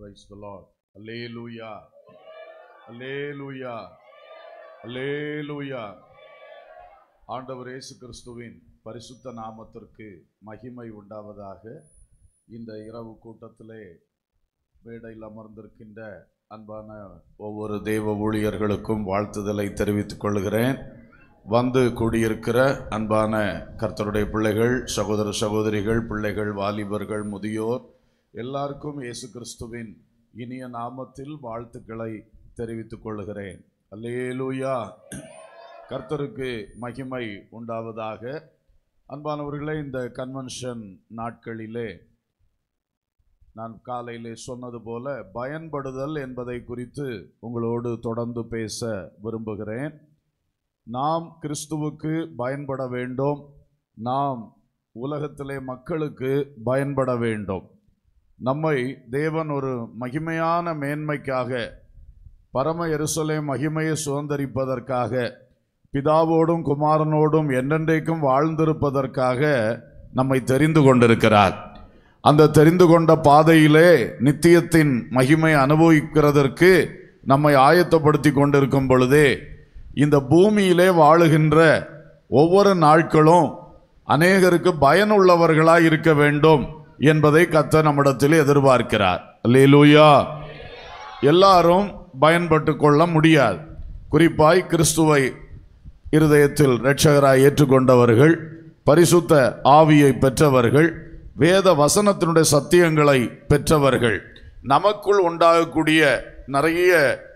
Praise the Lord. Hallelujah. Hallelujah. Hallelujah. ஆண்டவர் இயேசு கிறிஸ்துவின் பரிசுத்த நாமத்திற்கு மகிமை உண்டாவதாக இந்த இரவு கூட்டத்திலே மேடையில் அமர்ந்திருக்கின்ற அன்பான ஒவ்வொரு தெய்வ ஊழியர்களுக்கும் வாழ்த்துதலை தெரிவித்துக் கொள்கிறேன் வந்து கூடியிருக்கிற அன்பான கர்த்தருடைய பிள்ளைகள் சகோதர சகோதரிகள் பிள்ளைகள் வாலிபர்கள் முதியோர் எல்லாருக்கும் இயேசு கிறிஸ்துவின் இனிய நாமத்தில் வாழ்த்துக்களை தெரிவித்துக் கொள்கிறேன் அல்லேலூயா கர்த்தருக்கு மகிமை உண்டாவதாக அன்பானவர்களே இந்த கன்வென்ஷன் நாட்களிலே நான் காலையிலே சொன்னது போல பயன்படுதல் என்பதை குறித்து உங்களோடு தொடர்ந்து பேச விரும்புகிறேன் நாம் கிறிஸ்துவுக்கு பயன்பட வேண்டும் நாம் உலகத்திலே மக்களுக்கு பயன்பட வேண்டும் நம்மை தேவன் ஒரு மகிமையான மேன்மைக்காக பரம எருசலே மகிமையை சுதந்தரிப்பதற்காக பிதாவோடும் குமாரனோடும் என்றென்றைக்கும் வாழ்ந்திருப்பதற்காக நம்மை தெரிந்து கொண்டிருக்கிறார் அந்த தெரிந்து கொண்ட பாதையிலே நித்தியத்தின் மகிமை அனுபவிக்கிறதற்கு நம்மை ஆயத்தப்படுத்தி கொண்டிருக்கும் பொழுதே இந்த பூமியிலே வாழுகின்ற ஒவ்வொரு நாட்களும் அநேகருக்கு பயனுள்ளவர்களாய் இருக்க வேண்டும் என்பதை கத்த நம்மிடத்தில் எதிர்பார்க்கிறார் அல்லேலூயா எல்லாரும் பயன்பட்டு கொள்ள முடியாது குறிப்பாய் கிறிஸ்துவை இருதயத்தில் இரட்சகராய் ஏற்றுக்கொண்டவர்கள் பரிசுத்த ஆவியை பெற்றவர்கள் வேத வசனத்தினுடைய சத்தியங்களை பெற்றவர்கள் நமக்குள் உண்டாகக்கூடிய நிறைய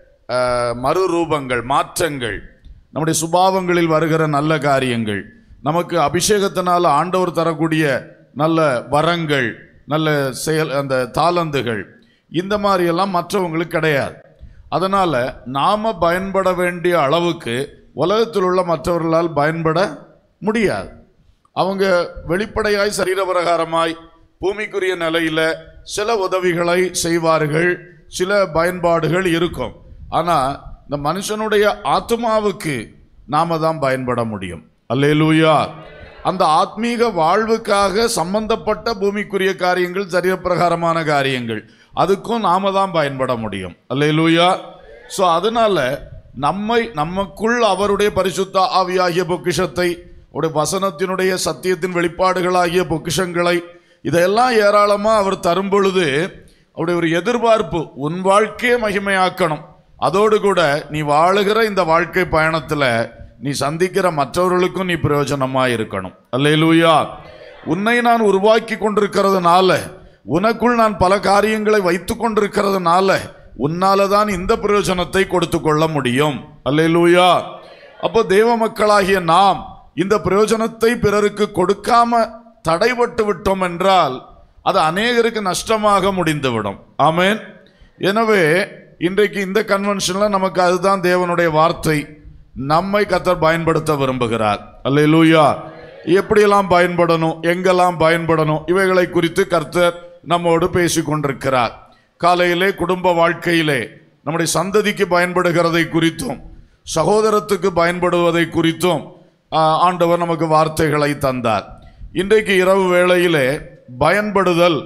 அஹ், மறுரூபங்கள் மாற்றங்கள் நம்முடைய சுபாவங்களில் வருகிற நல்ல காரியங்கள் நமக்கு அபிஷேகத்தினால் ஆண்டவர் தரக்கூடிய நல்ல வரங்கள் நல்ல செயல் அந்த தாளந்துகள் இந்த மாதிரியெல்லாம் மற்றவங்களுக்கு கிடையாது அதனால் நாம் பயன்பட வேண்டிய அளவுக்கு உலகத்தில் உள்ள மற்றவர்களால் பயன்பட முடியாது அவங்க வெளிப்படையாய் சரீரபிரகாரமாய் பூமிக்குரிய நிலையில் சில உதவிகளை செய்வார்கள் சில பயன்பாடுகள் இருக்கும் ஆனால் இந்த மனுஷனுடைய ஆத்மாவுக்கு நாம தான் பயன்பட முடியும் அல்லேலூயா அந்த ஆத்மீக வாழ்வுக்காக சம்பந்தப்பட்ட பூமிக்குரிய காரியங்கள் சரீரப்பிரகாரமான காரியங்கள் அதுக்கும் நாம தான் பயன்பட முடியும் அல்லேலூயா ஸோ அதனால நம்மை நமக்குள் அவருடைய பரிசுத்த ஆவியாகிய பொக்கிஷத்தை அவருடைய வசனத்தினுடைய சத்தியத்தின் வெளிப்பாடுகளாகிய பொக்கிஷங்களை இதையெல்லாம் ஏராளமாக அவர் தரும் பொழுது அவருடைய ஒரு எதிர்பார்ப்பு உன் வாழ்க்கையை மகிமையாக்கணும் அதோடு கூட நீ வாழுகிற இந்த வாழ்க்கை பயணத்தில் நீ சந்திக்கிற மற்றவர்களுக்கும் நீ பிரயோஜனமாக இருக்கணும் அல்லேலூயா உன்னை நான் உருவாக்கி கொண்டிருக்கிறதுனால உனக்குள் நான் பல காரியங்களை வைத்து கொண்டிருக்கிறதுனால உன்னால தான் இந்த பிரயோஜனத்தை கொடுத்து கொள்ள முடியும் அல்லேலூயா அப்போ தேவ மக்களாகிய நாம் இந்த பிரயோஜனத்தை பிறருக்கு கொடுக்காம தடைபட்டு விட்டோம் என்றால் அது அநேகருக்கு நஷ்டமாக முடிந்துவிடும் ஆமென் எனவே இன்றைக்கு இந்த கன்வென்ஷன்ல நமக்கு அதுதான் தேவனுடைய வார்த்தை நம்மை கத்தர் பயன்படுத்த விரும்புகிறார் அல்லேலூயா எப்படியெல்லாம் பயன்படணும் எங்கெல்லாம் பயன்படணும் இவைகளை குறித்து கர்த்தர் நம்மோடு பேசி கொண்டிருக்கிறார் காலையிலே குடும்ப வாழ்க்கையிலே நம்முடைய சந்ததிக்கு பயன்படுகிறதை குறித்தும் சகோதரத்துக்கு பயன்படுவதை குறித்தும் ஆ, ஆண்டவர் நமக்கு வார்த்தைகளை தந்தார் இன்றைக்கு இரவு வேளையிலே பயன்படுதல்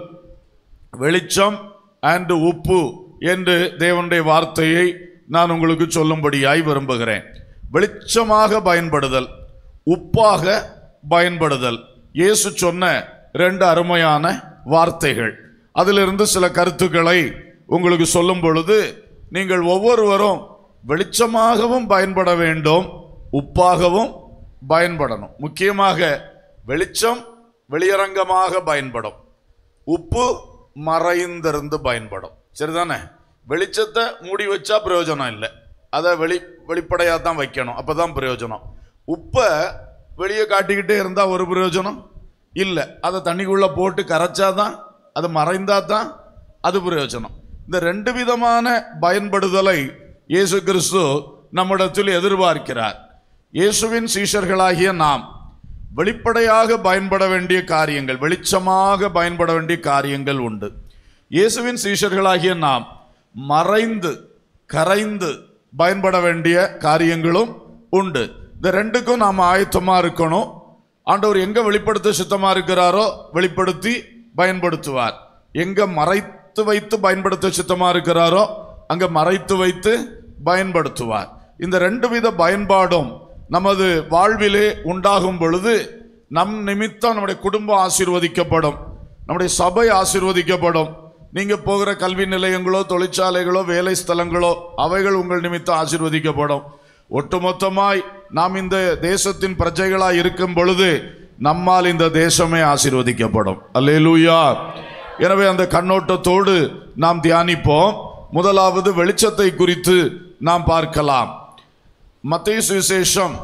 வெளிச்சம் அண்ட் உப்பு என்று தேவனுடைய வார்த்தையை நான் உங்களுக்கு சொல்லும்படியாய் விரும்புகிறேன் வெளிச்சமாக பயன்படுதல் உப்பாக பயன்படுதல் இயேசு சொன்ன ரெண்டு அருமையான வார்த்தைகள் அதிலிருந்து சில கருத்துக்களை உங்களுக்கு சொல்லும் பொழுது நீங்கள் ஒவ்வொருவரும் வெளிச்சமாகவும் பயன்பட வேண்டும் உப்பாகவும் பயன்படணும் முக்கியமாக வெளிச்சம் வெளியரங்கமாக பயன்படும் உப்பு மறைந்திருந்து பயன்படும் சரிதானே வெளிச்சத்தை மூடி வச்சா பிரயோஜனம் இல்லை அதை வெளி வெளிப்படையாக தான் வைக்கணும் அப்போ தான் பிரயோஜனம் உப்பை வெளியே காட்டிக்கிட்டே இருந்தால் ஒரு பிரயோஜனம் இல்லை அதை தண்ணிக்குள்ளே போட்டு கரைச்சா தான் அது மறைந்தா தான் அது பிரயோஜனம் இந்த ரெண்டு விதமான பயன்படுதலை இயேசு கிறிஸ்து நம்மிடத்தில் எதிர்பார்க்கிறார் இயேசுவின் சீஷர்களாகிய நாம் வெளிப்படையாக பயன்பட வேண்டிய காரியங்கள் வெளிச்சமாக பயன்பட வேண்டிய காரியங்கள் உண்டு இயேசுவின் சீஷர்களாகிய நாம் மறைந்து கரைந்து பயன்பட வேண்டிய காரியங்களும் உண்டு இந்த ரெண்டுக்கும் நாம் ஆயத்தமா இருக்கணும் ஆண்டவர் எங்க வெளிப்படுத்த சுத்தமா இருக்கிறாரோ வெளிப்படுத்தி பயன்படுத்துவார் எங்க மறை மறைத்து வைத்து பயன்படுத்த சித்தமா இருக்கிறாரோ அங்க மறைத்து வைத்து பயன்படுத்துவார் இந்த ரெண்டு வித பயன்பாடும் நமது வாழ்விலே உண்டாகும் பொழுது நம் நிமித்தம் நம்முடைய குடும்பம் ஆசீர்வதிக்கப்படும் நம்முடைய சபை ஆசீர்வதிக்கப்படும் நீங்க போகிற கல்வி நிலையங்களோ தொழிற்சாலைகளோ வேலை ஸ்தலங்களோ அவைகள் உங்கள் நிமித்தம் ஆசீர்வதிக்கப்படும் ஒட்டுமொத்தமாய் நாம் இந்த தேசத்தின் பிரஜைகளாய் இருக்கும் பொழுது நம்மால் இந்த தேசமே ஆசீர்வதிக்கப்படும் அல்லேலூயா எனவே அந்த கண்ணோட்டத்தோடு நாம் தியானிப்போம் முதலாவது வெளிச்சத்தை குறித்து நாம் பார்க்கலாம் மத்திய சுவிசேஷம்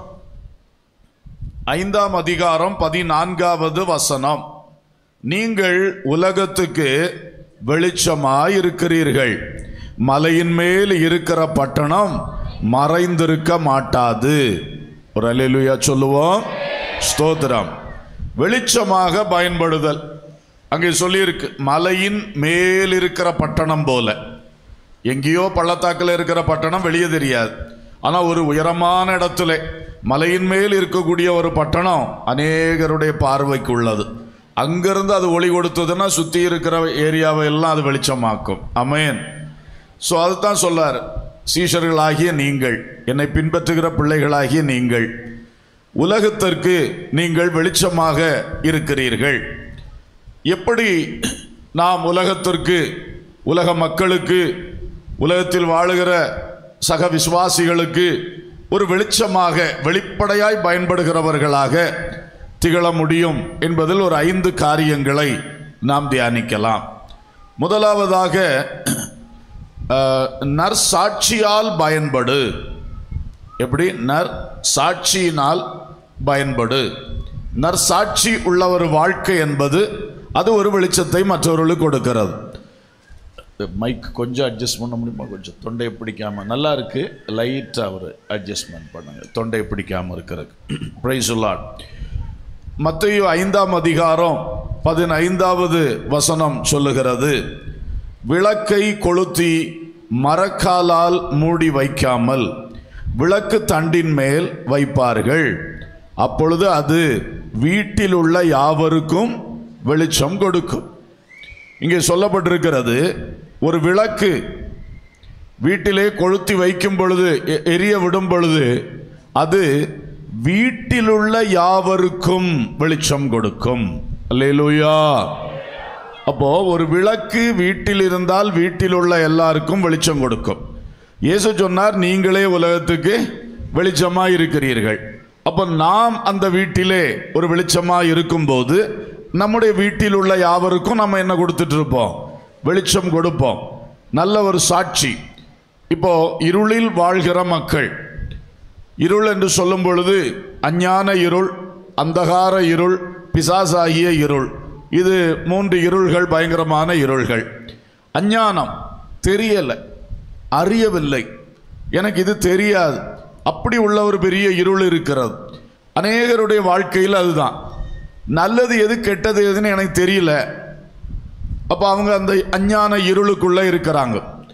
ஐந்தாம் அதிகாரம் பதினான்காவது வசனம் நீங்கள் உலகத்துக்கு வெளிச்சமாய் இருக்கிறீர்கள் மலையின் மேல் இருக்கிற பட்டணம் மறைந்திருக்க மாட்டாது ஒரு அல்லேலூயா சொல்லுவோம் ஸ்தோத்திரம் வெளிச்சமாக பயன்படுதல் அங்கே சொல்லியிருக்கு மலையின் மேல் இருக்கிற பட்டணம் போல எங்கேயோ பள்ளத்தாக்கில் இருக்கிற பட்டணம் வெளியே தெரியாது ஆனால் ஒரு உயரமான இடத்துல மலையின் மேல் இருக்கக்கூடிய ஒரு பட்டணம் அநேகருடைய பார்வைக்கு உள்ளது அங்கிருந்து அது ஒளி கொடுத்ததுன்னா சுற்றி இருக்கிற ஏரியாவை எல்லாம் அது வெளிச்சமாக்கும் அமேன் ஸோ அதுதான் சொல்லார் சீஷர்களாகிய நீங்கள் என்னை பின்பற்றுகிற பிள்ளைகளாகிய நீங்கள் உலகத்திற்கு நீங்கள் வெளிச்சமாக இருக்கிறீர்கள் எப்படி நாம் உலகத்திற்கு உலக மக்களுக்கு உலகத்தில் வாழுகிற சக விசுவாசிகளுக்கு ஒரு வெளிச்சமாக வெளிப்படையாய் பயன்படுகிறவர்களாக திகழ முடியும் என்பதில் ஒரு ஐந்து காரியங்களை நாம் தியானிக்கலாம் முதலாவதாக அஹ், நற்சாட்சியால் பயன்படு எப்படி நற் சாட்சியினால் பயன்படு நற்சாட்சி உள்ள ஒரு வாழ்க்கை என்பது அது ஒரு வெளிச்சத்தை மற்றவர்களுக்கு கொடுக்கிறது மைக் கொஞ்சம் அட்ஜஸ்ட் பண்ண முடியுமா கொஞ்சம் தொண்டையை பிடிக்காம நல்லா இருக்கு லைட்டாக ஒரு அட்ஜஸ்ட்மெண்ட் பண்ணுங்க தொண்டையை பிடிக்காம இருக்கிறதுக்கு பிரைஸ் மத்தையு ஐந்தாம் அதிகாரம் பதினைந்தாவது வசனம் சொல்லுகிறது விளக்கை கொளுத்தி மரக்காலால் மூடி வைக்காமல் விளக்கு தண்டின் மேல் வைப்பார்கள் அப்பொழுது அது வீட்டில் உள்ள யாவருக்கும் வெளிச்சம் கொடுக்கும் இங்கே சொல்லப்பட்டிருக்கிறது ஒரு விளக்கு வீட்டிலே கொளுத்தி வைக்கும் பொழுது எ- எரிய விடும் பொழுது அது வீட்டிலுள்ள யாவருக்கும் வெளிச்சம் கொடுக்கும் அல்லேலூயா அப்போ ஒரு விளக்கு வீட்டில் இருந்தால் வீட்டில் உள்ள எல்லாருக்கும் வெளிச்சம் கொடுக்கும் இயேசு சொன்னார் நீங்களே உலகத்துக்கு வெளிச்சமாய் இருக்கிறீர்கள் அப்போ நாம் அந்த வீட்டிலே ஒரு வெளிச்சமாய் இருக்கும்போது நம்முடைய வீட்டில் உள்ள யாவருக்கும் நம்ம என்ன கொடுத்துட்டு இருப்போம் வெளிச்சம் கொடுப்போம் நல்ல ஒரு சாட்சி இப்போ இருளில் வாழ்கிற மக்கள் இருள் என்று சொல்லும் பொழுது அஞ்ஞான இருள் அந்தகார இருள் பிசாசாகிய இருள் இது மூன்று இருள்கள் பயங்கரமான இருள்கள் அஞ்ஞானம் தெரியலை அறியவில்லை எனக்கு இது தெரியாது அப்படி உள்ள ஒரு பெரிய இருள் இருக்கிறது அநேகருடைய வாழ்க்கையில் அதுதான் நல்லது எது கெட்டது எதுன்னு எனக்கு தெரியல அப்போ அவங்க அந்த அஞ்ஞான இருளுக்குள்ள இருக்கிறாங்க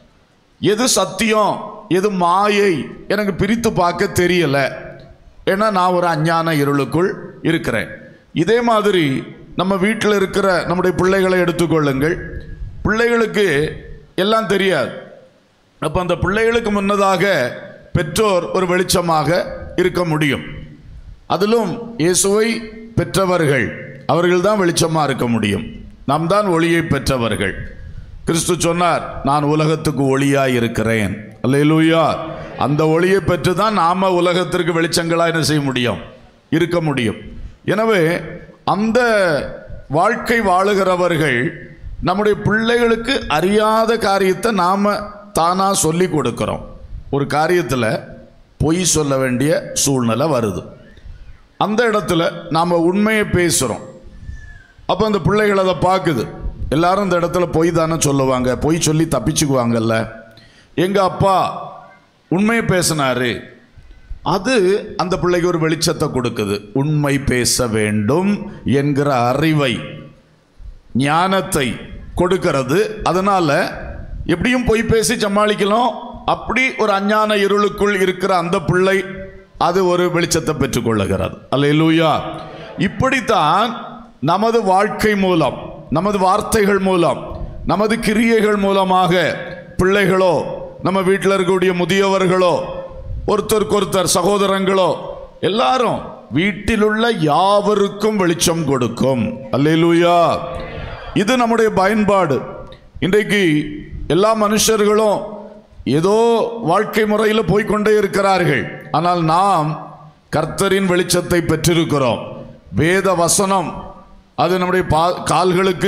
எது சத்தியம் எது மாயை எனக்கு பிரித்து பார்க்க தெரியல ஏன்னா நான் ஒரு அஞ்ஞான இருளுக்குள் இருக்கிறேன் இதே மாதிரி நம்ம வீட்டில் இருக்கிற நம்முடைய பிள்ளைகளை எடுத்துக்கொள்ளுங்கள் பிள்ளைகளுக்கு எல்லாம் தெரியாது அப்போ அந்த பிள்ளைகளுக்கு முன்னதாக பெற்றோர் ஒரு வெளிச்சமாக இருக்க முடியும் அதிலும் இயேசுவை பெற்றவர்கள் அவர்கள் தான் வெளிச்சமாக இருக்க முடியும் நாம் தான் ஒளியை பெற்றவர்கள் கிறிஸ்து சொன்னார் நான் உலகத்துக்கு ஒளியாய் இருக்கிறேன் அல்லேலூயா அந்த ஒளியை பெற்று தான் நாம உலகத்திற்கு வெளிச்சங்களா என்ன செய்ய முடியும் இருக்க முடியும் எனவே அந்த வாழ்க்கை வாழுகிறவர்கள் நம்முடைய பிள்ளைகளுக்கு அறியாத காரியத்தை நாம தானா சொல்லி கொடுக்கிறோம் ஒரு காரியத்தில் பொய் சொல்ல வேண்டிய சூழ்நிலை வருது அந்த இடத்துல நாம் உண்மையை பேசுகிறோம் அப்போ அந்த பிள்ளைகள் அதை பார்க்குது எல்லாரும் இந்த இடத்துல பொய் தானே சொல்லுவாங்க பொய் சொல்லி தப்பிச்சுக்குவாங்கல்ல எங்கள் அப்பா உண்மையை பேசினாரு அது அந்த பிள்ளைக்கு ஒரு வெளிச்சத்தை கொடுக்குது உண்மை பேச வேண்டும் என்கிற அறிவை ஞானத்தை கொடுக்கிறது அதனால எப்படியும் பொய் பேசி சமாளிக்கலாம் அப்படி ஒரு அஞ்ஞான இருளுக்குள் இருக்கிற அந்த பிள்ளை அது ஒரு வெளிச்சத்தை பெற்றுக்கொள்ளுகிறது அல்லேலூயா இப்படித்தான் நமது வாழ்க்கை மூலம் நமது வார்த்தைகள் மூலம் நமது கிரியைகள் மூலமாக பிள்ளைகளோ நம்ம வீட்டில் இருக்கக்கூடிய முதியவர்களோ ஒருத்தருக்கு ஒருத்தர் சகோதரங்களோ எல்லாரும் வீட்டிலுள்ள யாவருக்கும் வெளிச்சம் கொடுக்கும் அல்லேலூயா இது நம்முடைய பயன்பாடு இன்றைக்கு எல்லா மனுஷர்களும் ஏதோ வாழ்க்கை முறையில் போய்க்கொண்டே இருக்கிறார்கள் ஆனால் நாம் கர்த்தரின் வெளிச்சத்தை பெற்றிருக்கிறோம் வேத வசனம் அது நம்முடைய பா கால்களுக்கு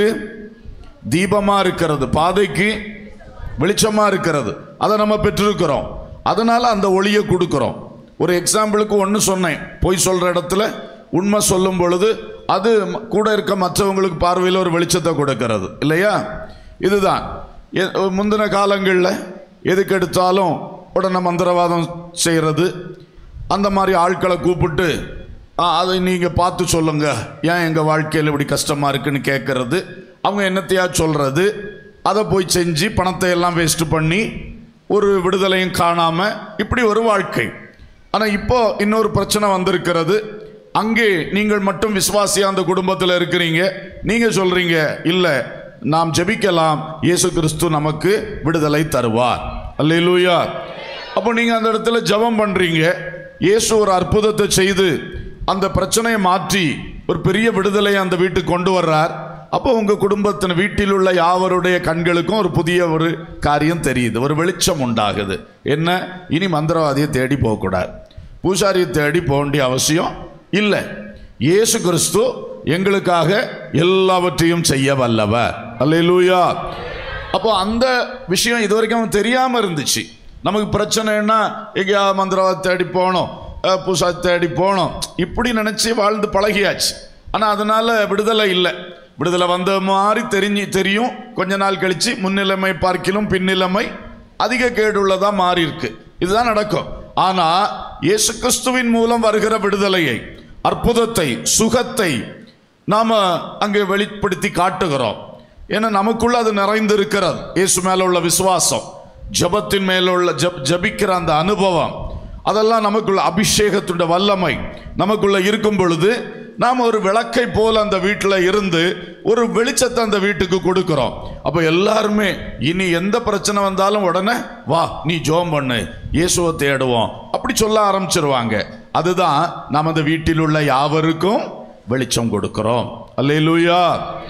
தீபமாக இருக்கிறது பாதைக்கு வெளிச்சமாக இருக்கிறது அதை நம்ம பெற்றிருக்கிறோம் அதனால் அந்த ஒளியை கொடுக்குறோம் ஒரு எக்ஸாம்பிளுக்கு ஒன்று சொன்னேன் பொய் சொல்கிற இடத்துல உண்மை சொல்லும் பொழுது அது ம- கூட இருக்க மற்றவங்களுக்கு பார்வையில் ஒரு வெளிச்சத்தை கொடுக்கிறது இல்லையா இதுதான் எ- முந்தின காலங்களில் எதுக்கு எடுத்தாலும் உடனே மந்திரவாதம் செய்கிறது அந்த மாதிரி ஆட்களை கூப்பிட்டு "ஆ, அதை நீங்கள் பார்த்து சொல்லுங்க ஏன் எங்கள் வாழ்க்கையில் இப்படி கஷ்டமாக இருக்குன்னு கேட்கறது அவங்க என்னத்தையா சொல்கிறது அதை போய் செஞ்சு பணத்தை எல்லாம் வேஸ்ட் பண்ணி ஒரு விடுதலையும் காணாமல் இப்படி ஒரு வாழ்க்கை ஆனால் இப்போ இன்னொரு பிரச்சனை வந்திருக்கிறது அங்கே நீங்கள் மட்டும் விசுவாசியா அந்த குடும்பத்தில் இருக்கிறீங்க நீங்கள் சொல்றீங்க இல்லை நாம் ஜெபிக்கலாம் இயேசு கிறிஸ்து நமக்கு விடுதலை தருவார் அல்லேலூயா அப்போ நீங்கள் அந்த இடத்துல ஜெபம் பண்ணுறீங்க இயேசு ஒரு அற்புதத்தை செய்து அந்த பிரச்சனையை மாற்றி ஒரு பெரிய விடுதலை அந்த வீட்டுக்கு கொண்டு வர்றார் அப்போ உங்கள் குடும்பத்தின் வீட்டில் உள்ள யாவருடைய கண்களுக்கும் ஒரு புதிய ஒரு காரியம் தெரியுது ஒரு வெளிச்சம் உண்டாகுது என்ன இனி மந்திரவாதியை தேடி போகக்கூடாது பூசாரியை தேடி போக வேண்டிய அவசியம் இல்லை இயேசு கிறிஸ்து எங்களுக்காக எல்லாவற்றையும் செய்ய வல்லவர் அல்லேலூயா அப்போ அந்த விஷயம் இது வரைக்கும் அவன் தெரியாம இருந்துச்சு நமக்கு பிரச்சனைன்னா எங்கேயா மந்திரவாதி தேடி போகணும் அஹ், பூசா தேடி போகணும் இப்படி நினைச்சு வாழ்ந்து பழகியாச்சு ஆனா அதனால விடுதலை இல்லை விடுதலை வந்த மாதிரி தெரிஞ்சு தெரியும் கொஞ்ச நாள் கழிச்சு முன்னிலைமை பார்க்கிலும் பின்னிலைமை அதிக கேடுள்ளதா மாறி இருக்கு இதுதான் நடக்கும் ஆனா இயேசு கிறிஸ்துவின் மூலம் வருகிற விடுதலையை அற்புதத்தை சுகத்தை நாம அங்கே வெளிப்படுத்தி காட்டுகிறோம் ஏன்னா நமக்குள்ள அது நிறைந்து இருக்கிறது இயேசு மேல உள்ள விசுவாசம் ஜெபத்தின் மேல உள்ள ஜப் ஜபிக்கிற அந்த அனுபவம் அதெல்லாம் நமக்குள்ள அபிஷேகத்துடைய வல்லமை நமக்குள்ள இருக்கும் பொழுது நாம் ஒரு விளக்கை போல அந்த வீட்டில் இருந்து ஒரு வெளிச்சத்தை அந்த வீட்டுக்கு கொடுக்கிறோம் அப்போ எல்லாருமே இனி எந்த பிரச்சனை வந்தாலும் உடனே வா நீ ஜோம் பண்ணு இயேசுவை தேடுவோம் அப்படி சொல்ல ஆரம்பிச்சிருவாங்க அதுதான் நாம் அந்த வீட்டில் உள்ள யாவருக்கும் வெளிச்சம் கொடுக்கிறோம் அல்லேலூயா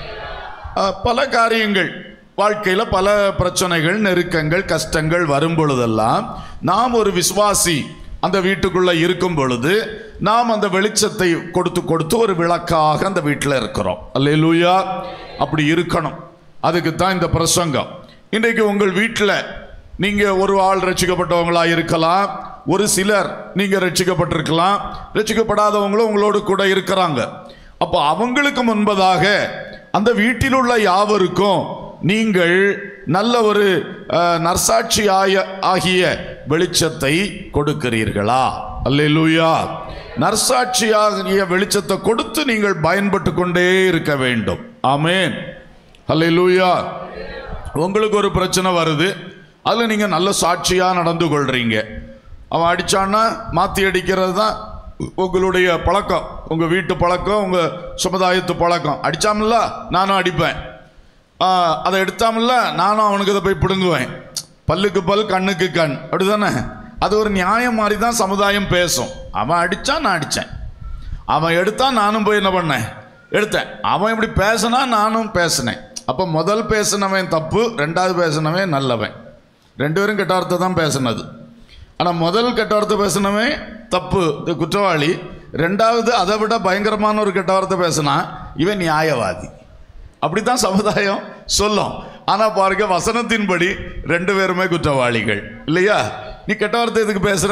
அஹ், பல காரியங்கள் வாழ்க்கையில் பல பிரச்சனைகள் நெருக்கங்கள் கஷ்டங்கள் வரும் பொழுதெல்லாம் நாம் ஒரு விசுவாசி அந்த வீட்டுக்குள்ள இருக்கும் பொழுது நாம் அந்த வெளிச்சத்தை கொடுத்து கொடுத்து ஒரு விளக்காக அந்த வீட்டில் இருக்கிறோம் அல்லேலூயா அப்படி இருக்கணும் அதுக்கு தான் இந்த பிரசங்கம் இன்றைக்கு உங்கள் வீட்டில் நீங்க ஒரு ஆள் ரட்சிக்கப்பட்டவங்களா இருக்கலாம் ஒரு சிலர் நீங்க ரட்சிக்கப்பட்டிருக்கலாம் ரட்சிக்கப்படாதவங்களும் உங்களோடு கூட இருக்கிறாங்க அப்போ அவங்களுக்கு முன்பதாக அந்த வீட்டில் உள்ள யாவருக்கும் நீங்கள் நல்ல ஒரு அஹ், நற்சாட்சி ஆய ஆகிய வெளிச்சத்தை கொடுக்கிறீர்களா அல்லேலூயா நற்சாட்சி ஆகிய வெளிச்சத்தை கொடுத்து நீங்கள் பயன்பட்டு கொண்டே இருக்க வேண்டும் ஆமென் அல்லேலூயா உங்களுக்கு ஒரு பிரச்சனை வருது அதில் நீங்கள் நல்ல சாட்சியாக நடந்து கொள்றீங்க அவன் அடிச்சான்னா மாற்றி அடிக்கிறது தான் உங்களுடைய பழக்கம் உங்கள் வீட்டு பழக்கம் உங்கள் சமுதாயத்து பழக்கம் அடிச்சாமல்ல நானும் அடிப்பேன் ஆ, அதை எடுத்தாமல்ல நானும் அவனுக்கு அதை போய் பிடுங்குவேன் பல்லுக்கு பல் கண்ணுக்கு கண் அப்படிதானே அது ஒரு நியாயம் மாதிரி தான் சமுதாயம் பேசும் அவன் அடித்தான் நான் அடித்தேன் அவன் எடுத்தான் நானும் போய் என்ன பண்ணேன் எடுத்தேன் அவன் இப்படி பேசினா நானும் பேசினேன் அப்போ முதல் பேசினவன் தப்பு ரெண்டாவது பேசினவன் நல்லவன் ரெண்டு பேரும் கெட்ட வார்த்தை தான் பேசினது ஆனால் முதல் கெட்ட வார்த்தை பேசினவன் தப்பு இது குற்றவாளி ரெண்டாவது அதை விட பயங்கரமான ஒரு கெட்ட வார்த்தை பேசினா இவன் நியாயவாதி அப்படித்தான் சமுதாயம் சொல்லும் ஆனால் பாருங்க வசனத்தின்படி ரெண்டு பேருமே குற்றவாளிகள் இல்லையா நீ கெட்ட வார்த்தை எதுக்கு பேசுற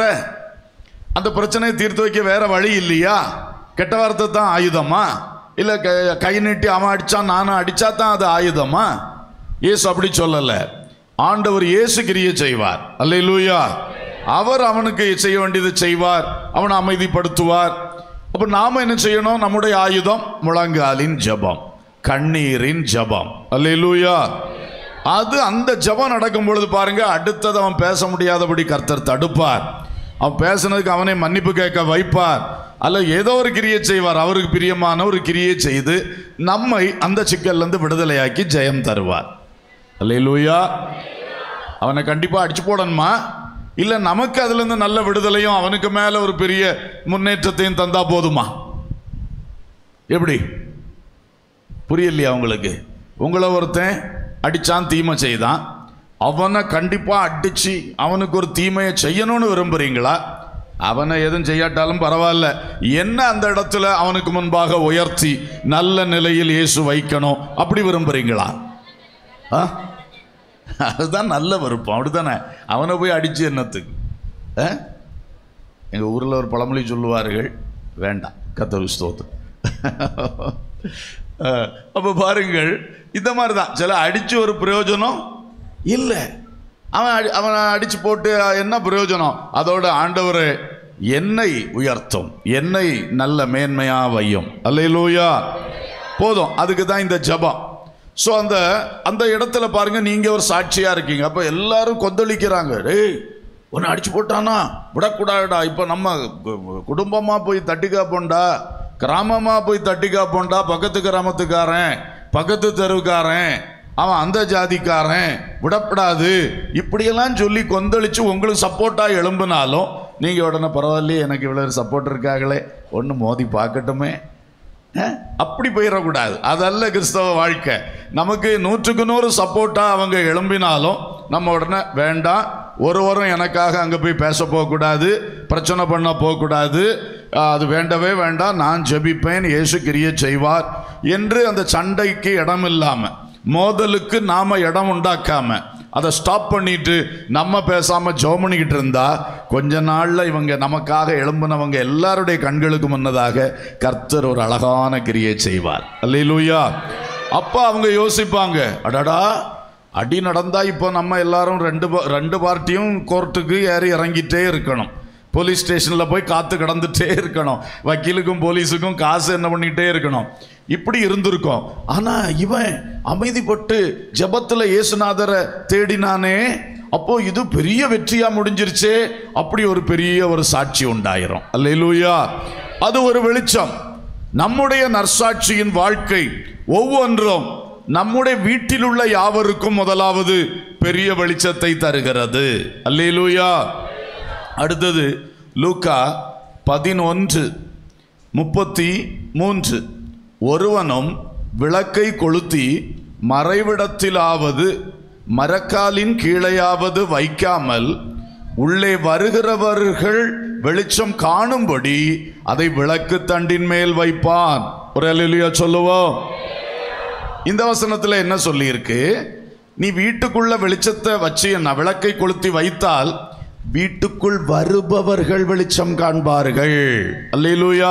அந்த பிரச்சனையை தீர்த்து வைக்க வேற வழி இல்லையா கெட்ட வார்த்தை தான் ஆயுதமா இல்லை க- கை நீட்டி அவன் அடிச்சான் நானும் அடிச்சா தான் அது ஆயுதமா இயேசு அப்படி சொல்லலை ஆண்டவர் இயேசு கிரியை செய்வார் அல்லேலூயா அவர் அவனுக்கு செய்ய வேண்டியதை செய்வார் அவனை அமைதிப்படுத்துவார் அப்போ நாம என்ன செய்யணும் நம்முடைய ஆயுதம் முழங்காலின் ஜெபம் கண்ணீரின் ஜெபம் அல்லேலூயா அது அந்த ஜெபம் நடக்கும் பொழுது பாருங்க அடுத்தது அவன் பேச முடியாதபடி கர்த்தர் தடுப்பார் அவன் பேசுனதுக்கு அவனை மன்னிப்பு கேட்க வைப்பார் அல்ல ஏதோ ஒரு கிரியை செய்வார் அவருக்கு பிரியமான ஒரு கிரியை செய்து நம்மை அந்த சிக்கல்ல இருந்து விடுதலையாக்கி ஜெயம் தருவார் அல்லேலூயா அவனை கண்டிப்பா அடிச்சு போடணுமா இல்ல நமக்கு அதுல இருந்து நல்ல விடுதலையும் அவனுக்கு மேல ஒரு பெரிய முன்னேற்றத்தையும் தந்தா போதுமா எப்படி புரியலையா உங்களுக்கு உங்களை ஒருத்தன் அடிச்சான் தீமை செய்தான் அவனை கண்டிப்பா அடிச்சு அவனுக்கு ஒரு தீமையை செய்யணும்னு விரும்புறீங்களா அவனை எதுவும் செய்யாட்டாலும் பரவாயில்ல என்ன அந்த இடத்துல அவனுக்கு முன்பாக உயர்த்தி நல்ல நிலையில் இயேசு வைக்கணும் அப்படி விரும்புறீங்களா ஆ அதுதான் நல்ல விருப்பம் அப்படித்தானே அவனை போய் அடிச்சு என்னத்துக்கு ஆ? எங்க ஊர்ல ஒரு பழமொழி சொல்லுவார்கள் வேண்டாம் கத்தோல் ஸ்தோத்திரம் அஹ், அப்ப பாருங்கள் இந்த மாதிரி தான் சில அடிச்சு ஒரு பிரயோஜனம் இல்லை அவன் அடி அவனை அடிச்சு போட்டு அஹ், என்ன பிரயோஜனம் அதோட ஆண்டவர் என்னை உயர்த்தும் என்னை நல்ல மேன்மையா வையும் அல்லையிலூயா போதும் அதுக்கு தான் இந்த ஜபம் ஸோ அந்த அந்த இடத்துல பாருங்க நீங்க ஒரு சாட்சியா இருக்கீங்க அப்ப எல்லாரும் கொந்தளிக்கிறாங்க டேய் உன்னை அடிச்சு போட்டானா விடக்கூடாதுடா இப்போ நம்ம கு- குடும்பமா போய் தட்டி காப்போண்டா கிராமமா போய் தட்டி காப்போண்டா பக்கத்து கிராமத்துக்காரன் பக்கத்து தெருவுக்காரன் அவன் அந்த ஜாதிக்காரன் விடப்படாது இப்படியெல்லாம் சொல்லி கொந்தளிச்சு உங்களுக்கு சப்போர்ட்டா எழும்பினாலும் நீங்க உடனே பரவாயில்லையே எனக்கு இவ்வளவு சப்போர்ட் இருக்காங்களே ஒன்று மோதி பார்க்கட்டுமே அஹ், அப்படி போயிடக்கூடாது அதல்ல கிறிஸ்தவ வாழ்க்கை நமக்கு நூற்றுக்கு நூறு சப்போர்ட்டா அவங்க எழும்பினாலும் நம்ம உடனே வேண்டாம் ஒருவரும் எனக்காக அங்கே போய் பேச போகக்கூடாது பிரச்சனை பண்ண போகக்கூடாது அஹ், அது வேண்டவே வேண்டாம் நான் ஜெபிப்பேன் இயேசு கிரியை செய்வார் என்று அந்த சண்டைக்கு இடம் இல்லாம மோதலுக்கு நாம இடம் உண்டாக்காம அதை ஸ்டாப் பண்ணிட்டு நம்ம பேசாம ஜெபம் பண்ணிக்கிட்டு இருந்தா கொஞ்ச நாள்ல இவங்க நமக்காக எழும்புனவங்க எல்லாருடைய கண்களுக்கு முன்னதாக கர்த்தர் ஒரு அழகான கிரியை செய்வார் அல்லேலூயா அப்ப அவங்க யோசிப்பாங்க அடடா அடி நடந்தா இப்போ நம்ம எல்லாரும் ரெண்டு பா- ரெண்டு பார்ட்டியும் கோர்ட்டுக்கு ஏறி இறங்கிட்டே இருக்கணும் போலீஸ் ஸ்டேஷனில் போய் காத்து கிடந்துட்டே இருக்கணும் வக்கீலுக்கும் போலீஸுக்கும் காசு என்ன பண்ணிட்டே இருக்கணும் இப்படி இருந்திருக்கும் ஆனா இவன் அமைதிப்பட்டு ஜெபத்துல இயேசுநாதரை தேடினானே அப்போ இது பெரிய வெற்றியா முடிஞ்சிருச்சே அப்படி ஒரு பெரிய ஒரு சாட்சி உண்டாயிரும் அல்லேலூயா அது ஒரு வெளிச்சம் நம்முடைய நற்சாட்சியின் வாழ்க்கை ஒவ்வொன்றும் நம்முடைய வீட்டில் உள்ள யாவருக்கும் முதலாவது பெரிய வெளிச்சத்தை தருகிறது அல்லேலூயா அடுத்தது லூக்கா பதினொன்று முப்பத்தி மூன்று ஒருவனும் விளக்கை கொளுத்தி மறைவிடத்திலாவது மரக்காலின் கீழையாவது வைக்காமல் உள்ளே வருகிறவர்கள் வெளிச்சம் காணும்படி அதை விளக்கு தண்டின் மேல் வைப்பான் ஒரு அல்லேலூயா சொல்லுவோம் இந்த வசனத்துல என்ன சொல்லியிருக்கு நீ வீட்டுக்குள்ள வெளிச்சத்தை வச்சு நான் விளக்கை கொளுத்தி வைத்தால் வீட்டுக்குள் வருபவர்கள் வெளிச்சம் காண்பார்கள் அல்லேலூயா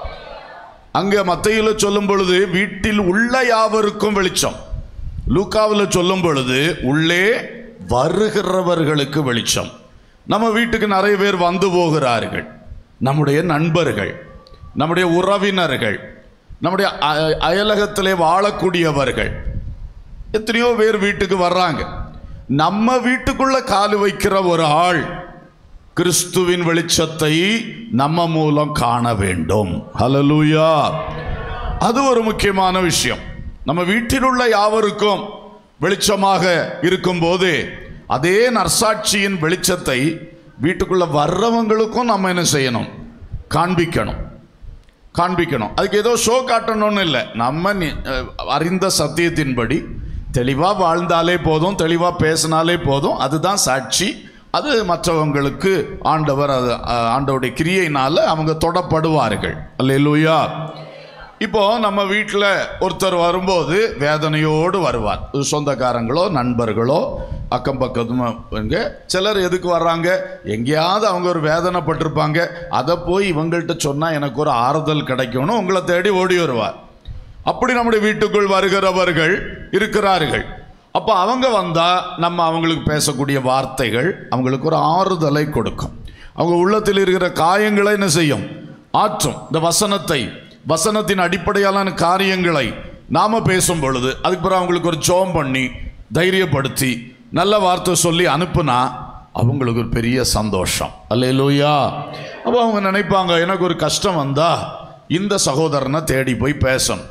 அங்க மத்தையில சொல்லும் பொழுது வீட்டில் உள்ள யாவருக்கும் வெளிச்சம் லூக்காவில் சொல்லும் பொழுது உள்ளே வருகிறவர்களுக்கு வெளிச்சம் நம்ம வீட்டுக்கு நிறைய பேர் வந்து போகிறார்கள் நம்முடைய நண்பர்கள் நம்முடைய உறவினர்கள் நம்முடைய அ- அயலகத்திலே வாழக்கூடியவர்கள் எத்தனையோ பேர் வீட்டுக்கு வர்றாங்க நம்ம வீட்டுக்குள்ள காலு வைக்கிற ஒரு ஆள் கிறிஸ்துவின் வெளிச்சத்தை நம்ம மூலம் காண வேண்டும் ஹalleluya அது ஒரு முக்கியமான விஷயம் நம்ம வீட்டில் உள்ள யாவருக்கும் வெளிச்சமாக இருக்கும்போது அதே நற்சாட்சியின் வெளிச்சத்தை வீட்டுக்குள்ள வர்றவங்களுக்கும் நம்ம என்ன செய்யணும் காண்பிக்கணும் காண்பிக்கணும் அதுக்கு ஏதோ ஷோ காட்டணும்னு இல்லை நம்ம நி- அஹ் அறிந்த சத்தியத்தின்படி தெளிவாக வாழ்ந்தாலே போதும் தெளிவாக பேசினாலே போதும் அதுதான் சாட்சி அது மற்றவங்களுக்கு ஆண்டவர் அது அஹ், ஆண்டவருடைய கிரியையினால அவங்க தொடப்படுவார்கள் அல்லேலூயா இப்போ நம்ம வீட்டில் ஒருத்தர் வரும்போது வேதனையோடு வருவார் இது சொந்தக்காரங்களோ நண்பர்களோ அக்கம் பக்கத்துங்க சிலர் எதுக்கு வர்றாங்க எங்கேயாவது அவங்க ஒரு வேதனைப்பட்டிருப்பாங்க அதை போய் இவங்கள்ட்ட சொன்னால் எனக்கு ஒரு ஆறுதல் கிடைக்கும்னு உங்களை தேடி ஓடி வருவார் அப்படி நம்முடைய வீட்டுக்குள் வருகிறவர்கள் இருக்கிறார்கள் அப்போ அவங்க வந்தால் நம்ம அவங்களுக்கு பேசக்கூடிய வார்த்தைகள் அவங்களுக்கு ஒரு ஆறுதலை கொடுக்கும் அவங்க உள்ளத்தில் இருக்கிற காயங்களை என்ன செய்யும் ஆற்றும் இந்த வசனத்தை வசனத்தின் அடிப்படையிலான காரியங்களை நாம பேசும் பொழுது அதுக்கு பிறகு அவங்களுக்கு ஒரு ஜோம் பண்ணி தைரியப்படுத்தி நல்ல வார்த்தை சொல்லி அனுப்புனா அவங்களுக்கு ஒரு பெரிய சந்தோஷம் அல்லேலூயா அப்போ அவங்க நினைப்பாங்க எனக்கு ஒரு கஷ்டம் வந்தா இந்த சகோதரனை தேடி போய் பேசணும்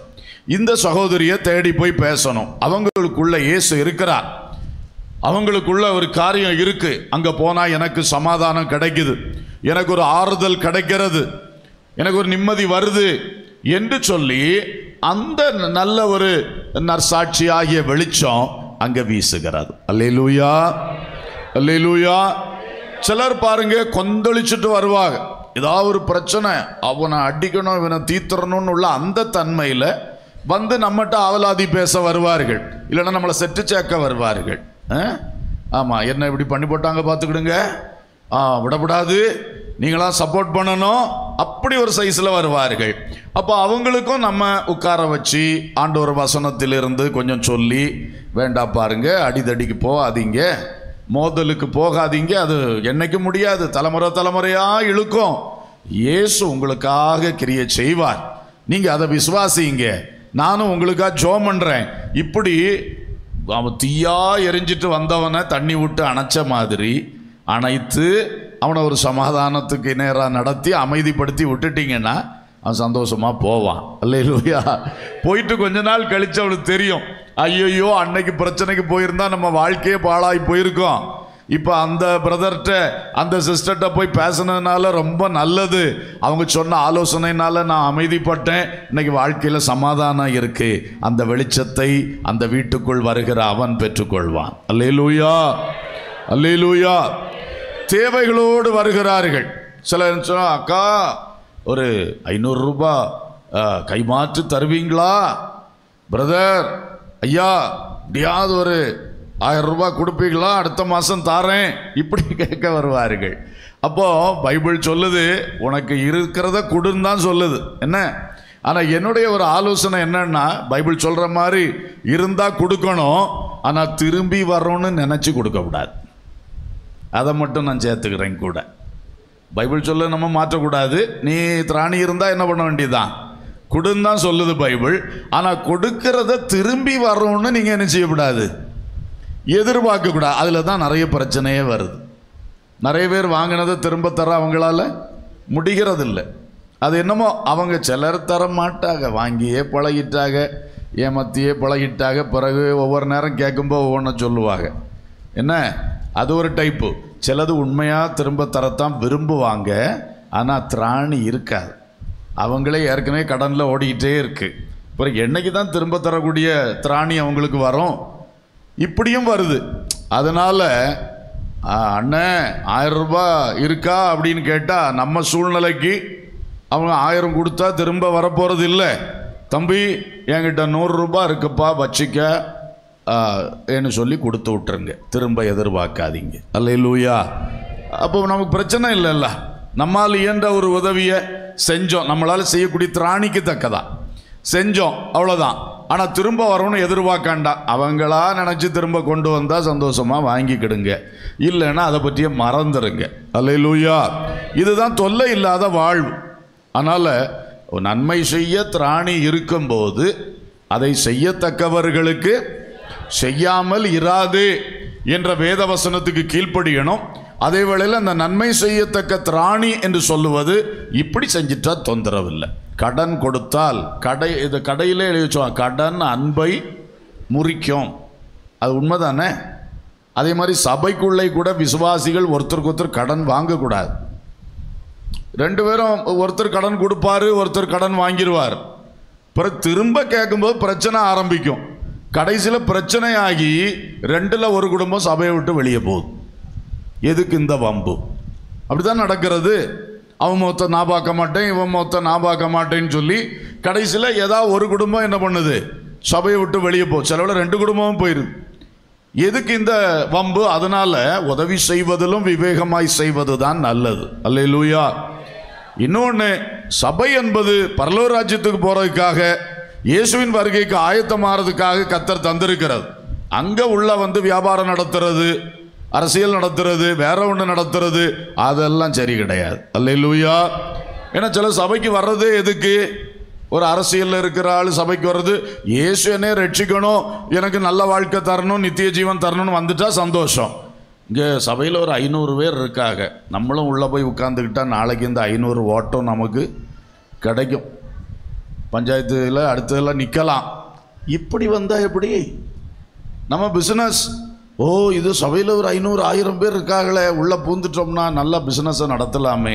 இந்த சகோதரியை தேடி போய் பேசணும் அவங்களுக்குள்ள இயேசு இருக்கிறார் அவங்களுக்குள்ள ஒரு காரியம் இருக்கு அங்க போனா எனக்கு சமாதானம் கிடைக்குது எனக்கு ஒரு ஆறுதல் கிடைக்கிறது எனக்கு ஒரு நிம்மதி வருது என்று சொல்லி அந்த நல்ல ஒரு நற்சாட்சி ஆகிய வெளிச்சம் அங்க வீசுகிறது அல்லேலூயா அல்லேலூயா சிலர் பாருங்க கொந்தளிச்சுட்டு வருவாங்க ஏதாவது ஒரு பிரச்சனை அவனை அடிக்கணும் இவனை தீத்துறணும்னு உள்ள அந்த தன்மையில் வந்து நம்மகிட்ட ஆவலாதி பேச வருவார்கள் இல்லைன்னா நம்மளை செட்டு சேர்க்க வருவார்கள் ஆ? ஆமா என்ன இப்படி பண்ணி போட்டாங்க பார்த்துக்கிடுங்க ஆ விடக்கூடாது நீங்களாம் சப்போர்ட் பண்ணணும் அப்படி ஒரு சைஸில் வருவார்கள் அப்போ அவங்களுக்கும் நம்ம உட்கார வச்சு ஆண்டவர் வசனத்திலிருந்து கொஞ்சம் சொல்லி வேண்டா பாருங்க அடிதடிக்கு போகாதீங்க மோதலுக்கு போகாதீங்க அது என்னைக்கு முடியாது தலைமுறை தலைமுறையா இழுக்கும் இயேசு உங்களுக்காக கிரியை செய்வார் நீங்க அதை விசுவாசிங்க நானும் உங்களுக்காக ஜோம் பண்றேன் இப்படி அவன் தீயா எரிஞ்சிட்டு வந்தவனை தண்ணி விட்டு அணைச்ச மாதிரி அணைத்து அவனை ஒரு சமாதானத்துக்கு நேராக நடத்தி அமைதிப்படுத்தி விட்டுட்டீங்கன்னா அவன் சந்தோஷமா போவான் அல்லையா போயிட்டு கொஞ்ச நாள் கழிச்சு அவனுக்கு தெரியும் ஐயையோ அன்னைக்கு பிரச்சனைக்கு போயிருந்தா நம்ம வாழ்க்கையே பாழாய் போயிருக்கோம் இப்போ அந்த பிரதர்கிட்ட அந்த சிஸ்டர்கிட்ட போய் பேசுனதுனால ரொம்ப நல்லது அவங்க சொன்ன ஆலோசனைனால நான் அமைதிப்பட்டேன் இன்னைக்கு வாழ்க்கையில் சமாதானம் இருக்கு அந்த வெளிச்சத்தை அந்த வீட்டுக்குள் வருகிற அவன் பெற்றுக்கொள்வான் அல்லேலூயா அல்லேலூயா தேவைகளோடு வருகிறார்கள் சிலர் சொன்னா அக்கா ஒரு ஐநூறு ரூபாய் அஹ், கைமாற்று தருவீங்களா பிரதர் ஐயா எப்படியாவது ஒரு ஆயிரம் ரூபாய் கொடுப்பீங்களா அடுத்த மாதம் தாரேன் இப்படி கேட்க வருவார்கள் அப்போ பைபிள் சொல்லுது உனக்கு இருக்கிறத கொடுன்னு தான் சொல்லுது என்ன ஆனால் என்னுடைய ஒரு ஆலோசனை என்னன்னா பைபிள் சொல்கிற மாதிரி இருந்தால் கொடுக்கணும் ஆனால் திரும்பி வரணும்னு நினச்சி கொடுக்கக்கூடாது அதை மட்டும் நான் சேர்த்துக்கிறேன் கூட பைபிள் சொல்ல நம்ம மாற்றக்கூடாது நீ திராணி இருந்தால் என்ன பண்ண வேண்டியதுதான் கொடுன்னு தான் சொல்லுது பைபிள் ஆனால் கொடுக்கறத திரும்பி வரணும்னு நீங்கள் என்ன செய்யக்கூடாது எதிர்பார்க்கக்கூடாது அதில் தான் நிறைய பிரச்சனையே வருது நிறைய பேர் வாங்கினதை திரும்ப தர அவங்களால முடிகிறதில்ல அது என்னமோ அவங்க சிலர் தர மாட்டாங்க வாங்கியே பழகிட்டாங்க ஏமாத்தியே பழகிட்டாங்க பிறகு ஒவ்வொரு நேரம் கேட்கும்போது ஒவ்வொன்றை சொல்லுவாங்க என்ன அது ஒரு டைப்பு சிலது உண்மையாக திரும்ப தரத்தான் விரும்புவாங்க ஆனால் திராணி இருக்காது அவங்களே ஏற்கனவே கடனில் ஓடிக்கிட்டே இருக்கு அப்புறம் என்னைக்கு தான் திரும்ப தரக்கூடிய திராணி அவங்களுக்கு வரும் இப்படியும் வருது அதனால் அண்ணன் ஆயிரம் ரூபாய் இருக்கா அப்படின்னு கேட்டால் நம்ம சூழ்நிலைக்கு அவங்க ஆயிரம் கொடுத்தா திரும்ப வரப்போகிறது இல்லை தம்பி என்கிட்ட நூறுரூபா இருக்குப்பா வச்சிக்க ஆ, ன்னு சொல்லி கொடுத்து விட்டுருங்க திரும்ப எதிர்பார்க்காதீங்க அல்ல லூயா அப்போ நமக்கு பிரச்சனை இல்லைல்ல நம்மால் இயன்ற ஒரு உதவியை செஞ்சோம் நம்மளால் செய்யக்கூடிய திராணிக்கு தக்கதா செஞ்சோம் அவ்வளோதான் ஆனால் திரும்ப வரணும்னு எதிர்பார்க்காண்டா அவங்களா நினச்சி திரும்ப கொண்டு வந்தால் சந்தோஷமாக வாங்கிக்கிடுங்க இல்லைன்னா அதை பற்றிய மறந்துடுங்க அல்லையிலூயா இதுதான் தொல்லை இல்லாத வாழ்வு அதனால் நன்மை செய்ய திராணி இருக்கும்போது அதை செய்யத்தக்கவர்களுக்கு செய்யாமல் இராது என்ற வேத வசனத்துக்கு கீழ்ப்படியணும் அதே வேளையில் அந்த நன்மை செய்யத்தக்க திராணி என்று சொல்லுவது இப்படி செஞ்சிட்டா தொந்தரவில்லை கடன் கொடுத்தால் கடை இது கடையிலே எழுதி வச்சோம் கடன் அன்பை முறிக்கும் அது உண்மைதானே அதே மாதிரி சபைக்குள்ளே கூட விசுவாசிகள் ஒருத்தருக்கு ஒருத்தர் கடன் வாங்கக்கூடாது ரெண்டு பேரும் ஒருத்தர் கடன் கொடுப்பாரு ஒருத்தர் கடன் வாங்கிடுவார் பிறகு திரும்ப கேட்கும்போது பிரச்சனை ஆரம்பிக்கும் கடைசியில் பிரச்சனையாகி ரெண்டில் ஒரு குடும்பம் சபையை விட்டு வெளியே போகுது எதுக்கு இந்த வம்பு அப்படிதான் நடக்கிறது அவன் மொத்த நான் பார்க்க மாட்டேன் இவன் மொத்த நான் பார்க்க மாட்டேன்னு சொல்லி கடைசியில் ஏதாவது ஒரு குடும்பம் என்ன பண்ணுது சபையை விட்டு வெளியே போ சிலவில் ரெண்டு குடும்பமும் போயிருது எதுக்கு இந்த வம்பு அதனால உதவி செய்வதிலும் விவேகமாய் செய்வது தான் நல்லது அல்லேலூயா இன்னொன்று சபை என்பது பரலோக ராஜ்யத்துக்கு போறதுக்காக இயேசுவின் வருகைக்கு ஆயத்தமாறதுக்காக கத்தர் தந்திருக்கிறது அங்க உள்ள வந்து வியாபாரம் நடத்துறது அரசியல் நடத்துறது வேற ஒன்று நடத்துறது அதெல்லாம் சரி கிடையாது அல்லேலூயா ஏன்னா சில சபைக்கு வர்றதே எதுக்கு ஒரு அரசியலில் இருக்கிற ஆள் சபைக்கு வர்றது இயேசு என்னை ரட்சிக்கணும் எனக்கு நல்ல வாழ்க்கை தரணும் நித்திய ஜீவன் தரணும்னு வந்துட்டா சந்தோஷம் இங்கே சபையில் ஒரு ஐநூறு பேர் இருக்காங்க நம்மளும் உள்ளே போய் உட்காந்துக்கிட்டா நாளைக்கு இந்த ஐநூறு ஓட்டம் நமக்கு கிடைக்கும் பஞ்சாயத்தில் அடுத்ததெல்லாம் நிற்கலாம் இப்படி வந்தால் எப்படி நம்ம பிஸ்னஸ் ஓ இது சபையில் ஒரு ஐநூறு ஆயிரம் பேர் இருக்காங்களே உள்ளே பூந்துட்டோம்னா நல்லா பிஸ்னஸை நடத்தலாமே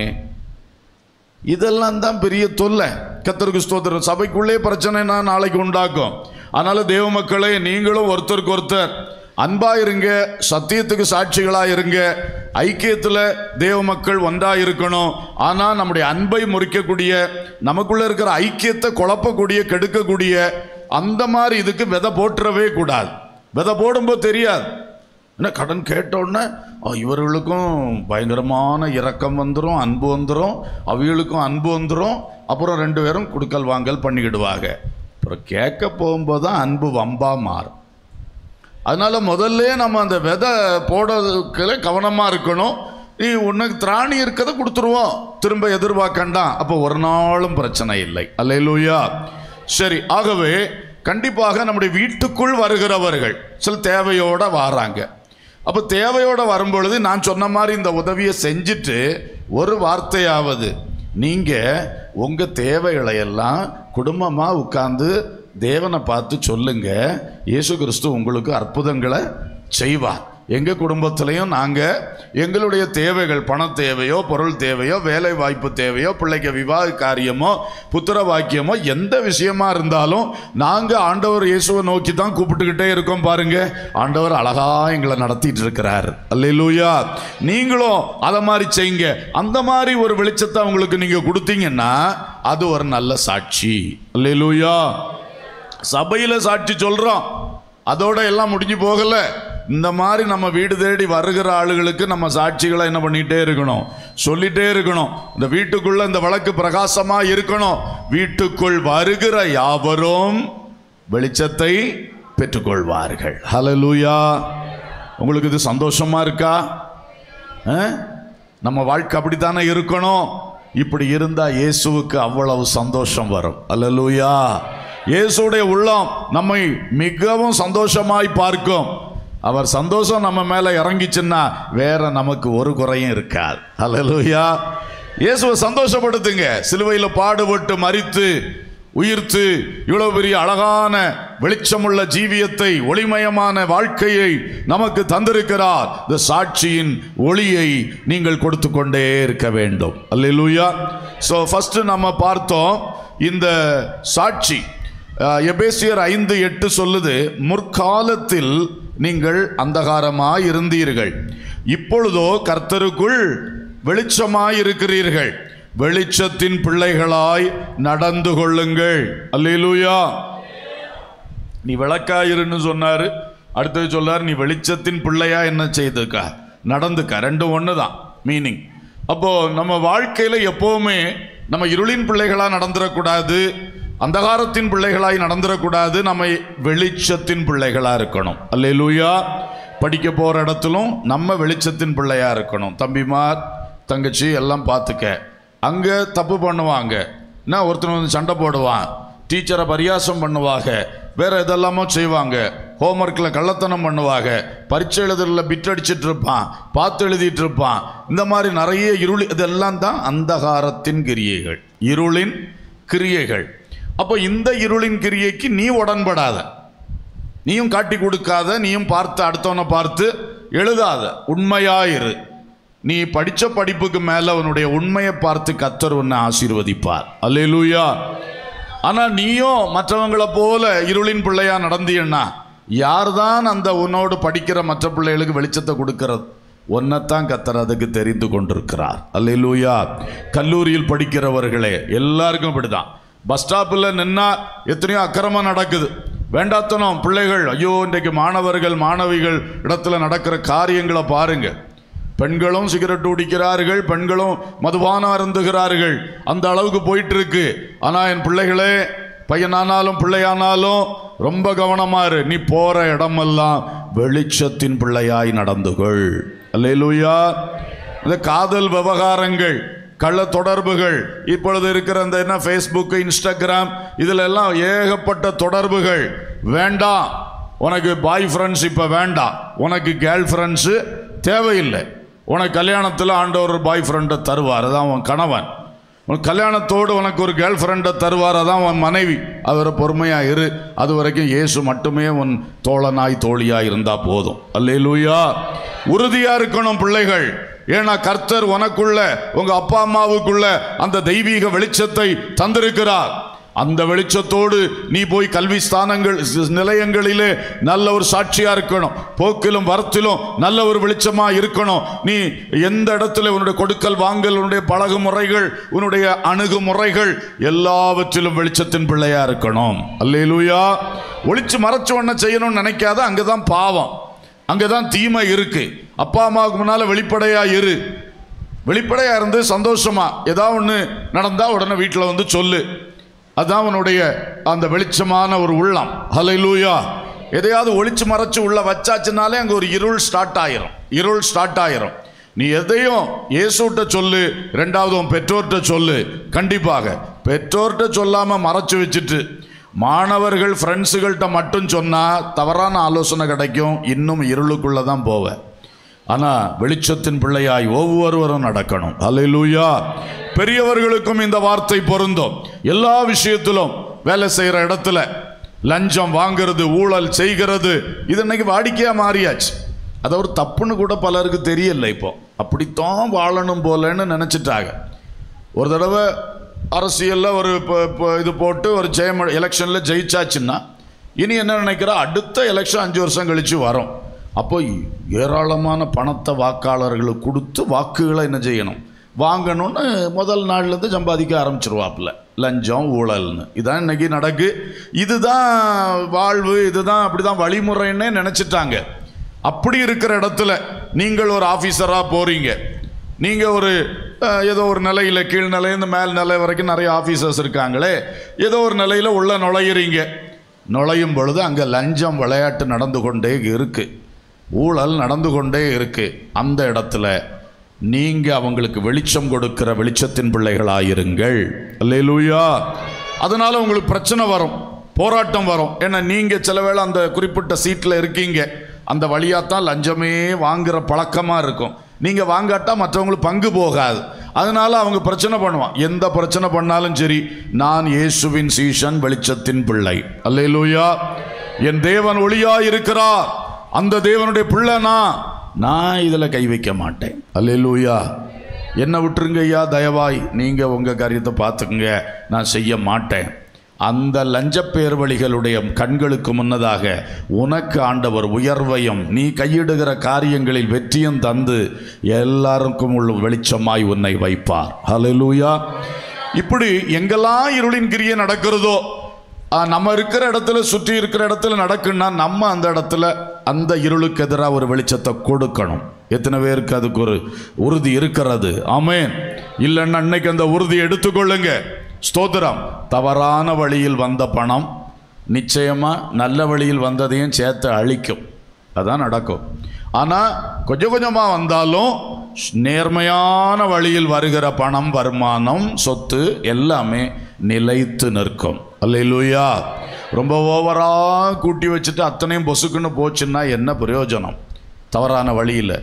இதெல்லாம் தான் பெரிய தொல்லை கத்தருக்கு ஸ்தோத்திரம் சபைக்குள்ளே பிரச்சனைனா நாளைக்கு உண்டாக்கும் அதனால தேவ மக்களே நீங்களும் ஒருத்தருக்கு ஒருத்தர் அன்பா இருங்க சத்தியத்துக்கு சாட்சிகளா இருங்க ஐக்கியத்தில் தேவ மக்கள் ஒன்றா இருக்கணும் ஆனால் நம்முடைய அன்பை முறிக்கக்கூடிய நமக்குள்ள இருக்கிற ஐக்கியத்தை குழப்பக்கூடிய கெடுக்கக்கூடிய அந்த மாதிரி இதுக்கு விதை போட்டுறவே கூடாது விதை போடும்போது தெரியாது என்ன கடன் கேட்டோடனே இவர்களுக்கும் பயங்கரமான இரக்கம் வந்துடும் அன்பு வந்துடும் அவிகளுக்கும் அன்பு வந்துடும் அப்புறம் ரெண்டு பேரும் குடுக்கல் வாங்கல் பண்ணிக்கிடுவாங்க அப்புறம் கேட்க போகும்போது தான் அன்பு வம்பா மாறும் அதனால முதல்ல நம்ம அந்த விதை போடுறதுக்குள்ள கவனமாக இருக்கணும் நீ உனக்கு திராணி இருக்கதை கொடுத்துருவோம் திரும்ப எதிர்பார்க்கண்டாம் அப்போ ஒரு நாளும் பிரச்சனை இல்லை அல்லையிலூயா சரி ஆகவே கண்டிப்பாக நம்முடைய வீட்டுக்குள் வருகிறவர்கள் சில தேவையோட வராங்க அப்போ தேவையோட வரும்பொழுது நான் சொன்ன மாதிரி இந்த உதவியை செஞ்சுட்டு ஒரு வார்த்தையாவது நீங்கள் உங்கள் தேவைகளை எல்லாம் குடும்பமாக உட்கார்ந்து தேவனை பார்த்து சொல்லுங்க இயேசு கிறிஸ்து உங்களுக்கு அற்புதங்களை செய்வார் எங்கள் குடும்பத்திலையும் நாங்கள் எங்களுடைய தேவைகள் பண தேவையோ பொருள் தேவையோ வேலை வாய்ப்பு தேவையோ பிள்ளைக்கு விவாக காரியமோ புத்திர வாக்கியமோ எந்த விஷயமா இருந்தாலும் நாங்கள் ஆண்டவர் இயேசுவை நோக்கி தான் கூப்பிட்டுக்கிட்டே இருக்கோம் பாருங்க ஆண்டவர் அழகா எங்களை நடத்திட்டு இருக்கிறார் அல்லேலூயா நீங்களும் அதை மாதிரி செய்யுங்க அந்த மாதிரி ஒரு வெளிச்சத்தை அவங்களுக்கு நீங்கள் கொடுத்தீங்கன்னா அது ஒரு நல்ல சாட்சி அல்லேலூயா சபையில் சாட்சி சொல்கிறோம் அதோட எல்லாம் முடிஞ்சு போகல இந்த மாதிரி நம்ம வீடு தேடி வருகிற ஆளுகளுக்கு நம்ம சாட்சிகளை என்ன பண்ணிட்டே இருக்கணும் சொல்லிட்டே இருக்கணும் இந்த வீட்டுக்குள்ள இந்த வழக்கு பிரகாசமா இருக்கணும் வீட்டுக்குள் வருகிற யாவரும் வெளிச்சத்தை பெற்றுக்கொள்வார்கள் ஹalleluya உங்களுக்கு இது சந்தோஷமா இருக்கா ஆ? நம்ம வாழ்க்கை அப்படித்தானே இருக்கணும் இப்படி இருந்தா இயேசுவுக்கு அவ்வளவு சந்தோஷம் வரும் அல்லேலூயா இயேசுடைய உள்ளம் நம்மை மிகவும் சந்தோஷமாய் பார்க்கும் அவர் சந்தோஷம் நம்ம மேல இறங்கிச்சுன்னா வேற நமக்கு ஒரு குறையும் இருக்காது அல்லேலூயா இயேசுவை சந்தோஷப்படுத்துங்க சிலுவையில் பாடுபட்டு மரித்து உயிர்த்து இவ்வளவு பெரிய அழகான வெளிச்சமுள்ள ஜீவியத்தை ஒளிமயமான வாழ்க்கையை நமக்கு தந்திருக்கிறார் இந்த சாட்சியின் ஒளியை நீங்கள் கொடுத்து கொண்டே இருக்க வேண்டும் அல்லேலூயா ஸோ ஃபர்ஸ்ட் நம்ம பார்த்தோம் இந்த சாட்சி அஹ், எபேசியர் ஐந்து எட்டு சொல்லுது முற்காலத்தில் நீங்கள் அந்தகாரமாய் இருந்தீர்கள் இப்பொழுதோ கர்த்தருக்குள் வெளிச்சமாய் இருக்கிறீர்கள் வெளிச்சத்தின் பிள்ளைகளாய் நடந்து கொள்ளுங்கள் அல்லேலூயா நீ விளக்காயிருன்னு சொன்னாரு அடுத்தது சொல்லார் நீ வெளிச்சத்தின் பிள்ளையா என்ன செய்துக்க நடந்துக்க ரெண்டும் ஒன்று தான் மீனிங் அப்போ நம்ம வாழ்க்கையில எப்பவுமே நம்ம இருளின் பிள்ளைகளா நடந்துடக்கூடாது அந்தகாரத்தின் பிள்ளைகளாய் நடந்துடக்கூடாது நம்ம வெளிச்சத்தின் பிள்ளைகளா இருக்கணும் அல்லேலூயா படிக்க போற இடத்திலும் நம்ம வெளிச்சத்தின் பிள்ளையா இருக்கணும் தம்பிமார் தங்கச்சி எல்லாம் பார்த்துக்க அங்க தப்பு பண்ணுவாங்க என்ன ஒருத்தன் வந்து சண்டை போடுவான் டீச்சரை பரியாசம் பண்ணுவாங்க வேற எதெல்லாமோ செய்வாங்க ஹோம்ஒர்க்கில் கள்ளத்தனம் பண்ணுவாங்க பரீட்சை எழுதுறதுல பிட் அடிச்சிட்டு இருப்பான் பார்த்து எழுதிட்டு இருப்பான் இந்த மாதிரி நிறைய இருள் இதெல்லாம் தான் அந்தகாரத்தின் கிரியைகள் இருளின் கிரியைகள் அப்போ இந்த இருளின் கிரியைக்கு நீ உடன்படாத நீயும் காட்டி கொடுக்காத நீயும் பார்த்து அடுத்தவனை பார்த்து எழுதாத உண்மையாயிரு நீ படிச்ச படிப்புக்கு மேல உன்னுடைய உண்மையை பார்த்து கத்தர் உன்னை ஆசீர்வதிப்பார் அல்லேலூயா ஆனா நீயும் மற்றவங்களை போல இருளின் பிள்ளையா நடந்தீன்னா யார்தான் அந்த உன்னோடு படிக்கிற மற்ற பிள்ளைகளுக்கு வெளிச்சத்தை கொடுக்கிறது ஒன்னைத்தான் கத்தர் அதுக்கு தெரிந்து கொண்டிருக்கிறார் அல்லேலூயா கல்லூரியில் படிக்கிறவர்களே எல்லாருக்கும் இப்படிதான் பஸ் ஸ்டாப்பில் நின்னா எத்தனையோ அக்கிரமம் நடக்குது வேண்டாத்தனம் பிள்ளைகள் ஐயோ இன்றைக்கு மாணவர்கள் மாணவிகள் இடத்துல நடக்கிற காரியங்களை பாருங்க பெண்களும் சிகரெட் குடிக்கிறார்கள் பெண்களும் மதுபானம் அருந்துகிறார்கள் அந்த அளவுக்கு போயிட்டு இருக்கு ஆனா என் பிள்ளைகளே பையனானாலும் பிள்ளையானாலும் ரொம்ப கவனமா இரு நீ போற இடமெல்லாம் வெளிச்சத்தின் பிள்ளையாய் நடந்துகொள் அல்லேலூயா இந்த காதல் விவகாரங்கள் கள்ள தொடர்புகள் இப்பொழுது இருக்கிற அந்த என்ன ஃபேஸ்புக் இன்ஸ்டாகிராம் இதுல எல்லாம் ஏகப்பட்ட தொடர்புகள் வேண்டாம் உனக்கு பாய் ஃப்ரெண்ட்ஸ் இப்போ வேண்டாம் உனக்கு கேர்ள் ஃப்ரெண்ட்ஸு தேவையில்லை உனக்கு கல்யாணத்தில் ஆண்டவர் பாய் ஃப்ரெண்டை தருவார் அதான் உன் கணவன் உன் கல்யாணத்தோடு உனக்கு ஒரு கேர்ள் ஃப்ரெண்டை தருவார் அதான் உன் மனைவி அவரை பொறுமையா இரு அது வரைக்கும் இயேசு மட்டுமே உன் தோழனாய் தோழியா இருந்தா போதும் அல்லேலூயா உறுதியா இருக்கணும் பிள்ளைகள் ஏன்னா கர்த்தர் உனக்குள்ள உங்க அப்பா அம்மாவுக்குள்ள அந்த தெய்வீக வெளிச்சத்தை தந்திருக்கிறார் அந்த வெளிச்சத்தோடு நீ போய் கல்வி ஸ்தானங்கள் ஸ்- நிலையங்களிலே நல்ல ஒரு சாட்சியா இருக்கணும் போக்கிலும் வரத்திலும் நல்ல ஒரு வெளிச்சமா இருக்கணும் நீ எந்த இடத்துல உன்னுடைய கொடுக்கல் வாங்கல் உன்னுடைய பழகு முறைகள் உன்னுடைய அணுகுமுறைகள் எல்லாவற்றிலும் வெளிச்சத்தின் பிள்ளையா இருக்கணும் அல்லேலூயா ஒளிச்சு மறைச்சு ஒன்ன செய்யணும்னு நினைக்காத அங்கதான் பாவம் அங்கதான் தீமை இருக்கு அப்பா அம்மாவுக்கு முன்னால வெளிப்படையா இரு வெளிப்படையா இருந்து சந்தோஷமா ஏதாவது ஒன்று நடந்தா உடனே வீட்டில் வந்து சொல்லு அதான் உன்னுடைய அந்த வெளிச்சமான ஒரு உள்ளம் ஹalleluya எதையாவது ஒளிச்சு மறைச்சு உள்ள வச்சாச்சுனாலே அங்கே ஒரு இருள் ஸ்டார்ட் ஆயிரும் இருள் ஸ்டார்ட் ஆயிரும் நீ எதையும் இயேசுட்ட சொல்லு ரெண்டாவது உன் பெற்றோர்கிட்ட சொல்லு கண்டிப்பாக பெற்றோர்கிட்ட சொல்லாம மறைச்சு வச்சுட்டு மாணவர்கள் ஃப்ரெண்ட்ஸுகள்கிட்ட மட்டும் சொன்னா தவறான ஆலோசனை கிடைக்கும் இன்னும் இருளுக்குள்ள தான் போவேன் ஆனா வெளிச்சத்தின் பிள்ளையாய் ஒவ்வொருவரும் நடக்கணும் அல்லேலூயா பெரியவர்களுக்கும் இந்த வார்த்தை பொருந்தும் எல்லா விஷயத்திலும் வேலை செய்யற இடத்துல லஞ்சம் வாங்குறது ஊழல் செய்கிறது இது இன்னைக்கு வாடிக்கையா மாறியாச்சு அது ஒரு தப்புன்னு கூட பலருக்கு தெரியல இப்போ அப்படித்தான் வாழணும் போலன்னு நினைச்சிட்டாங்க ஒரு தடவை அரசியலில் ஒரு இப்போ இப்போ இது போட்டு ஒரு ஜெயம் எலெக்ஷனில் ஜெயிச்சாச்சுன்னா இனி என்ன நினைக்கிறா அடுத்த எலெக்ஷன் அஞ்சு வருஷம் கழிச்சு வரும் அப்போ ஏராளமான பணத்தை வாக்காளர்களுக்கு கொடுத்து வாக்குகளை என்ன செய்யணும் வாங்கணும்னு முதல் நாள்லேருந்து சம்பாதிக்க ஆரம்பிச்சிருவாப்புல லஞ்சம் ஊழல்னு இதான் இன்னைக்கு நடக்கு இதுதான் வாழ்வு இதுதான் அப்படிதான் வழிமுறைன்னே நினச்சிட்டாங்க அப்படி இருக்கிற இடத்துல நீங்கள் ஒரு ஆஃபீஸராக போறீங்க நீங்கள் ஒரு அஹ், ஏதோ ஒரு நிலையில் கீழ் நிலையிருந்து மேல் நிலை வரைக்கும் நிறைய ஆஃபீஸர்ஸ் இருக்காங்களே ஏதோ ஒரு நிலையில் உள்ள நுழையிறீங்க நுழையும் பொழுது அங்கே லஞ்சம் விளையாட்டு நடந்து கொண்டே இருக்கு ஊழல் நடந்து கொண்டே இருக்கு அந்த இடத்துல நீங்க அவங்களுக்கு வெளிச்சம் கொடுக்கிற வெளிச்சத்தின் பிள்ளைகளாயிருங்கள் அல்லேலூயா அதனால உங்களுக்கு பிரச்சனை வரும் போராட்டம் வரும் ஏன்னா நீங்க சில வேளை அந்த குறிப்பிட்ட சீட்ல இருக்கீங்க அந்த வழியாத்தான் லஞ்சமே வாங்குற பழக்கமா இருக்கும் நீங்க வாங்காட்டா மற்றவங்களுக்கு பங்கு போகாது அதனால அவங்க பிரச்சனை பண்ணுவான் எந்த பிரச்சனை பண்ணாலும் சரி நான் இயேசுவின் சீஷன் வெளிச்சத்தின் பிள்ளை அல்லேலூயா என் தேவன் ஒளியா இருக்கிறார் அந்த தேவனுடைய பிள்ளை நான் நான் இதில் கை வைக்க மாட்டேன் அல்லேலூயா என்ன விட்டுருங்க ஐயா தயவாய் நீங்கள் உங்கள் காரியத்தை பார்த்துக்குங்க நான் செய்ய மாட்டேன் அந்த லஞ்சப்பேர்வழிகளுடைய கண்களுக்கு முன்னதாக உனக்கு ஆண்டவர் உயர்வையும் நீ கையிடுகிற காரியங்களில் வெற்றியும் தந்து எல்லாருக்கும் உள்ள வெளிச்சமாய் உன்னை வைப்பார் ஹalleluya இப்படி எங்கெல்லாம் இருளின் கிரியை நடக்கிறதோ ஆ, நம்ம இருக்கிற இடத்துல சுற்றி இருக்கிற இடத்துல நடக்குன்னா நம்ம அந்த இடத்துல அந்த இருளுக்கு எதிராக ஒரு வெளிச்சத்தை கொடுக்கணும் எத்தனை பேருக்கு அதுக்கு ஒரு உறுதி இருக்கிறது ஆமென் இல்லைன்னா அன்னைக்கு அந்த உறுதி எடுத்துக்கொள்ளுங்க ஸ்தோத்திரம் தவறான வழியில் வந்த பணம் நிச்சயமா நல்ல வழியில் வந்ததையும் சேர்த்து அழிக்கும் அதான் நடக்கும் ஆனால் கொஞ்சம் கொஞ்சமாக வந்தாலும் நேர்மையான வழியில் வருகிற பணம் வருமானம் சொத்து எல்லாமே நிலைத்து நிற்கும் அல்லேலூயா ரொம்ப ஓவரா கூட்டி வச்சுட்டு அத்தனையும் பொசுக்குன்னு போச்சுன்னா என்ன பிரயோஜனம் தவறான வழியில்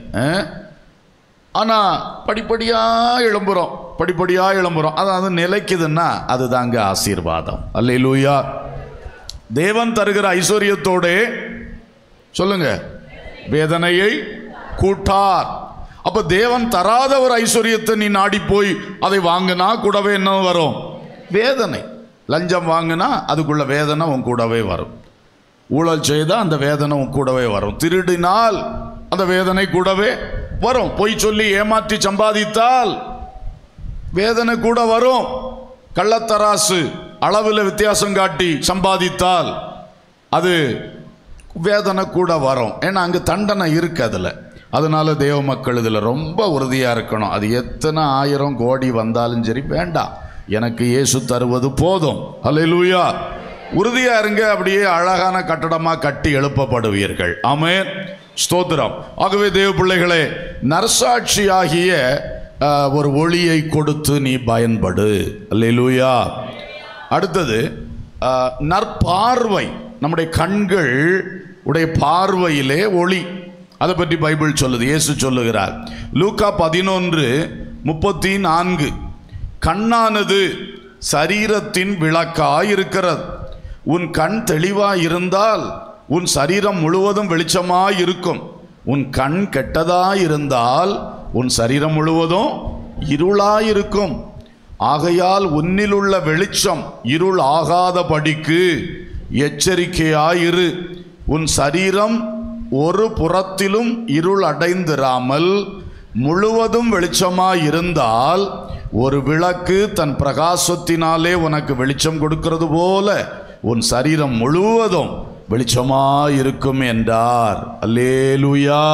ஆனால் படிப்படியாக எழும்புறோம் படிப்படியாக எழும்புறோம் அது அது நிலைக்குதுன்னா அதுதாங்க ஆசீர்வாதம் அல்லேலூயா தேவன் தருகிற ஐஸ்வர்யத்தோடே சொல்லுங்க வேதனையை கூட்டார் அப்ப தேவன் தராத ஒரு ஐஸ்வர்யத்தை நீ நாடி போய் அதை வாங்கினா கூடவே என்ன வரும் வேதனை லஞ்சம் வாங்கினா அதுக்குள்ள வேதனை உன் கூடவே வரும் ஊழல் செய்தால் அந்த வேதனை உன் கூடவே வரும் திருடினால் அந்த வேதனை கூடவே வரும் பொய் சொல்லி ஏமாற்றி சம்பாதித்தால் வேதனை கூட வரும் கள்ளத்தராசு அளவில் வித்தியாசம் காட்டி சம்பாதித்தால் அது வேதனை கூட வரும் ஏன்னா அங்கே தண்டனை இருக்கு அதில் அதனால தேவ மக்கள் இதில் ரொம்ப உறுதியாக இருக்கணும் அது எத்தனை ஆயிரம் கோடி வந்தாலும் சரி வேண்டாம் எனக்கு இயேசு தருவது போதும் அல்லேலூயா உறுதியா இருங்க அப்படியே அழகான கட்டடமா கட்டி எழுப்பப்படுவீர்கள் ஆமென் ஸ்தோத்திரம் ஆகவே தேவ பிள்ளைகளே நற்சாட்சியாகிய அஹ், ஒரு ஒளியை கொடுத்து நீ பயன்படு அல்லேலூயா அடுத்தது அஹ், நற்பார்வை நம்முடைய கண்கள் உடைய பார்வையிலே ஒளி அதை பற்றி பைபிள் சொல்லுது இயேசு சொல்லுகிறார் லூக்கா பதினொன்று முப்பத்தி நான்கு கண்ணானது சரீரத்தின் விளக்காயிருக்கிறது உன் கண் தெளிவாயிருந்தால் உன் சரீரம் முழுவதும் வெளிச்சமாய் இருக்கும் உன் கண் கெட்டதாயிருந்தால் உன் சரீரம் முழுவதும் இருளாயிருக்கும் ஆகையால் உன்னிலுள்ள வெளிச்சம் இருள் ஆகாதபடிக்கு எச்சரிக்கையாயிரு உன் சரீரம் ஒரு புறத்திலும் இருள் அடைந்திராமல் முழுவதும் வெளிச்சமாயிருந்தால் ஒரு விளக்கு தன் பிரகாசத்தினாலே உனக்கு வெளிச்சம் கொடுக்கிறது போல உன் சரீரம் முழுவதும் வெளிச்சமாயிருக்கும் என்றார் அல்லேலூயா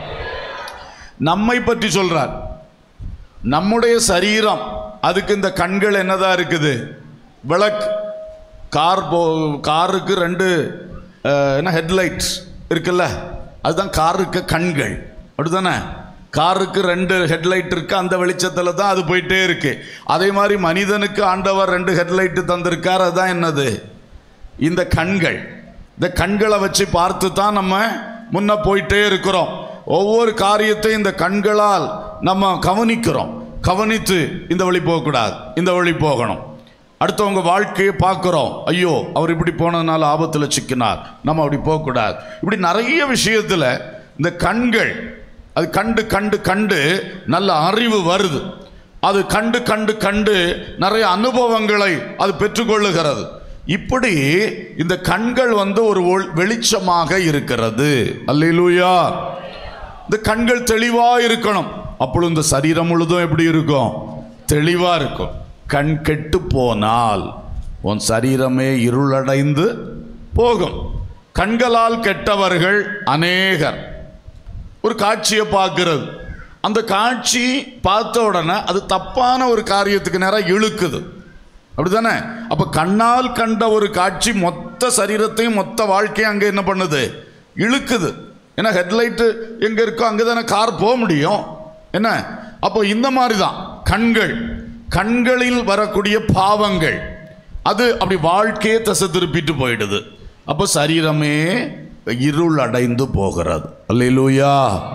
நம்மை பற்றி சொல்றார் நம்முடைய சரீரம் அதுக்கு இந்த கண்கள் என்னதான் இருக்குது விளக்கு கார் போ காருக்கு ரெண்டு அஹ், என்ன ஹெட்லைட்ஸ் இருக்குல்ல அதுதான் காருக்கு கண்கள் அப்படிதானே காருக்கு ரெண்டு ஹெட்லைட் இருக்கு அந்த வெளிச்சத்தில் தான் அது போயிட்டே இருக்கு அதே மாதிரி மனிதனுக்கு ஆண்டவர் ரெண்டு ஹெட்லைட்டு தந்திருக்கார் அதுதான் என்னது இந்த கண்கள் இந்த கண்களை வச்சு பார்த்து தான் நம்ம முன்ன போயிட்டே இருக்கிறோம் ஒவ்வொரு காரியத்தையும் இந்த கண்களால் நம்ம கவனிக்கிறோம் கவனித்து இந்த வழி போகக்கூடாது இந்த வழி போகணும் அடுத்தவங்க வாழ்க்கையை பார்க்குறோம் ஐயோ அவர் இப்படி போனதுனால ஆபத்தில் சிக்கினார் நம்ம அப்படி போகக்கூடாது இப்படி நிறைய விஷயத்தில் இந்த கண்கள் அது கண்டு கண்டு கண்டு நல்ல அறிவு வருது அது கண்டு கண்டு கண்டு நிறைய அனுபவங்களை அது பெற்றுக்கொள்ளுகிறது இப்படி இந்த கண்கள் வந்து ஒரு ஒள்- வெளிச்சமாக இருக்கிறது அல்லேலூயா இந்த கண்கள் தெளிவா இருக்கணும் அப்பொழுது இந்த சரீரம் முழுதும் எப்படி இருக்கும் தெளிவா இருக்கும் கண் கெட்டு போனால் உன் சரீரமே இருளடைந்து போகும் கண்களால் கெட்டவர்கள் அநேகர் ஒரு காட்சியை பார்க்கிறது அந்த காட்சி பார்த்த உடனே அது தப்பான ஒரு காரியத்துக்கு நேரம் இழுக்குது அப்படிதானே அப்ப கண்ணால் கண்ட ஒரு காட்சி மொத்த சரீரத்தையும் மொத்த வாழ்க்கையும் அங்க என்ன பண்ணுது இழுக்குது ஏன்னா ஹெட்லைட்டு எங்க இருக்கோ அங்கே தானே கார் போக முடியும் என்ன அப்போ இந்த மாதிரி தான் கண்கள் கண்களில் வரக்கூடிய பாவங்கள் அது அப்படி வாழ்க்கையே தசை திருப்பிட்டு போயிடுது அப்போ சரீரமே இருள் அடைந்து போகிறது அல்லேலூயா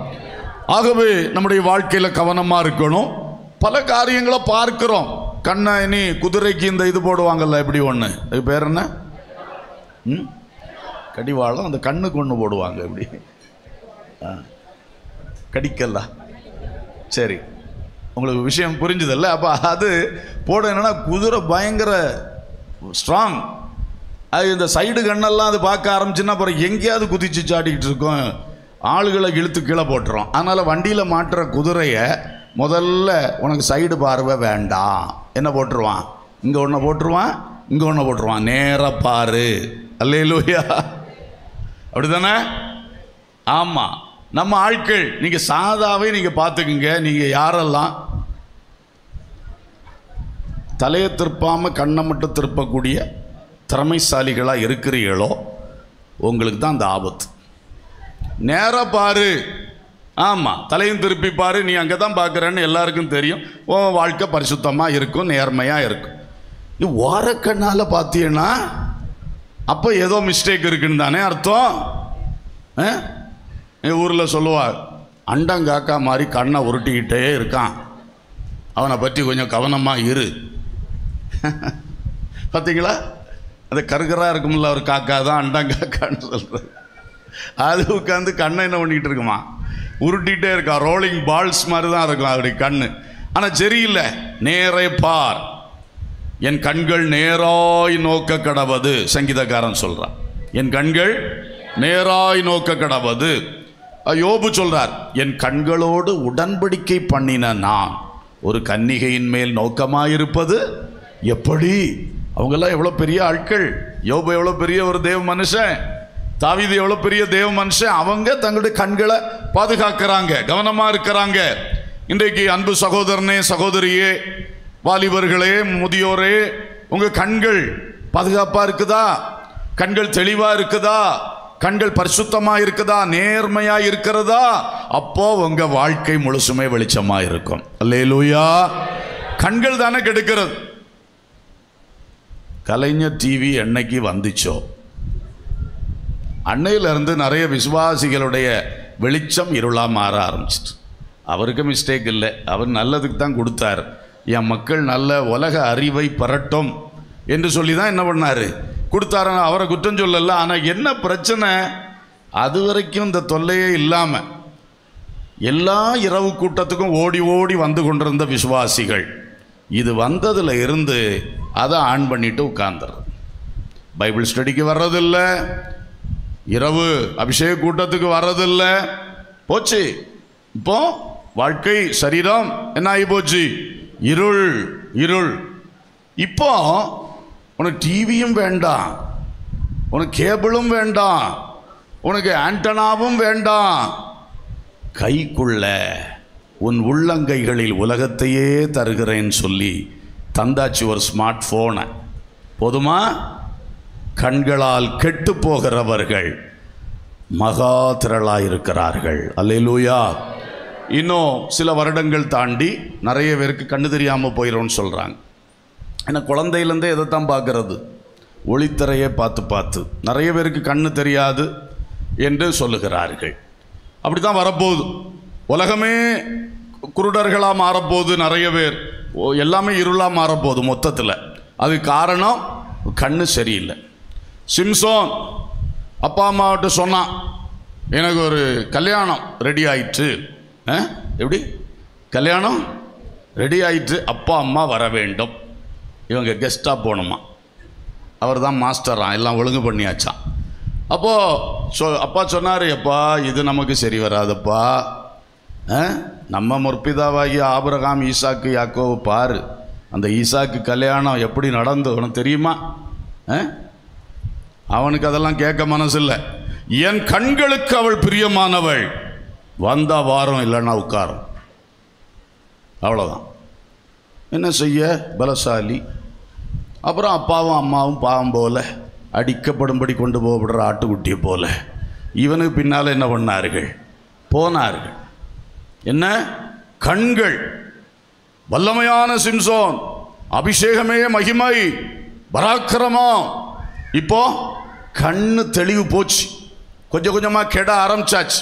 ஆகவே நம்முடைய வாழ்க்கையில கவனமா இருக்கணும் பல காரியங்களை பார்க்கிறோம் கண்ணை இனி குதிரைக்கு இந்த இது போடுவாங்கல்ல எப்படி ஒன்று அது பேர் என்ன ம் கடிவாளம் அந்த கண்ணுக்கு ஒன்று போடுவாங்க இப்படி ஆ. கடிக்கல்ல சரி உங்களுக்கு விஷயம் புரிஞ்சுதல்ல அப்போ அது போட என்னன்னா குதிரை பயங்கர ஸ்ட்ராங் அது இந்த சைடு கண்ணெல்லாம் அது பார்க்க ஆரம்பிச்சுன்னா அப்புறம் எங்கேயாவது குதிச்சு சாடிக்கிட்டு இருக்கோம் ஆளுகளை இழுத்து கீழே போட்டுரும் அதனால் வண்டியில் மாட்டுற குதிரையை முதல்ல உனக்கு சைடு பார்வை வேண்டாம் என்ன போட்டுருவான் இங்கே ஒன்று போட்டுருவான் இங்கே ஒன்று போட்டுருவான் நேராக பாரு அல்லேலூயா அப்படிதானே ஆமாம் நம்ம ஆட்கள் நீங்கள் சாதாவே நீங்கள் பார்த்துக்குங்க நீங்கள் யாரெல்லாம் தலையை திருப்பாமல் கண்ணை மட்டும் திருப்பக்கூடிய திறமைசாலிகளாக இருக்கிறீர்களோ உங்களுக்கு தான் அந்த ஆபத்து நேராக பாரு ஆமாம் தலையும் திருப்பி பாரு நீ அங்கே தான் பார்க்குறேன்னு எல்லாருக்கும் தெரியும் உன் வாழ்க்கை பரிசுத்தமாக இருக்கும் நேர்மையாக இருக்கும் நீ ஓரக்கண்ணால் பார்த்தீங்கன்னா அப்போ ஏதோ மிஸ்டேக் இருக்குன்னு தானே அர்த்தம் ஆ? என் ஊரில் சொல்லுவாள் அண்டங்காக்கா மாதிரி கண்ணை உருட்டிக்கிட்டே இருக்கான் அவனை பற்றி கொஞ்சம் கவனமாக இரு பார்த்தீங்களா அந்த கருகரா இருக்கும்ல ஒரு காக்கா தான் அண்டங்காக்கான்னு சொல்கிறது அது உட்காந்து கண்ணை என்ன பண்ணிக்கிட்டு இருக்குமா உருட்டிகிட்டே இருக்கா ரோலிங் பால்ஸ் மாதிரி தான் இருக்கும் அதோடைய கண்ணு ஆனால் சரியில்லை நேரே பார் என் கண்கள் நேராய் நோக்க கடவது சங்கீதக்காரன் சொல்றான் என் கண்கள் நேராய் நோக்க கடவது அஹ் யோபு சொல்றார் என் கண்களோடு உடன்படிக்கை பண்ணின நான் ஒரு கன்னிகையின் மேல் நோக்கமாயிருப்பது எப்படி அவங்கெல்லாம் எவ்வளோ பெரிய ஆட்கள் யோபு எவ்வளோ பெரிய ஒரு தேவ மனுஷன் தாவீது எவ்வளோ பெரிய தேவ மனுஷன் அவங்க தங்களுடைய கண்களை பாதுகாக்கிறாங்க கவனமா இருக்கிறாங்க இன்றைக்கு அன்பு சகோதரனே சகோதரியே வாலிபர்களே முதியோரே உங்க கண்கள் பாதுகாப்பா இருக்குதா கண்கள் தெளிவா இருக்குதா கண்கள் பரிசுத்தமா இருக்குதா நேர்மையா இருக்கிறதா அப்போ உங்க வாழ்க்கை முழுசுமே வெளிச்சமா இருக்கும் அல்லேலூயா கண்கள் தானே கெடுக்கிறது கலைஞர் டிவி என்னைக்கு வந்துச்சோ அன்னையிலிருந்து நிறைய விசுவாசிகளுடைய வெளிச்சம் இருளா மாற ஆரம்பிச்சிட்டு அவருக்கு மிஸ்டேக் இல்லை அவர் நல்லதுக்கு தான் கொடுத்தார் என் மக்கள் நல்ல உலக அறிவை பெறட்டும் என்று சொல்லி தான் என்ன பண்ணாரு கொடுத்தாரு அவரை குற்றம் சொல்லல ஆனால் என்ன பிரச்சனை அது வரைக்கும் இந்த தொல்லையே இல்லாமல் எல்லா இரவு கூட்டத்துக்கும் ஓடி ஓடி வந்து கொண்டிருந்த விசுவாசிகள் இது வந்ததில் இருந்து அதை ஆன் பண்ணிட்டு உட்கார்ந்துறது பைபிள் ஸ்டடிக்கு வர்றதில்ல இரவு அபிஷேக கூட்டத்துக்கு வர்றதில்ல போச்சு இப்போ வாழ்க்கை சரீரம் என்ன ஆகி போச்சு இருள் இருள் இப்போ உனக்கு டிவியும் வேண்டாம் உனக்கு கேபிளும் வேண்டாம் உனக்கு ஆண்டனாவும் வேண்டாம் கைக்குள்ள உன் உள்ளங்கைகளில் உலகத்தையே தருகிறேன் சொல்லி தந்தாச்சு ஒரு ஸ்மார்ட் ஃபோனை போதுமா கண்களால் கெட்டு போகிறவர்கள் மகா திரளாக இருக்கிறார்கள் அல்லேலூயா இன்னும் சில வருடங்கள் தாண்டி நிறைய பேருக்கு கண்ணு தெரியாமல் போயிடும்னு சொல்கிறாங்க ஏன்னா குழந்தையிலேருந்தே எதை தான் பார்க்கறது ஒளித்திரையை பார்த்து பார்த்து நிறைய பேருக்கு கண்ணு தெரியாது என்று சொல்லுகிறார்கள் அப்படி தான் வரப்போகுது உலகமே குருடர்களாக மாறப்போகுது நிறைய பேர் ஓ, எல்லாமே இருளாக மாறப்போகுது மொத்தத்தில் அது காரணம் கண்ணு சரியில்லை சிம்சோன் அப்பா அம்மாவிட்ட சொன்னான் எனக்கு ஒரு கல்யாணம் ரெடி ஆயிற்று ஆ? எப்படி கல்யாணம் ரெடி ஆயிற்று அப்பா அம்மா வர வேண்டும் இவங்க கெஸ்ட்டாக போகணுமா அவர் தான் மாஸ்டரா எல்லாம் ஒழுங்கு பண்ணியாச்சான் அப்போது சொ அப்பா சொன்னார் எப்பா இது நமக்கு சரி வராதப்பா ஆ? நம்ம முற்பிதாவாகி ஆபிரகாம் ஈசாக்கு யாக்கோவு பாரு அந்த ஈசாக்கு கல்யாணம் எப்படி நடந்து உனக்கு தெரியுமா ஆ? அவனுக்கு அதெல்லாம் கேட்க மனசில்லை என் கண்களுக்கு அவள் பிரியமானவள் வந்தா வாரம் இல்லைன்னா உட்காரும் அவ்வளோதான் என்ன செய்ய பலசாலி அப்புறம் அப்பாவும் அம்மாவும் பாவம் போல அடிக்கப்படும்படி கொண்டு போகப்படுற ஆட்டுக்குட்டியை போல இவனுக்கு பின்னால் என்ன பண்ணார்கள் போனார்கள் என்ன கண்கள் வல்லமையான சிம்சோன் அபிஷேகமே மகிமை பராக்கிரமம் இப்போ கண்ணு தெளிவு போச்சு கொஞ்சம் கொஞ்சமாக கெட ஆரம்பிச்சாச்சு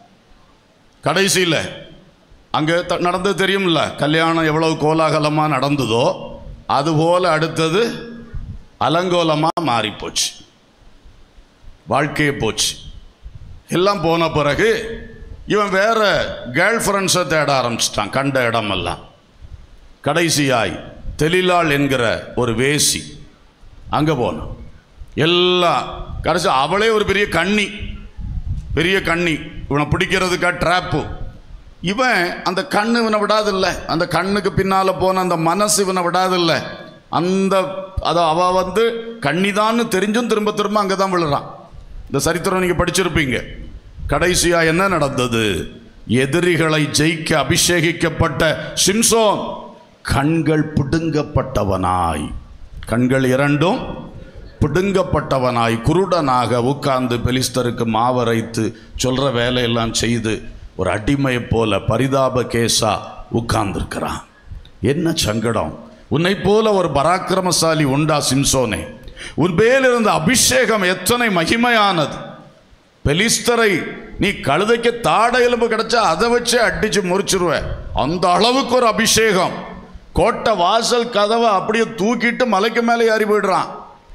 கடைசியில் அங்கே த நடந்தது தெரியும்ல கல்யாணம் எவ்வளவு கோலாகலமாக நடந்ததோ அதுபோல் அடுத்தது அலங்கோலமாக மாறிப்போச்சு வாழ்க்கையே போச்சு எல்லாம் போன பிறகு இவன் வேற கேர்ள் ஃப்ரெண்ட்ஸை தேட ஆரம்பிச்சிட்டான் கண்ட இடமெல்லாம் கடைசியாய் தெளிலாள் என்கிற ஒரு வேசி அங்கே போனான் எல்லாம் கடைசி அவளே ஒரு பெரிய கண்ணி பெரிய கண்ணி இவனை பிடிக்கிறதுக்கா ட்ராப்பு இவன் அந்த கண்ணு இவனை விடாதில்ல அந்த கண்ணுக்கு பின்னால் போன அந்த மனசு இவனை விடாதில்ல அந்த அதை அவ வந்து கண்ணிதான்னு தெரிஞ்சும் திரும்ப திரும்ப அங்கே தான் விழுறான் இந்த சரித்திரம் நீங்கள் படிச்சிருப்பீங்க கடைசியாக என்ன நடந்தது எதிரிகளை ஜெயிக்க அபிஷேகிக்கப்பட்ட சிம்சோன் கண்கள் பிடுங்கப்பட்டவனாய் கண்கள் இரண்டும் பிடுங்கப்பட்டவனாய் குருடனாக உட்கார்ந்து பெலிஸ்தருக்கு மாவரைத்து சொல்ற வேலையெல்லாம் செய்து ஒரு அடிமையைப் போல பரிதாப கேசா உட்கார்ந்திருக்கிறான் என்ன சங்கடம் உன்னை போல ஒரு பராக்கிரமசாலி உண்டா சிம்சோனே உன் பேலிருந்த அபிஷேகம் எத்தனை மகிமையானது பெலிஸ்தரை நீ கழுதைக்கு தாட எலும்பு கிடைச்சா அதை வச்சே அடிச்சு முறிச்சிருவ அந்த அளவுக்கு ஒரு அபிஷேகம் கோட்டை வாசல் கதவை அப்படியே தூக்கிட்டு மலைக்கு மேலே ஏறி போயிடுறான்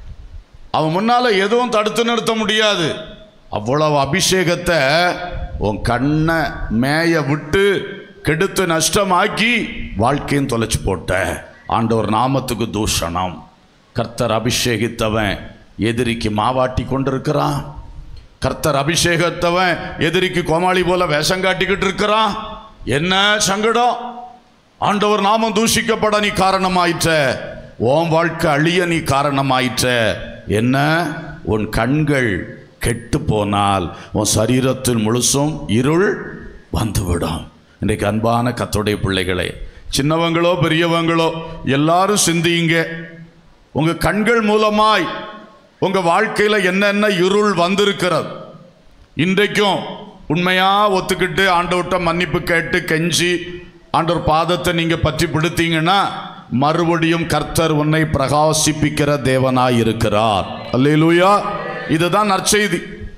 அவன் முன்னால எதுவும் தடுத்து நிறுத்த முடியாது அவ்வளவு அபிஷேகத்தை உன் கண்ணை மேய விட்டு கெடுத்து நஷ்டமாக்கி வாழ்க்கையும் தொலைச்சு போட்ட ஆண்டவர் நாமத்துக்கு தூஷணம் கர்த்தர் அபிஷேகித்தவன் எதிரிக்கு மாவாட்டி கொண்டிருக்கிறான் கர்த்தர் அபிஷேகத்தவன் எதிரிக்கு கோமாளி போல வேஷம் காட்டிக்கிட்டு இருக்கிறான் என்ன சங்கடம் ஆண்டவர் நாமம் தூஷிக்கப்பட நீ காரணமாயிற்ற உன் வாழ்க்கை அழிய நீ காரணமாயிற்ற என்ன உன் கண்கள் கெட்டு போனால் உன் சரீரத்தில் முழுசும் இருள் வந்துவிடும் இன்றைக்கு அன்பான கத்தோடைய பிள்ளைகளே சின்னவங்களோ பெரியவங்களோ எல்லாரும் சிந்தியுங்க உங்க கண்கள் மூலமாய் உங்க வாழ்க்கையில என்னென்ன இருள் வந்திருக்கிறது இன்றைக்கும் உண்மையா ஒத்துக்கிட்டு ஆண்டவர்கிட்ட மன்னிப்பு கேட்டு கெஞ்சி ஆண்டவர் பாதத்தை நீங்க பற்றி பிடித்தீங்கன்னா மறுபடியும் கர்த்தர் உன்னை பிரகாசிப்பிக்கிற தேவனாய் இருக்கிறார் அல்லேலூயா இதுதான் நற்செய்தி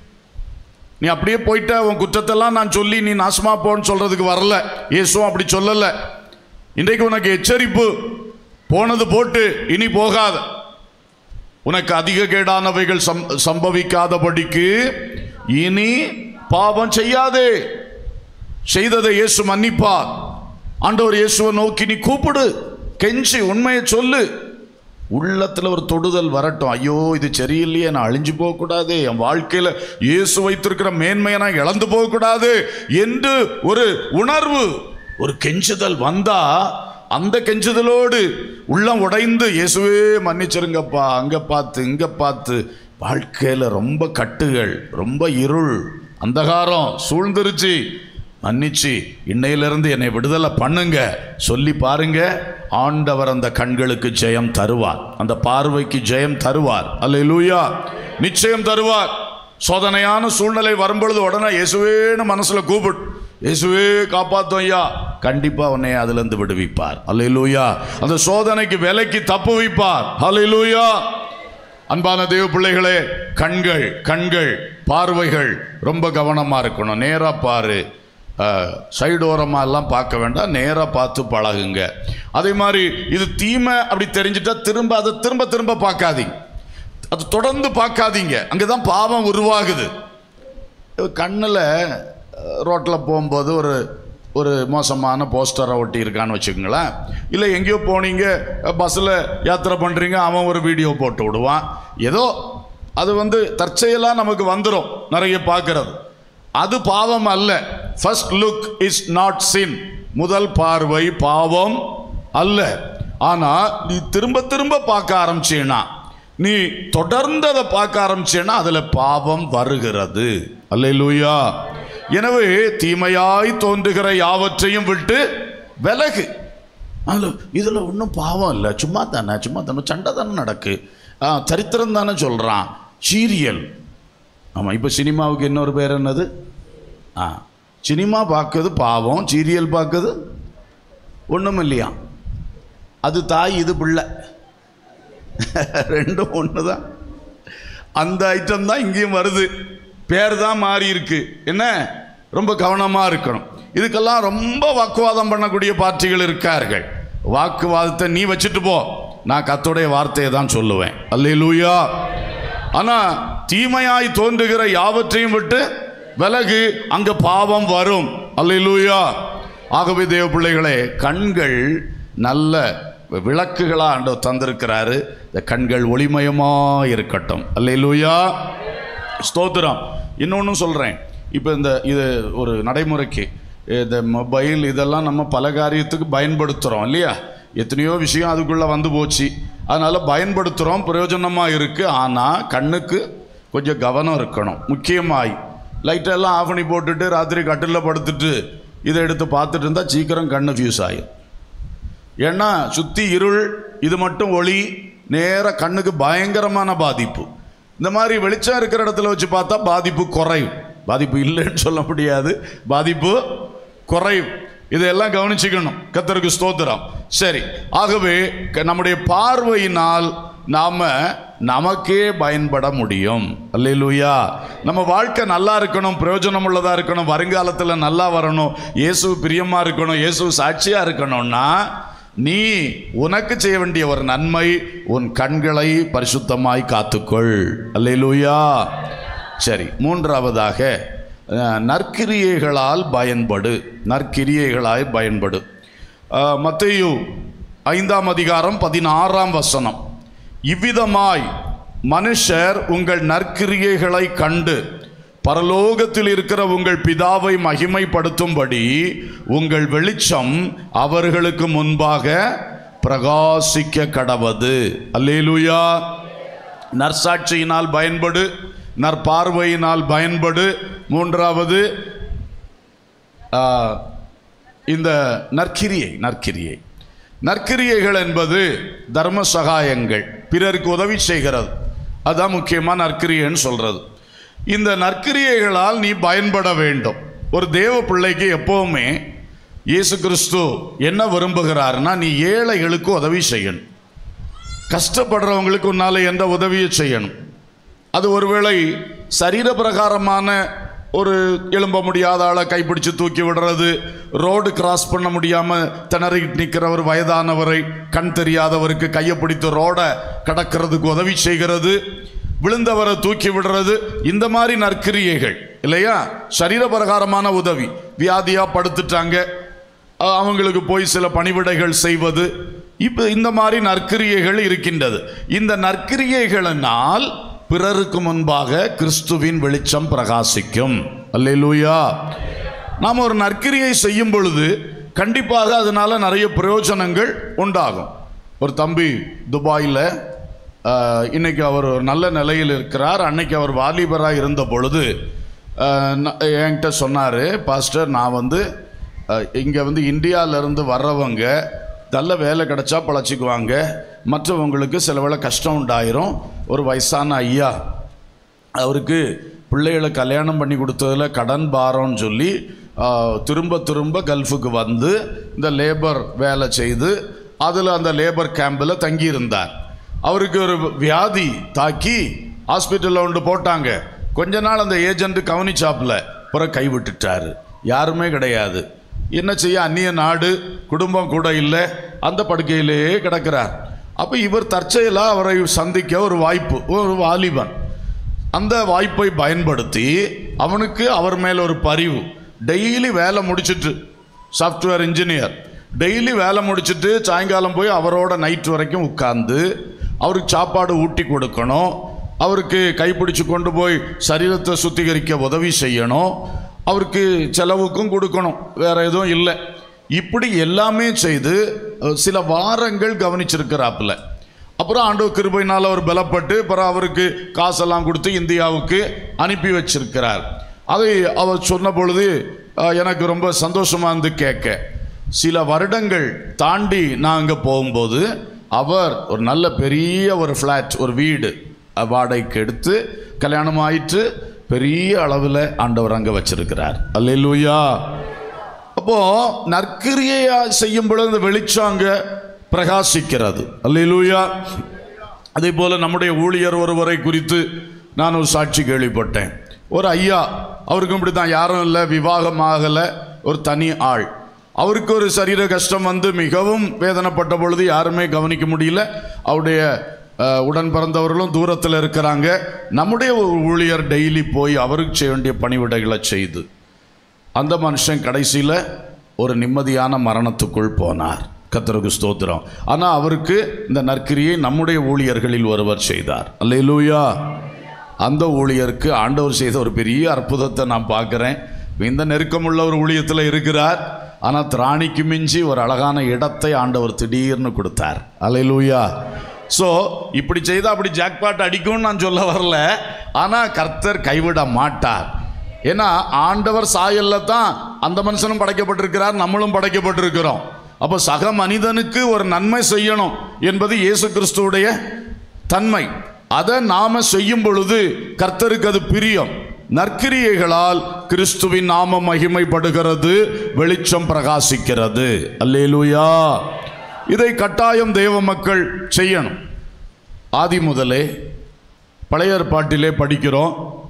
நீ அப்படியே போயிட்ட உன் குற்றத்தெல்லாம் நான் சொல்லி நீ நாசமா போன்னு சொல்றதுக்கு வரல இயேசுவும் அப்படி சொல்லல இன்றைக்கு உனக்கு எச்சரிப்பு போனது போட்டு இனி போகாத உனக்கு அதிக கேடானவைகள் சம் சம்பவிக்காதபடிக்கு இனி பாவம் செய்யாதே செய்ததை இயேசு மன்னிப்பார் ஆண்டவர் இயேசுவை நோக்கி நீ கூப்பிடு கெஞ்சி உண்மையை சொல்லு உள்ளத்துல ஒரு தொடுதல் வரட்டும் ஐயோ இது சரியில்லையே நான் அழிஞ்சு போகக்கூடாது என் வாழ்க்கையில இயேசு வைத்திருக்கிற மேன்மையை நான் இழந்து போகக்கூடாது என்று ஒரு உணர்வு ஒரு கெஞ்சுதல் வந்தா அந்த கெஞ்சுதலோடு உள்ளம் உடைந்து இயேசுவே மன்னிச்சிருங்கப்பா அங்க பார்த்து இங்க பார்த்து வாழ்க்கையில ரொம்ப கட்டுகள் ரொம்ப இருள் அந்தகாரம் சூழ்ந்துருச்சு மன்னிச்சு இன்னையிலிருந்து என்னை விடுதலை பண்ணுங்க சொல்லி பாருங்க ஆண்டவர் அந்த கண்களுக்கு ஜெயம் தருவார் அந்த பார்வைக்கு ஜெயம் தருவார் அல்லேலூயா நிச்சயம் தருவார் சோதனையான சூழ்நிலை வரும்பொழுது உடனே இயேசுவேன்னு மனசுல கூப்பிடு இயேசுவே காப்பாத்தும் ஐயா கண்டிப்பா உன்னை அதுல இருந்து விடுவிப்பார் அல்லேலூயா அந்த சோதனைக்கு விலைக்கு தப்பு வைப்பார் அல்லேலூயா அன்பான தேவ பிள்ளைகளே கண்கள் கண்கள் பார்வைகள் ரொம்ப கவனமா இருக்கணும் நேரா பாரு சைடோரமா எல்லாம் பார்க்க வேண்டாம் நேரா பார்த்து பழகுங்க அதே மாதிரி இது தீமை அப்படி தெரிஞ்சிட்டா திரும்ப அதை திரும்ப திரும்ப பார்க்காதீங்க அது தொடர்ந்து பார்க்காதீங்க அங்கதான் பாவம் உருவாகுது கண்ணில் ரோட்டில் போகும்போது ஒரு ஒரு மோசமான போஸ்டரை ஒட்டி இருக்கான்னு வச்சுக்கோங்களேன் இல்லை எங்கேயோ போனீங்க பஸ்ஸில் யாத்திரை பண்ணுறீங்க அவன் ஒரு வீடியோ போட்டு விடுவான் ஏதோ அது வந்து தற்செயலாக நமக்கு வந்துடும் நிறைய பார்க்கறது அது பாவம் அல்ல first look is not sin முதல் பார்வை பாவம் அல்ல ஆனா நீ திரும்ப திரும்ப பார்க்க ஆரம்பிச்சீன்னா நீ தொடர்ந்து அதை பார்க்க ஆரம்பிச்சேன்னா அதுல பாவம் வருகிறது அல்லேலூயா எனவே தீமையாய் தோன்றுகிற யாவற்றையும் விட்டு விலகு அது இதுல ஒன்றும் பாவம் இல்லை சும்மா தானே சும்மா தானே சண்டை தானே நடக்கு ஆ, சரித்திரம் தானே சொல்றான் சீரியல் ஆமாம் இப்போ சினிமாவுக்கு இன்னொரு பேர் என்னது ஆ சினிமா பார்க்கறது பாவம் சீரியல் பார்க்கறது ஒன்றும் இல்லையா அது தாய் இது பிள்ளை ரெண்டும் ஒன்று தான் அந்த ஐட்டம் தான் இங்கேயும் வருது பேர் தான் மாறி இருக்கு என்ன ரொம்ப கவனமாக இருக்கணும் இதுக்கெல்லாம் ரொம்ப வாக்குவாதம் பண்ணக்கூடிய பார்ட்டிகள் இருக்கார்கள் வாக்குவாதத்தை நீ வச்சுட்டு போ நான் கத்தோடைய வார்த்தையை தான் சொல்லுவேன் அல்லேலூயா ஆனா தீமையாய் தோன்றுகிற யாவற்றையும் விட்டு விலகு அங்க பாவம் வரும் அல்லேலூயா ஆகவே தேவ பிள்ளைகளே கண்கள் நல்ல விளக்குகளா ஆண்டவர் தந்திருக்கிறாரு இந்த கண்கள் ஒளிமயமா இருக்கட்டும் அல்லேலூயா ஸ்தோத்திரம் இன்னொன்றும் சொல்கிறேன் இப்போ இந்த இது ஒரு நடைமுறைக்கு இந்த மொபைல் இதெல்லாம் நம்ம பல காரியத்துக்கு பயன்படுத்துகிறோம் இல்லையா எத்தனையோ விஷயம் அதுக்குள்ளே வந்து போச்சு அதனால் பயன்படுத்துகிறோம் பிரயோஜனமாக இருக்குது ஆனால் கண்ணுக்கு கொஞ்சம் கவனம் இருக்கணும் முக்கியமாய் லைட்டெல்லாம் ஆஃப் பண்ணி போட்டுட்டு ராத்திரி கட்டிலில் படுத்துட்டு இதை எடுத்து பார்த்துட்டு இருந்தால் சீக்கிரம் கண்ணு ஃபியூஸ் ஆகும் ஏன்னா சுத்தி இருள் இது மட்டும் ஒளி நேர கண்ணுக்கு பயங்கரமான பாதிப்பு இந்த மாதிரி வெளிச்சம் இருக்கிற இடத்துல வச்சு பார்த்தா பாதிப்பு குறையும் பாதிப்பு இல்லைன்னு சொல்ல முடியாது பாதிப்பு குறையும் இதையெல்லாம் கவனிச்சுக்கணும் கத்தருக்கு ஸ்தோத்திரம் சரி ஆகவே க- நம்முடைய பார்வையினால் நாம நமக்கே பயன்பட முடியும் அல்லேலூயா நம்ம வாழ்க்கை நல்லா இருக்கணும் பிரயோஜனம் உள்ளதா இருக்கணும் வருங்காலத்தில் நல்லா வரணும் இயேசு பிரியமா இருக்கணும் இயேசு சாட்சியா இருக்கணும்னா நீ உனக்கு செய்ய வேண்டிய ஒரு நன்மை உன் கண்களை பரிசுத்தமாய் காத்துக்கொள் அல்லேலூயா சரி மூன்றாவதாக அஹ், நற்கிரியைகளால் பயன்படு நற்கிரியைகளாய் பயன்படு அஹ், மத்தேயு ஐந்தாம் அதிகாரம் பதினாறாம் வசனம் இவ்விதமாய் மனுஷர் உங்கள் நற்கிரியைகளை கண்டு பரலோகத்தில் இருக்கிற உங்கள் பிதாவை மகிமைப்படுத்தும்படி உங்கள் வெளிச்சம் அவர்களுக்கு முன்பாக பிரகாசிக்க கடவது அல்லேலூயா நற்சாட்சியினால் பயன்படு நற்பார்வையினால் பயன்படு மூன்றாவது ஆ, இந்த நற்கிரியை நற்கிரியை நற்கிரியைகள் என்பது தர்ம சகாயங்கள் பிறருக்கு உதவி செய்கிறது அதான் முக்கியமாக நற்கிரியைன்னு சொல்றது இந்த நற்கிரியைகளால் நீ பயன்பட வேண்டும் ஒரு தேவ பிள்ளைக்கு எப்பவுமே இயேசு கிறிஸ்து என்ன விரும்புகிறாருன்னா நீ ஏழைகளுக்கு உதவி செய்யணும் கஷ்டப்படுறவங்களுக்கு உன்னால எந்த உதவியை செய்யணும் அது ஒருவேளை சரீர பிரகாரமான ஒரு எழும்ப முடியாத ஆளை கைப்பிடிச்சு தூக்கி விடுறது ரோடு கிராஸ் பண்ண முடியாம திணறிட்டு நிற்கிற ஒரு வயதானவரை கண் தெரியாதவருக்கு கையை பிடித்து ரோடை கடக்கிறதுக்கு உதவி செய்கிறது விழுந்தவரை தூக்கி விடுறது இந்த மாதிரி நற்கிரியைகள் இல்லையா சரீரபிரகாரமான உதவி வியாதியா படுத்துட்டாங்க அஹ் அவங்களுக்கு போய் சில பணிவிடைகள் செய்வது இப்போ இந்த மாதிரி நற்கிரியைகள் இருக்கின்றது இந்த நற்கிரியைகளினால் பிறருக்கு முன்பாக கிறிஸ்துவின் வெளிச்சம் பிரகாசிக்கும் அல்லேலூயா நாம் ஒரு நற்கிரியை செய்யும் பொழுது கண்டிப்பாக அதனால நிறைய பிரயோஜனங்கள் உண்டாகும் ஒரு தம்பி துபாயில் ஆஹ், இன்னைக்கு அவர் ஒரு நல்ல நிலையில் இருக்கிறார் அன்னைக்கு அவர் வாலிபராக இருந்த பொழுது ஆஹ், ந- என்கிட்ட சொன்னார் பாஸ்டர் நான் வந்து இங்கே வந்து இந்தியாவிலேருந்து வர்றவங்க நல்ல வேலை கிடைச்சா பழச்சிக்குவாங்க மற்றவங்களுக்கு சில வேளை கஷ்டம் உண்டாயிரும் ஒரு வயசான ஐயா அவருக்கு பிள்ளைகளை கல்யாணம் பண்ணி கொடுத்ததுல கடன் பாரம்னு சொல்லி ஆ, திரும்ப திரும்ப கல்ஃபுக்கு வந்து இந்த லேபர் வேலை செய்து அதில் அந்த லேபர் கேம்பில் தங்கியிருந்தார் அவருக்கு ஒரு வியாதி தாக்கி ஹாஸ்பிட்டலில் ஒன்று போட்டாங்க கொஞ்ச நாள் அந்த ஏஜென்ட் கவனிச்சாப்புல பிறகு கைவிட்டுட்டாரு யாருமே கிடையாது என்ன செய்ய அந்நிய நாடு குடும்பம் கூட இல்லை அந்த படுக்கையிலேயே கிடக்கிறார் அப்போ இவர் தற்செயலாக அவரை சந்திக்க ஒரு வாய்ப்பு ஒரு வாலிபன் அந்த வாய்ப்பை பயன்படுத்தி அவனுக்கு அவர் மேல ஒரு பரிவு டெய்லி வேலை முடிச்சிட்டு சாஃப்ட்வேர் இன்ஜினியர் டெய்லி வேலை முடிச்சிட்டு சாயங்காலம் போய் அவரோட நைட் வரைக்கும் உட்கார்ந்து அவருக்கு சாப்பாடு ஊட்டி கொடுக்கணும் அவருக்கு கைப்பிடிச்சு கொண்டு போய் சரீரத்தை சுத்திகரிக்க உதவி செய்யணும் அவருக்கு செலவுக்கும் கொடுக்கணும் வேற எதுவும் இல்லை இப்படி எல்லாமே செய்து அஹ், சில வாரங்கள் கவனிச்சிருக்கிறாப்புல அப்புறம் ஆண்டவர் கிருபையினால் அவர் பலப்பட்டு அப்புறம் அவருக்கு காசெல்லாம் கொடுத்து இந்தியாவுக்கு அனுப்பி வச்சிருக்கிறார் அதை அவர் சொன்ன பொழுது அஹ், எனக்கு ரொம்ப சந்தோஷமா இருந்து கேட்க சில வருடங்கள் தாண்டி நான் அங்கே போகும்போது அவர் ஒரு நல்ல பெரிய ஒரு ஃப்ளாட் ஒரு வீடு அஹ், வாடகைக்கு எடுத்து கல்யாணம் ஆயிட்டு பெரிய அளவில் ஆண்டவர் அங்கே வச்சிருக்கிறார் அல்லேலூயா அப்போ நற்கிரியையா செய்யும் பொழுது அந்த வெளிச்சம் அங்க பிரகாசிக்கிறது அல்லேலூயா அதே போல நம்முடைய ஊழியர் ஒருவரை குறித்து நான் ஒரு சாட்சி கேள்விப்பட்டேன் ஒரு ஐயா அவருக்கும் இப்படி தான் யாரும் இல்லை விவாகம் ஆகலை ஒரு தனி ஆள் அவருக்கு ஒரு சரீர கஷ்டம் வந்து மிகவும் வேதனைப்பட்ட பொழுது யாருமே கவனிக்க முடியல அவருடைய அஹ், உடன் பிறந்தவர்களும் தூரத்தில் இருக்கிறாங்க நம்முடைய ஒரு ஊழியர் டெய்லி போய் அவருக்கு செய்ய வேண்டிய பணிவிடைகளை செய்து அந்த மனுஷன் கடைசியில் ஒரு நிம்மதியான மரணத்துக்குள் போனார் கத்தருக்கு ஸ்தோத்திரம் ஆனால் அவருக்கு இந்த நற்கிரியை நம்முடைய ஊழியர்களில் ஒருவர் செய்தார் அல்லேலூயா அந்த ஊழியருக்கு ஆண்டவர் செய்த ஒரு பெரிய அற்புதத்தை நான் பார்க்குறேன் இந்த நெருக்கமுள்ள ஒரு ஊழியத்தில் இருக்கிறார் ஆனால் திராணிக்கு மிஞ்சி ஒரு அழகான இடத்தை ஆண்டவர் திடீர்னு கொடுத்தார் அல்லேலூயா ஸோ இப்படி செய்தால் அப்படி ஜாக்பாட் அடிக்கும்னு நான் சொல்ல வரல ஆனால் கர்த்தர் கைவிட மாட்டார் ஏன்னா ஆண்டவர் சாயல்ல தான் அந்த மனுஷனும் படைக்கப்பட்டிருக்கிறார் நம்மளும் படைக்கப்பட்டிருக்கிறோம் அப்போ சக மனிதனுக்கு ஒரு நன்மை செய்யணும் என்பது இயேசு கிறிஸ்துவுடைய தன்மை அதை நாம செய்யும் பொழுது கர்த்தருக்கு அது பிரியம் நற்கிரியைகளால் கிறிஸ்துவின் நாமம் மகிமைப்படுகிறது வெளிச்சம் பிரகாசிக்கிறது அல்லேலூயா இதை கட்டாயம் தேவ மக்கள் செய்யணும் ஆதி முதலே பழைய ஏற்பாட்டிலே படிக்கிறோம்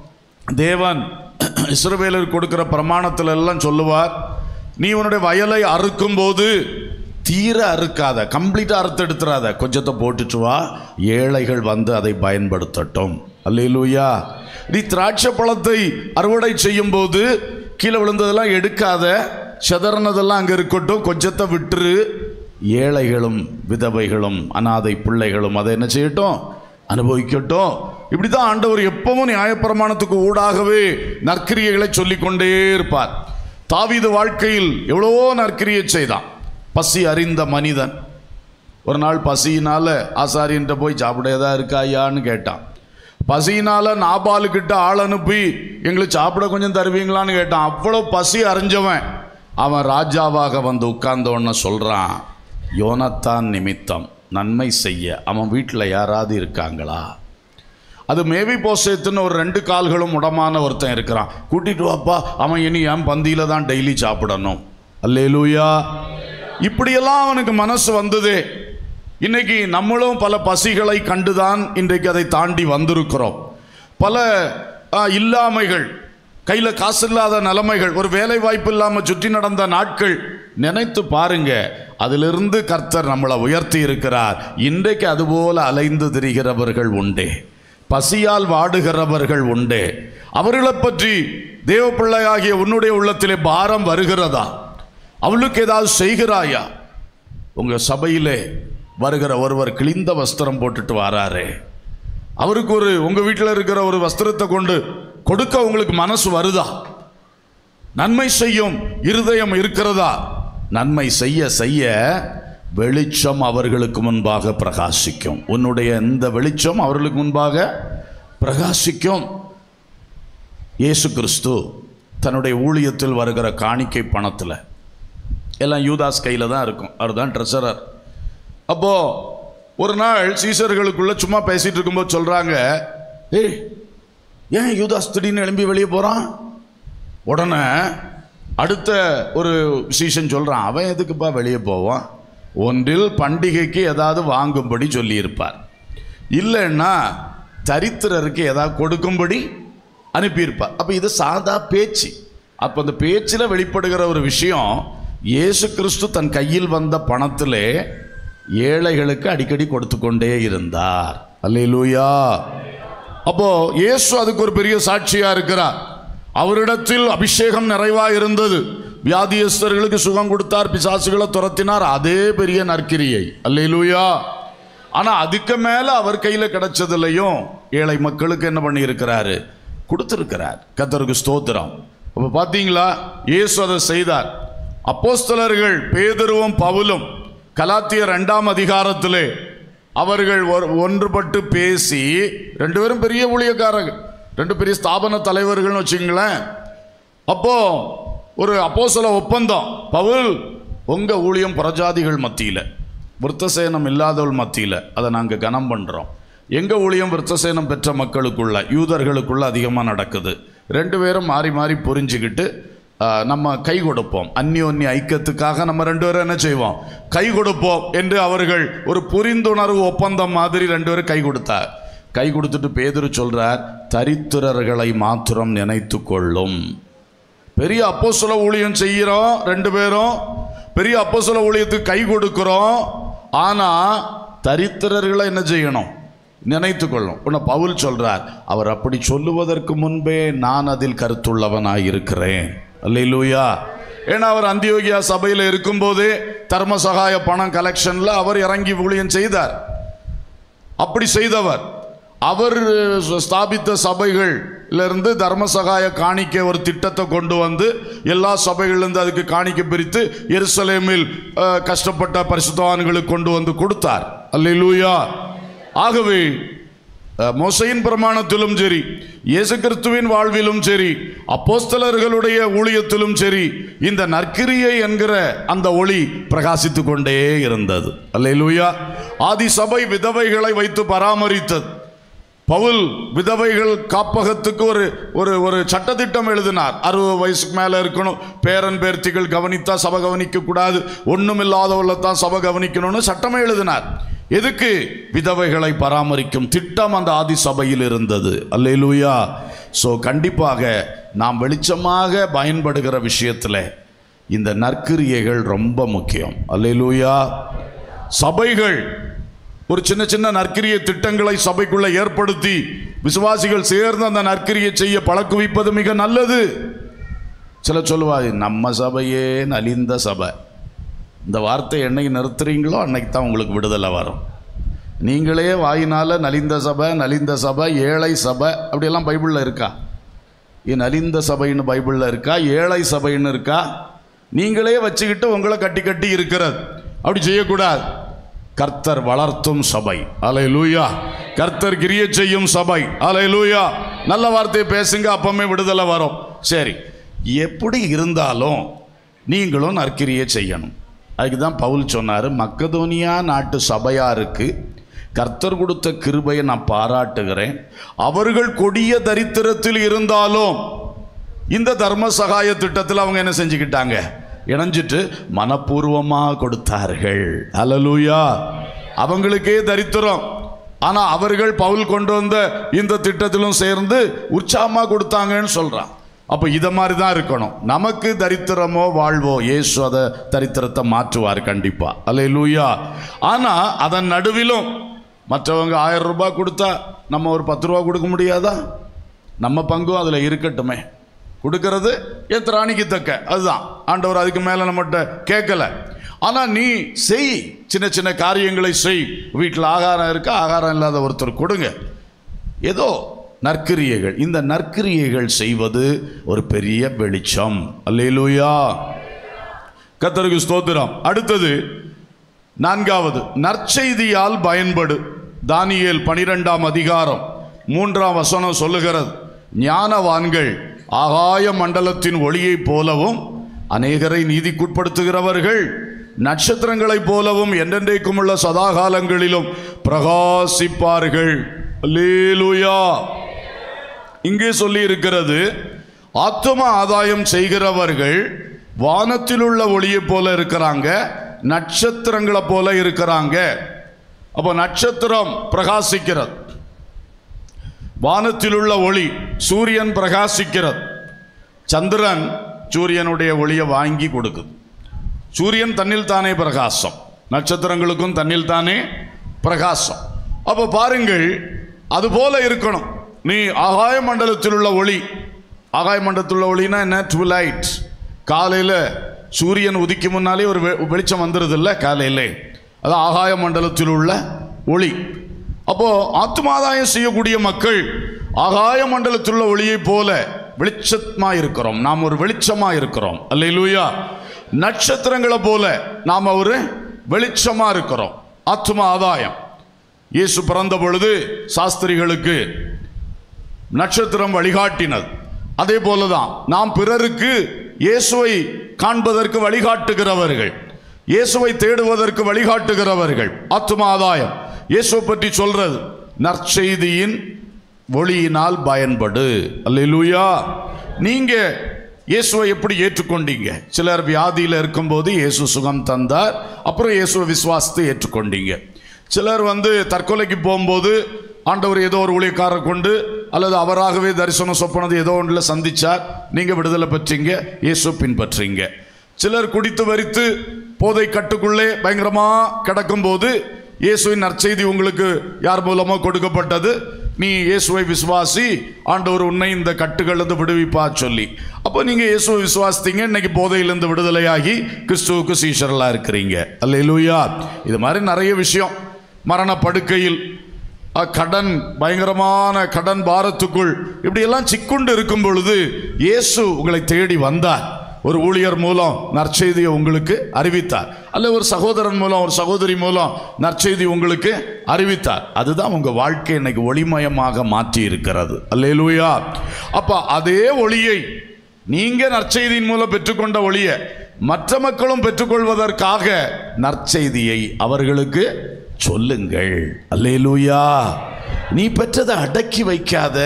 தேவன் இஸ்ரவேலர் கொடுக்கிற பிரமாணத்துல எல்லாம் சொல்லுவார் நீ உன்னுடைய வயலை அறுக்கும் போது தீர அறுக்காத கம்ப்ளீட்டாக அறுத்தெடுத்துறாத கொஞ்சத்தை போட்டுட்டு வா ஏழைகள் வந்து அதை பயன்படுத்தட்டும் அல்லேலூயா நீ திராட்சை பழத்தை அறுவடை செய்யும் போது கீழே விழுந்ததெல்லாம் எடுக்காத செதறினதெல்லாம் அங்கே இருக்கட்டும் கொஞ்சத்தை விட்டுரு ஏழைகளும் விதவைகளும் அனாதை பிள்ளைகளும் அதை என்ன செய்யட்டும் அனுபவிக்கட்டும் இப்படிதான் ஆண்டவர் எப்பவும் நியாயப்பிரமாணத்துக்கு ஊடாகவே நற்கிரியைகளை சொல்லிக்கொண்டே இருப்பார் தாவீது வாழ்க்கையில் எவ்வளவோ நற்கிரியை செய்தான் பசி அறிந்த மனிதன் ஒரு நாள் பசியினால ஆசாரியன்ட்ட போய் சாப்பிடதா இருக்கா ஐயான்னு கேட்டான் பசியினால நாபாலுக்கிட்ட ஆள் அனுப்பி எங்களுக்கு சாப்பிட கொஞ்சம் தருவீங்களான்னு கேட்டான் அவ்வளோ பசி அறிஞ்சவன் அவன் ராஜாவாக வந்து உட்கார்ந்த உடனே சொல்றான் யோனத்தான் நிமித்தம் நன்மை செய்ய அவன் வீட்டில் யாராவது இருக்காங்களா அது மேவி போசேத்துன்னு ஒரு ரெண்டு கால்களும் உடமான ஒருத்தன் இருக்கிறான் கூட்டிட்டு வாப்பா அவன் இனி என் பந்தியில தான் டெய்லி சாப்பிடணும் அல்லேலூயா இப்படியெல்லாம் அவனுக்கு மனசு வந்ததே இன்னைக்கு நம்மளும் பல பசிகளை கண்டுதான் இன்றைக்கு அதை தாண்டி வந்திருக்கிறோம் பல ஆ, இல்லாமைகள் கையில காசு இல்லாத நிலைமைகள் ஒரு வேலை வாய்ப்பு இல்லாம சுற்றி நடந்த நாட்கள் நினைத்து பாருங்க அதிலிருந்து கர்த்தர் நம்மளை உயர்த்தி இருக்கிறார் இன்றைக்கு அதுபோல அலைந்து திரிகிறவர்கள் உண்டே பசியால் வாடுகிறவர்கள் உண்டே அவர்களை பற்றி தேவ பிள்ளையாகிய உன்னுடைய உள்ளத்திலே பாரம் வருகிறதா அவளுக்கு ஏதாவது செய்கிறாயா உங்க சபையிலே வருகிற ஒருவர் கிழிந்த வஸ்திரம் போட்டுட்டு வராரே அவருக்கு ஒரு உங்க வீட்டில் இருக்கிற ஒரு வஸ்திரத்தை கொண்டு கொடுக்க உங்களுக்கு மனசு வருதா நன்மை செய்யும் இருதயம் இருக்கிறதா நன்மை செய்ய செய்ய வெளிச்சம் அவர்களுக்கு முன்பாக பிரகாசிக்கும் உன்னுடைய இந்த வெளிச்சம் அவர்களுக்கு முன்பாக பிரகாசிக்கும் இயேசு கிறிஸ்து தன்னுடைய ஊழியத்தில் வருகிற காணிக்கை பணத்தில் எல்லாம் யூதாஸ் கையில் தான் இருக்கும் அவர் தான் ட்ரெஸரர் அப்போது ஒரு நாள் சீசர்களுக்குள்ள சும்மா பேசிட்டு இருக்கும்போது சொல்கிறாங்க ஏய் ஏன் யூதாஸ் திடீர்னு எழும்பி வெளியே போகிறான் உடனே அடுத்த ஒரு சீசன் சொல்கிறான் அவன் எதுக்குப்பா வெளியே போவான் ஒன்றில் பண்டிகைக்கு ஏதாவது வாங்கும்படி சொல்லியிருப்பார் இல்லைன்னா தரித்திரருக்கு ஏதாவது கொடுக்கும்படி அனுப்பியிருப்பார் அப்போ இது சாதா பேச்சு அப்போ அந்த பேச்சில் வெளிப்படுகிற ஒரு விஷயம் இயேசு கிறிஸ்து தன் கையில் வந்த பணத்திலே ஏழைகளுக்கு அடிக்கடி கொடுத்து கொண்டே இருந்தார் அல்லேலூயா அப்போ இயேசு அதுக்கு ஒரு பெரிய சாட்சியா இருக்கிறார் அவரிடத்தில் அபிஷேகம் நிறைவா இருந்தது வியாதியஸ்தர்களுக்கு சுகம் கொடுத்தார் பிசாசுகளை துரத்தினார் அதே பெரிய நற்கிரியை அல்லேலூயா ஆனா அதுக்கு மேல அவர் கையில கிடைச்சதுலையும் ஏழை மக்களுக்கு என்ன பண்ணி இருக்கிறாரு கொடுத்திருக்கிறார் கத்தருக்கு ஸ்தோத்திரம் அப்ப பாத்தீங்களா இயேசு அதை செய்தார் அப்போஸ்தலர்கள் பேதுருவும் பவுலும் கலாத்திய ரெண்டாம் அதிகாரத்திலே அவர்கள் ஒரு- ஒன்றுபட்டு பேசி ரெண்டு பேரும் பெரிய ஊழியக்காரர்கள் ரெண்டு பெரிய ஸ்தாபன தலைவர்கள்னு வச்சுங்களேன் அப்போ ஒரு அப்போஸ்தல ஒப்பந்தம் பவுல் உங்க ஊழியம் புறஜாதிகள் மத்தியில் விருத்தசேனம் இல்லாதவள் மத்தியில் அதை நாங்கள் கனம் பண்ணுறோம் எங்கள் ஊழியம் விருத்தசேனம் பெற்ற மக்களுக்குள்ள யூதர்களுக்குள்ள அதிகமாக நடக்குது ரெண்டு பேரும் மாறி மாறி புரிஞ்சுக்கிட்டு ஆ, நம்ம கை கொடுப்போம் அந்யோன்ய ஐக்கியத்துக்காக நம்ம ரெண்டு பேரும் என்ன செய்வோம் கை கொடுப்போம் என்று அவர்கள் ஒரு புரிந்துணர்வு ஒப்பந்தம் மாதிரி ரெண்டு பேரும் கை கொடுத்தார் கை கொடுத்துட்டு பேதுரு சொல்றார் தரித்திரர்களை மாத்திரம் நினைத்து கொள்ளும் பெரிய அப்போஸ்தல ஊழியம் செய்கிறோம் ரெண்டு பேரும் பெரிய அப்போஸ்தல ஊழியத்துக்கு கை கொடுக்கிறோம் ஆனா தரித்திரர்களை என்ன செய்யணும் நினைத்து கொள்ளும் உன்னை பவுல் சொல்றார் அவர் அப்படி சொல்லுவதற்கு முன்பே நான் அதில் கருத்துள்ளவனாய் இருக்கிறேன் அல்லேலூயா ஏன்னா அவர் அந்தியோகியா சபையில் இருக்கும்போதே தர்ம சகாய பணம் கலெக்ஷன்ல அவர் இறங்கி ஊழியம் செய்தார் அப்படி செய்தவர் அவர் ஸ்தாபித்த சபைகள்ல இருந்து தர்ம சகாய காணிக்க ஒரு திட்டத்தை கொண்டு வந்து எல்லா சபைகளிலிருந்து அதுக்கு காணிக்க பிரித்து எருசலேமில் அஹ், கஷ்டப்பட்ட பரிசுத்தவான்களுக்கு கொண்டு வந்து கொடுத்தார் அல்லேலூயா ஆகவே அஹ், மோசையின் பிரமாணத்திலும் சரி இயேசு கிறிஸ்துவின் வாழ்விலும் சரி அப்போஸ்தலர்களுடைய ஊழியத்திலும் சரி இந்த நற்கிரியை என்கிற அந்த ஒளி பிரகாசித்து கொண்டே இருந்தது அல்லேலூயா ஆதி சபை விதவைகளை வைத்து பராமரித்தது பவுல் விதவைகள் காப்பகத்துக்கு ஒரு ஒரு ஒரு சட்டத்திட்டம் எழுதினார் அறுபது வயசுக்கு மேலே இருக்கணும் பேரன் பேர்த்திகள் கவனித்தா சபை கவனிக்க கூடாது ஒன்றும் இல்லாதவளை தான் சபை கவனிக்கணும்னு சட்டமே எழுதினார் எதுக்கு விதவைகளை பராமரிக்கும் திட்டம் அந்த ஆதி சபையில் இருந்தது அல்லேலூயா ஸோ கண்டிப்பாக நாம் வெளிச்சமாக பயன்படுகிற விஷயத்தில் இந்த நற்கிரியைகள் ரொம்ப முக்கியம் அல்லேலூயா சபைகள் ஒரு சின்ன சின்ன நற்கிரிய திட்டங்களை சபைக்குள்ள ஏற்படுத்தி விசுவாசிகள் சேர்ந்து அந்த நற்கிரியை செய்ய பழக்குவிப்பது மிக நல்லது சில சொல்லுவாங்க நம்ம சபையே நலிந்த சபை இந்த வார்த்தை என்னைக்கு நிறுத்துறீங்களோ அன்னைக்கு தான் உங்களுக்கு விடுதலை வரும் நீங்களே வாயினால நலிந்த சபை நலிந்த சபை ஏழை சபை அப்படியெல்லாம் பைபிளில் இருக்கா இது நலிந்த சபைன்னு பைபிளில் இருக்கா ஏழை சபைன்னு இருக்கா நீங்களே வச்சுக்கிட்டு உங்களை கட்டி கட்டி இருக்கிறது அப்படி செய்யக்கூடாது கர்த்தர் வளர்த்தும் சபை அலை லூயா கர்த்தர் கிரிய செய்யும் சபை அலை லூயா நல்ல வார்த்தையை பேசுங்க அப்பமே விடுதலை வரும் சரி எப்படி இருந்தாலும் நீங்களும் நற்கிரியை செய்யணும் அதுக்கு தான் பவுல் சொன்னார் மக்கதோனியா நாட்டு சபையாருக்கு கர்த்தர் கொடுத்த கிருபையை நான் பாராட்டுகிறேன் அவர்கள் கொடிய தரித்திரத்தில் இருந்தாலும் இந்த தர்ம சகாய திட்டத்தில் அவங்க என்ன செஞ்சுக்கிட்டாங்க இணைஞ்சிட்டு மனப்பூர்வமாக கொடுத்தார்கள் அலலூயா அவங்களுக்கே தரித்திரம் ஆனா அவர்கள் பவுல் கொண்டு வந்த இந்த திட்டத்திலும் சேர்ந்து உற்சாகமாக கொடுத்தாங்கன்னு சொல்றான் அப்போ இதை மாதிரி தான் இருக்கணும் நமக்கு தரித்திரமோ வாழ்வோ இயேசு அதை தரித்திரத்தை மாற்றுவார் கண்டிப்பா அல்ல லூயா ஆனால் அதன் நடுவிலும் மற்றவங்க ஆயிரம் ரூபாய் கொடுத்தா நம்ம ஒரு பத்து ரூபா கொடுக்க முடியாதா நம்ம பங்கும் அதில் இருக்கட்டுமே கொடுக்கறது என் திராணிக்கு தக்க அதுதான் ஆண்டவர் அதுக்கு மேலே நம்மகிட்ட கேட்கல ஆனால் நீ செய் சின்ன சின்ன காரியங்களை செய் வீட்டில் ஆகாரம் இருக்கா ஆகாரம் இல்லாத ஒருத்தர் கொடுங்க ஏதோ நற்கிரியைகள் இந்த நற்கிரியைகள் செய்வது ஒரு பெரிய வெளிச்சம் அல்லேலூயா கத்தருக்கு ஸ்தோத்திரம் அடுத்தது நான்காவது நற்செய்தியால் பயன்படு தானியேல் பனிரெண்டாம் அதிகாரம் மூன்றாம் வசனம் சொல்லுகிறது ஞானவான்கள் ஆகாய மண்டலத்தின் ஒளியைப் போலவும் அநேகரை நீதிக்குட்படுத்துகிறவர்கள் நட்சத்திரங்களைப் போலவும் என்றென்றைக்கும் உள்ள சதாகாலங்களிலும் பிரகாசிப்பார்கள் அல்லேலூயா இங்கே சொல்லி இருக்கிறது ஆத்தும ஆதாயம் செய்கிறவர்கள் வானத்தில் உள்ள ஒளியைப் போல இருக்கிறாங்க நட்சத்திரங்களை போல இருக்கிறாங்க அப்போ நட்சத்திரம் பிரகாசிக்கிறது வானத்தில் உள்ள ஒளி சூரியன் பிரகாசிக்கிறது சந்திரன் சூரியனுடைய ஒளியை வாங்கி கொடுக்குது சூரியன் தன்னில் தானே பிரகாசம் நட்சத்திரங்களுக்கும் தன்னில் தானே பிரகாசம் அப்போ பாருங்கள் அது போல இருக்கணும் நீ ஆகாய மண்டலத்தில் உள்ள ஒளி ஆகாய மண்டலத்தில் உள்ள ஒளினா என்ன டு லைட் காலையில் சூரியன் உதிக்கும் முன்னாலே ஒரு வெ- வெளிச்சம் வந்துடுது இல்லை காலையிலே அது ஆகாய மண்டலத்தில் உள்ள ஒளி அப்போ ஆத்மாதாயம் செய்யக்கூடிய மக்கள் ஆகாய மண்டலத்தில் உள்ள ஒளியைப் போல வெளிச்சமா இருக்கிறோம் நாம் ஒரு வெளிச்சமா இருக்கிறோம் அல்லேலூயா நட்சத்திரங்களை போல நாம் ஒரு வெளிச்சமா இருக்கிறோம் ஆத்ம ஆதாயம் இயேசு பிறந்த பொழுது சாஸ்திரிகளுக்கு நட்சத்திரம் வழிகாட்டினது அதே போலதான் நாம் பிறருக்கு இயேசுவை காண்பதற்கு வழிகாட்டுகிறவர்கள் இயேசுவை தேடுவதற்கு வழிகாட்டுகிறவர்கள் ஆத்தும ஆதாயம் இயேசுவை பற்றி சொல்றது நற்செய்தியின் ஒளியினால் பயன்படு அல்லேலூயா நீங்க இயேசுவை எப்படி ஏற்றுக்கொண்டீங்க சிலர் வியாதியில் இருக்கும்போது இயேசு சுகம் தந்தார் அப்புறம் இயேசுவை விசுவாசத்தை ஏற்றுக்கொண்டீங்க சிலர் வந்து தற்கொலைக்கு போகும்போது ஆண்டவர் ஏதோ ஒரு ஊழியக்காரர் கொண்டு அல்லது அவராகவே தரிசனம் சொப்பனது ஏதோ ஒன்றில் சந்திச்சார் நீங்க விடுதலை பெற்றீங்க இயேசு பின்பற்றீங்க சிலர் குடித்து வரித்து போதை கட்டுக்குள்ளே பயங்கரமா கிடக்கும்போது இயேசுவின் நற்செய்தி உங்களுக்கு யார் மூலமோ கொடுக்கப்பட்டது நீ இயேசுவை விசுவாசி ஆண்டவர் உன்னை இந்த கட்டுகளிலிருந்து விடுவிப்பா சொல்லி அப்போ நீங்க இயேசுவை விசுவாசித்தீங்க இன்னைக்கு போதையிலிருந்து விடுதலையாகி கிறிஸ்துவுக்கு சீஷர்களா இருக்கிறீங்க அல்லேலூயா இது மாதிரி நிறைய விஷயம் மரண படுக்கையில் அஹ், கடன் பயங்கரமான கடன் பாரத்துக்குள் இப்படியெல்லாம் சிக்குண்டு இருக்கும் பொழுது இயேசு உங்களை தேடி வந்தார் ஒரு ஊழியர் மூலம் நற்செய்தியை உங்களுக்கு அறிவித்தார் அல்ல ஒரு சகோதரன் மூலம் ஒரு சகோதரி மூலம் நற்செய்தி உங்களுக்கு அறிவித்தார் அதுதான் உங்க வாழ்க்கை இன்னைக்கு ஒளிமயமாக மாற்றி இருக்கிறது அல்லேலூயா அப்ப அதே ஒளியை நீங்க நற்செய்தியின் மூலம் பெற்றுக்கொண்ட ஒளிய மற்ற மக்களும் பெற்றுக்கொள்வதற்காக நற்செய்தியை அவர்களுக்கு சொல்லுங்கள் அல்லேலூயா நீ பெற்றதை அடக்கி வைக்காத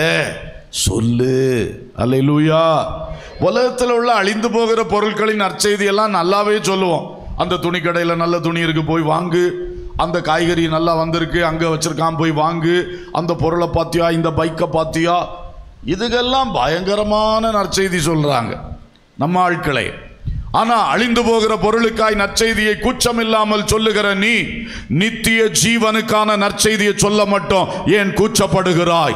சொல்லு அல்லேலூயா உலகத்தில் உள்ள அழிந்து போகிற பொருட்களின் நற்செய்தியெல்லாம் நல்லாவே சொல்லுவோம் அந்த துணி கடையில் நல்ல துணி இருக்கு போய் வாங்கு அந்த காய்கறி நல்லா வந்திருக்கு அங்கே வச்சிருக்கான் போய் வாங்கு அந்த பொருளை பார்த்தியா இந்த பைக்கை பார்த்தியா இதுக்கெல்லாம் பயங்கரமான நற்செய்தி சொல்றாங்க நம்ம ஆட்களே ஆனா அழிந்து போகிற பொருளுக்காய் நற்செய்தியை கூச்சம் இல்லாமல் சொல்லுகிற நீ நித்திய ஜீவனுக்கான நற்செய்தியை சொல்ல மட்டும் ஏன் கூச்சப்படுகிறாய்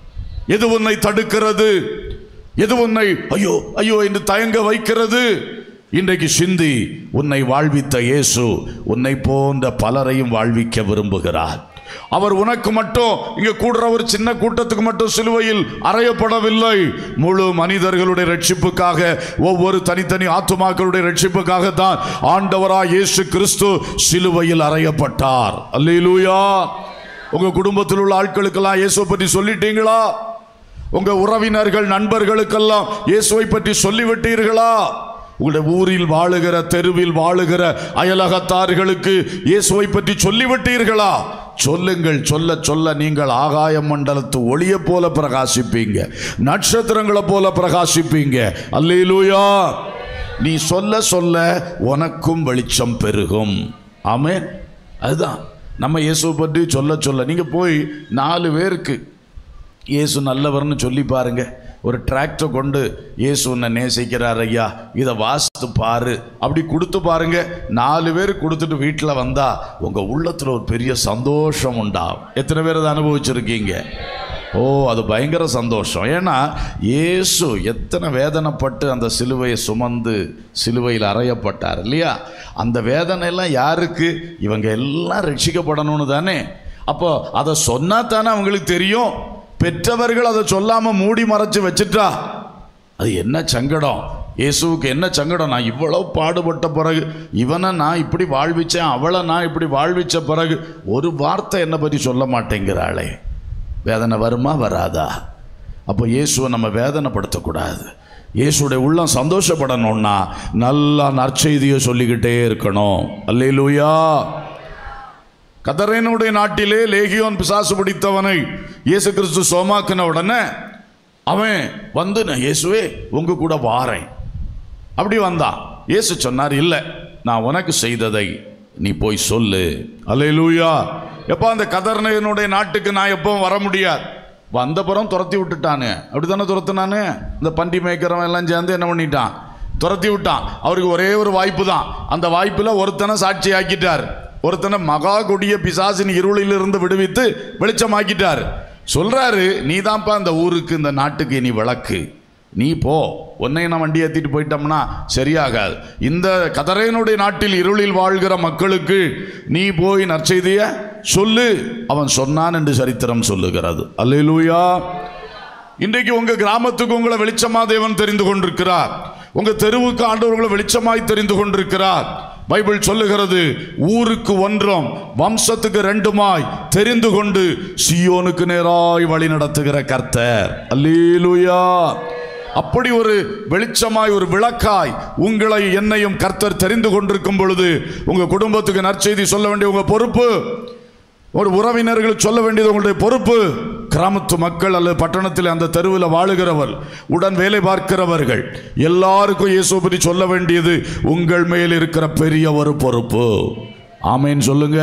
எது உன்னை தடுக்கிறது எது உன்னை ஐயோ ஐயோ என்று தயங்க வைக்கிறது இன்றைக்கு சிந்தி உன்னை வாழ்வித்த இயேசு உன்னை போன்ற பலரையும் வாழ்விக்க விரும்புகிறார் அவர் உனக்கு மட்டும் இங்க கூடுற ஒரு சின்ன கூட்டத்துக்கு மட்டும் சிலுவையில் அறையப்படவில்லை முழு மனிதர்களுடைய ரட்சிப்புக்காக ஒவ்வொரு தனித்தனி ஆத்துமாக்களுடைய ரட்சிப்புக்காக தான் ஆண்டவராய் இயேசு கிறிஸ்து சிலுவையில் அறையப்பட்டார் அல்லேலூயா உங்க குடும்பத்தில் உள்ள ஆட்களுக்கெல்லாம் இயேசுவை பற்றி சொல்லிட்டீங்களா உங்க உறவினர்கள் நண்பர்களுக்கெல்லாம் இயேசுவை பற்றி சொல்லிவிட்டீர்களா உங்களுடைய ஊரில் வாழுகிற தெருவில் வாழுகிற அயலகத்தார்களுக்கு இயேசுவை பற்றி சொல்லிவிட்டீர்களா சொல்லுங்கள் சொல்ல சொல்ல நீங்கள் ஆகாய மண்டலத்து ஒளியை போல பிரகாசிப்பீங்க நட்சத்திரங்களை போல பிரகாசிப்பீங்க அல்லேலூயா நீ சொல்ல சொல்ல உனக்கும் வெளிச்சம் பெருகும் ஆமென் அதுதான் நம்ம இயேசுவை பற்றி சொல்ல சொல்ல நீங்க போய் நாலு பேருக்கு இயேசு நல்லவர்னு சொல்லி பாருங்க ஒரு டிராக்டர் கொண்டு இயேசு உன்னை நேசிக்கிறார் ஐயா இதை வாசித்து பாரு அப்படி கொடுத்து பாருங்க நாலு பேர் கொடுத்துட்டு வீட்டில் வந்தா உங்க உள்ளத்துல ஒரு பெரிய சந்தோஷம் உண்டாகும் எத்தனை பேர் அதை அனுபவிச்சிருக்கீங்க ஓ அது பயங்கர சந்தோஷம் ஏன்னா இயேசு எத்தனை வேதனைப்பட்டு அந்த சிலுவையை சுமந்து சிலுவையில் அறையப்பட்டார் இல்லையா அந்த வேதனை எல்லாம் யாருக்கு இவங்க எல்லாம் ரட்சிக்கப்படணும்னு தானே அப்போ அதை சொன்னா தானே அவங்களுக்கு தெரியும் பெற்றவர்கள் அதை சொல்லாம மூடி மறைச்சு வச்சுட்டா அது என்ன சங்கடம் இயேசுவுக்கு என்ன சங்கடம் நான் இவ்வளவு பாடுபட்ட பிறகு இவனை நான் இப்படி வாழ்விச்சேன் அவளை நான் இப்படி வாழ்விச்ச பிறகு ஒரு வார்த்தை என்னை பற்றி சொல்ல மாட்டேங்கிறாளே வேதனை வருமா வராதா அப்போ இயேசுவை நம்ம வேதனைப்படுத்தக்கூடாது இயேசுடைய உள்ளம் சந்தோஷப்படணும்னா நல்லா நற்செய்தியை சொல்லிக்கிட்டே இருக்கணும் அல்லேலூயா கதரேனுடைய நாட்டிலே லேகியோன் பிசாசு பிடித்தவனை இயேசு கிறிஸ்து சோமாக்கின உடனே அவன் வந்து நான் இயேசுவே உங்க கூட வாரேன் அப்படி வந்தான் இயேசு சொன்னார் இல்லை நான் உனக்கு செய்ததை நீ போய் சொல்லு அல்லேலூயா எப்போ அந்த கதர்னையனுடைய நாட்டுக்கு நான் எப்பவும் வர முடியாது வந்தப்புறம் துரத்தி விட்டுட்டானு அப்படித்தானே துரத்துனானு இந்த பண்டி மேய்க்கிறவன் எல்லாம் சேர்ந்து என்ன பண்ணிட்டான் துரத்தி விட்டான் அவருக்கு ஒரே ஒரு வாய்ப்பு தான் அந்த வாய்ப்பில் ஒருத்தனை சாட்சி ஆக்கிட்டார் ஒருத்தனை மகா கொடிய பிசாசின் இருளிலிருந்து விடுவித்து வெளிச்சமாக்கிட்டார் சொல்றாரு நீதான்ப்பா இந்த ஊருக்கு இந்த நாட்டுக்கு நீ விளக்கு நீ போ உன்னை நான் வண்டி ஏற்றிட்டு போயிட்டோம்னா சரியாகாது இந்த கதரையனுடைய நாட்டில் இருளில் வாழ்கிற மக்களுக்கு நீ போய் நற்செய்திய சொல்லு அவன் சொன்னான் என்று சரித்திரம் சொல்லுகிறது அல்லேலூயா இன்றைக்கு உங்க கிராமத்துக்கு உங்களை வெளிச்சமா தேவன் தெரிந்து கொண்டிருக்கிறார் உங்க தெருவுக்கு ஆண்டவர்களை வெளிச்சமாய் தெரிந்து கொண்டிருக்கிறார் பைபிள் சொல்லுகிறது ஊருக்கு ஒன்றும் வம்சத்துக்கு ரெண்டுமாய் தெரிந்து கொண்டு சியோனுக்கு நேராய் வழி நடத்துகிற கர்த்தர் அல்லேலூயா அப்படி ஒரு வெளிச்சமாய் ஒரு விளக்காய் உங்களை என்னையும் கர்த்தர் தெரிந்து கொண்டிருக்கும் பொழுது உங்க குடும்பத்துக்கு நற்செய்தி சொல்ல வேண்டிய உங்க பொறுப்பு ஒரு உறவினர்கள் சொல்ல வேண்டியது உங்களுடைய பொறுப்பு கிராமத்து மக்கள் அல்லது பட்டணத்தில் அந்த தெருவில் வாழுகிறவர் உடன் வேலை பார்க்கிறவர்கள் எல்லாருக்கும் இயேசு பற்றி சொல்ல வேண்டியது உங்கள் மேல் இருக்கிற பெரிய ஒரு பொறுப்பு ஆமேன் சொல்லுங்க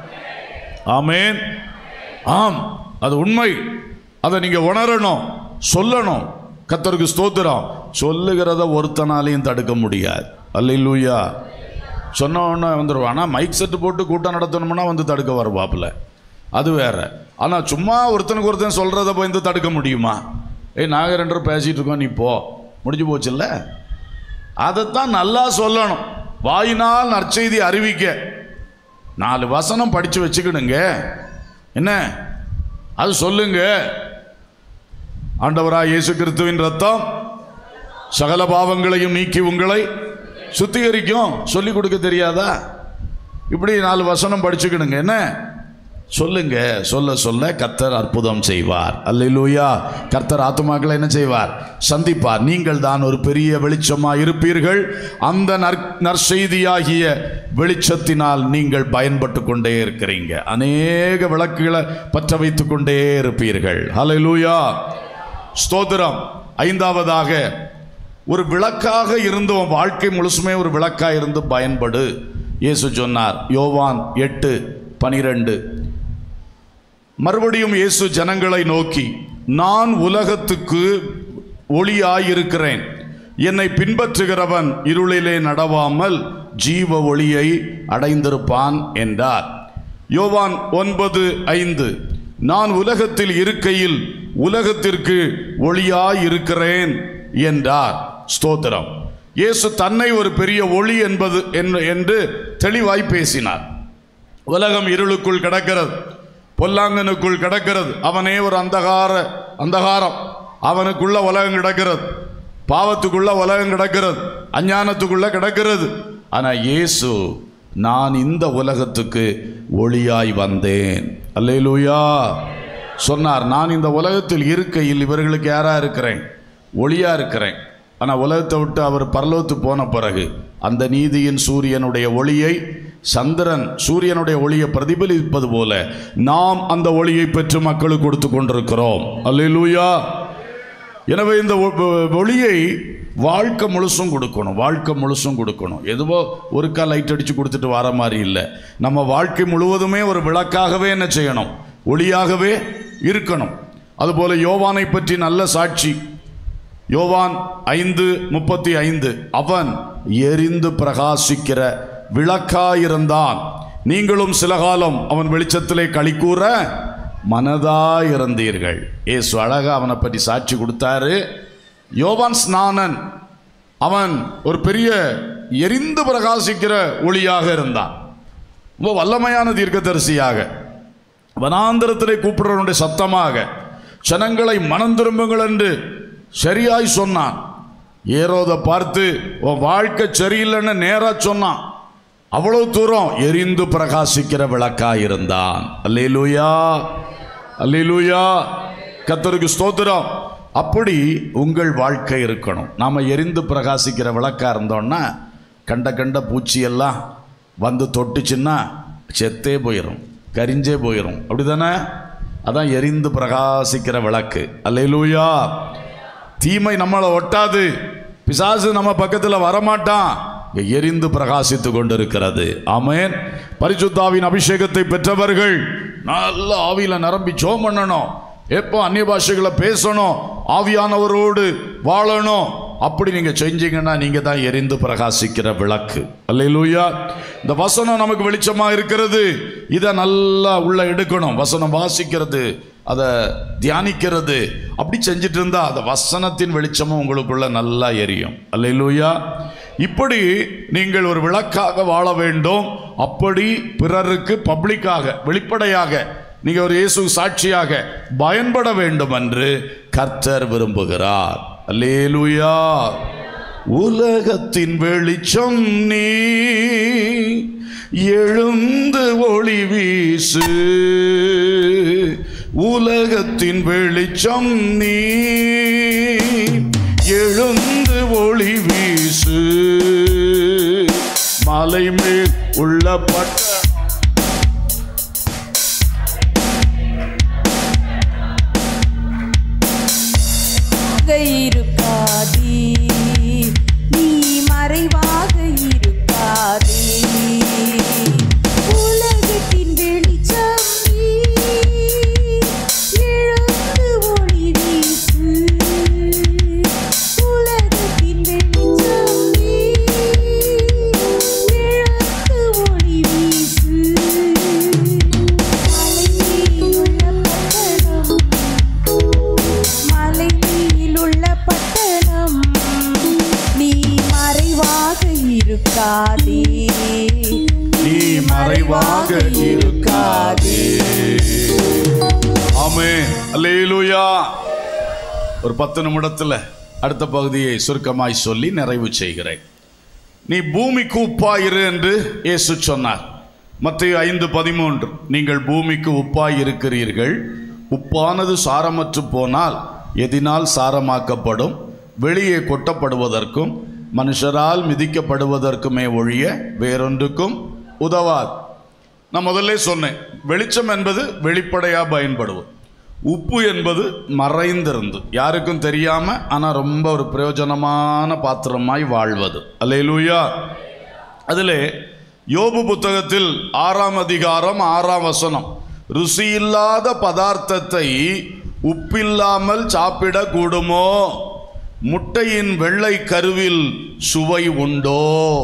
ஆமேன் ஆம் அது உண்மை அதை நீங்க உணரணும் சொல்லணும் கத்தருக்கு ஸ்தோத்திரம் சொல்லுகிறத ஒருத்தனாலையும் தடுக்க முடியாது அல்லையிலூயா சொன்ன உடனே வந்துடுவான் ஆனால் மைக் செட்டு போட்டு கூட்டம் நடத்தணும்னா வந்து தடுக்க வருவாப்புல அது வேற ஆனால் சும்மா ஒருத்தனுக்கு ஒருத்தன் சொல்கிறத போய் வந்து தடுக்க முடியுமா ஏய் நாங்கள் ரெண்டு பேரும் பேசிகிட்டு இருக்கோம் நீ போ முடிஞ்சு போச்சுல்ல அதைத்தான் நல்லா சொல்லணும் வாயினால் நற்செய்தி அறிவிக்க நாலு வசனம் படித்து வச்சுக்கிடுங்க என்ன அது சொல்லுங்க ஆண்டவராய் இயேசு கிறிஸ்துவின் ரத்தம் சகல பாவங்களையும் நீக்கி உங்களை சுத்திகரிக்கும் சொல்லி கொடுக்க தெரியாதா இப்படி நாலு வசனம் படிச்சுக்கிடுங்க என்ன சொல்லுங்க சொல்ல சொல்ல கர்த்தர் அற்புதம் செய்வார் அல்லேலூயா கர்த்தர் ஆத்துமாக்களை என்ன செய்வார் சந்திப்பார் நீங்கள் தான் ஒரு பெரிய வெளிச்சமாக இருப்பீர்கள் அந்த நற் நற்செய்தியாகிய வெளிச்சத்தினால் நீங்கள் பயன்பட்டு கொண்டே இருக்கிறீங்க அநேக விளக்குகளை பற்ற வைத்து கொண்டே இருப்பீர்கள் அல்லேலூயா ஸ்தோத்திரம் ஐந்தாவதாக ஒரு விளக்காக இருந்து உன் வாழ்க்கை முழுசுமே ஒரு விளக்காக இருந்து பயன்படு இயேசு சொன்னார் யோவான் எட்டு பனிரெண்டு மறுபடியும் இயேசு ஜனங்களை நோக்கி நான் உலகத்துக்கு ஒளியாயிருக்கிறேன் என்னை பின்பற்றுகிறவன் இருளிலே நடவாமல் ஜீவ ஒளியை அடைந்திருப்பான் என்றார் யோவான் ஒன்பது ஐந்து நான் உலகத்தில் இருக்கையில் உலகத்திற்கு ஒளியாயிருக்கிறேன் என்றார் ஸ்தோத்திரம் இயேசு தன்னை ஒரு பெரிய ஒளி என்பது என்ன- என்று தெளிவாய் பேசினார் உலகம் இருளுக்குள் கிடக்கிறது பொல்லாங்கனுக்குள் கிடக்கிறது அவனே ஒரு அந்தகார அந்தகாரம் அவனுக்குள்ள உலகம் கிடக்கிறது பாவத்துக்குள்ள உலகம் கிடக்கிறது அஞ்ஞானத்துக்குள்ள கிடக்கிறது ஆனா இயேசு நான் இந்த உலகத்துக்கு ஒளியாய் வந்தேன் அல்லேலூயா சொன்னார் நான் இந்த உலகத்தில் இருக்கையில் இவர்களுக்கு யாரா இருக்கிறேன் ஒளியா இருக்கிறேன் ஆனால் உலகத்தை விட்டு அவர் பரலோத்து போன பிறகு அந்த நீதியின் சூரியனுடைய ஒளியை சந்திரன் சூரியனுடைய ஒளியை பிரதிபலிப்பது போல நாம் அந்த ஒளியை பெற்று மக்களுக்கு கொடுத்து கொண்டிருக்கிறோம் அல்லேலூயா எனவே இந்த ஒ- ஒ- ஒளியை வாழ்க்கை முழுசும் கொடுக்கணும் வாழ்க்கை முழுசும் கொடுக்கணும் எதுவோ ஒருக்கா லைட் அடித்து கொடுத்துட்டு வர மாதிரி இல்லை நம்ம வாழ்க்கை முழுவதுமே ஒரு விளக்காகவே என்ன செய்யணும் ஒளியாகவே இருக்கணும் அதுபோல யோவானை பற்றி நல்ல சாட்சி யோவான் ஐந்து முப்பத்தி ஐந்து அவன் எரிந்து பிரகாசிக்கிற விளக்காயிருந்தான் நீங்களும் சில காலம் அவன் வெளிச்சத்திலே களிக்கூற மனதாயிருந்தீர்கள் ஏசு அழகா அவனை பற்றி சாட்சி கொடுத்தாரு யோவான் ஸ்நானன் அவன் ஒரு பெரிய எரிந்து பிரகாசிக்கிற ஒளியாக இருந்தான் ரொம்ப வல்லமையான தீர்க்கதரிசியாக வனாந்திரத்திலே கூப்பிடுறவனுடைய சத்தமாக ஜனங்களை மனம் திரும்புங்கள் என்று சரியாய் சொன்னான் ஏரோதை பார்த்து உன் வாழ்க்கை சரியில்லைன்னு நேரா சொன்னான் அவ்வளவு தூரம் எரிந்து பிரகாசிக்கிற விளக்காய் இருந்தான் அல்லேலூயா அல்லேலூயா கத்தருக்கு ஸ்தோத்திரம் அப்படி உங்கள் வாழ்க்கை இருக்கணும் நாம எரிந்து பிரகாசிக்கிற விளக்கா இருந்தோம்னா கண்ட கண்ட பூச்சியெல்லாம் வந்து தொட்டுச்சுன்னா செத்தே போயிடும் கரிஞ்சே போயிடும் அப்படிதானே அதான் எரிந்து பிரகாசிக்கிற விளக்கு அல்லேலூயா தீமை நம்மளை ஒட்டாது பிசாசு நம்ம பக்கத்தில் வரமாட்டான் இங்க எரிந்து பிரகாசித்து கொண்டிருக்கிறது ஆமென் பரிசுத்தாவின் அபிஷேகத்தை பெற்றவர்கள் நல்ல ஆவியில நிரம்பி ஜோம் பண்ணணும் எப்போ அந்நிய பாஷைகளை பேசணும் ஆவியானவரோடு வாழணும் அப்படி நீங்க செஞ்சீங்கன்னா நீங்க தான் எரிந்து பிரகாசிக்கிற விளக்கு அல்லேலூயா இந்த வசனம் நமக்கு வெளிச்சமா இருக்கிறது இதை நல்லா உள்ள எடுக்கணும் வசனம் வாசிக்கிறது அதை தியானிக்கிறது அப்படி செஞ்சுட்டு இருந்தா அந்த வசனத்தின் வெளிச்சமும் உங்களுக்குள்ள நல்லா எரியும் அல்லேலூயா இப்படி நீங்கள் ஒரு விளக்காக வாழ வேண்டும் அப்படி பிறருக்கு பப்ளிக்காக வெளிப்படையாக நீங்க ஒரு இயேசு சாட்சியாக பயன்பட வேண்டும் என்று கர்த்தர் விரும்புகிறார் அல்லேலூயா உலகத்தின் வெளிச்சம் நீ எழுந்து ஒளி வீசு உலகத்தின் வெளிச்சம் நீ எழுந்து ஒளி வீசு மலை மேல் உள்ள பட்ட இருக்காதே நீ மறைவாக இருக்காதே உலகத்தின் வெளிச்சம் நீ எழுந்து ஒளி வீசு உலகத்தின் வெளிச்சம் நீ எழுந்து ஒளி வீசு மலையில் உள்ள பட்டணம் மலை மேல் உள்ள பட்டணம் நீ மறைவாக இருக்காதே நீ மறைவாக இருக்காதே ஆமே அல்லேலூயா ஒரு பத்து நிமிடத்துல அடுத்த பகுதியை சுருக்கமாய் சொல்லி நிறைவு செய்கிறேன் நீ பூமிக்கு உப்பாயிரு என்று இயேசு சொன்னார் மத்திய ஐந்து பதிமூன்று நீங்கள் பூமிக்கு உப்பாய் இருக்கிறீர்கள் உப்பானது சாரமற்று போனால் எதினால் சாரமாக்கப்படும் வெளியே கொட்டப்படுவதற்கும் மனுஷரால் மிதிக்கப்படுவதற்குமே ஒழிய வேறொன்றுக்கும் உதவாது நான் முதல்ல சொன்னேன் வெளிச்சம் என்பது வெளிப்படையா பயன்படுவது உப்பு என்பது மறைந்திருந்து யாருக்கும் தெரியாம ஆனா ரொம்ப ஒரு பிரயோஜனமான பாத்திரமாய் வாழ்வது அல்லேலூயா அதிலே யோபு புத்தகத்தில் ஆறாம் அதிகாரம் ஆறாம் வசனம் ருசியில்லாத பதார்த்தத்தை உப்பில்லாமல் சாப்பிட கூடுமோ முட்டையின் வெள்ளை கருவில் சுவை உண்டோ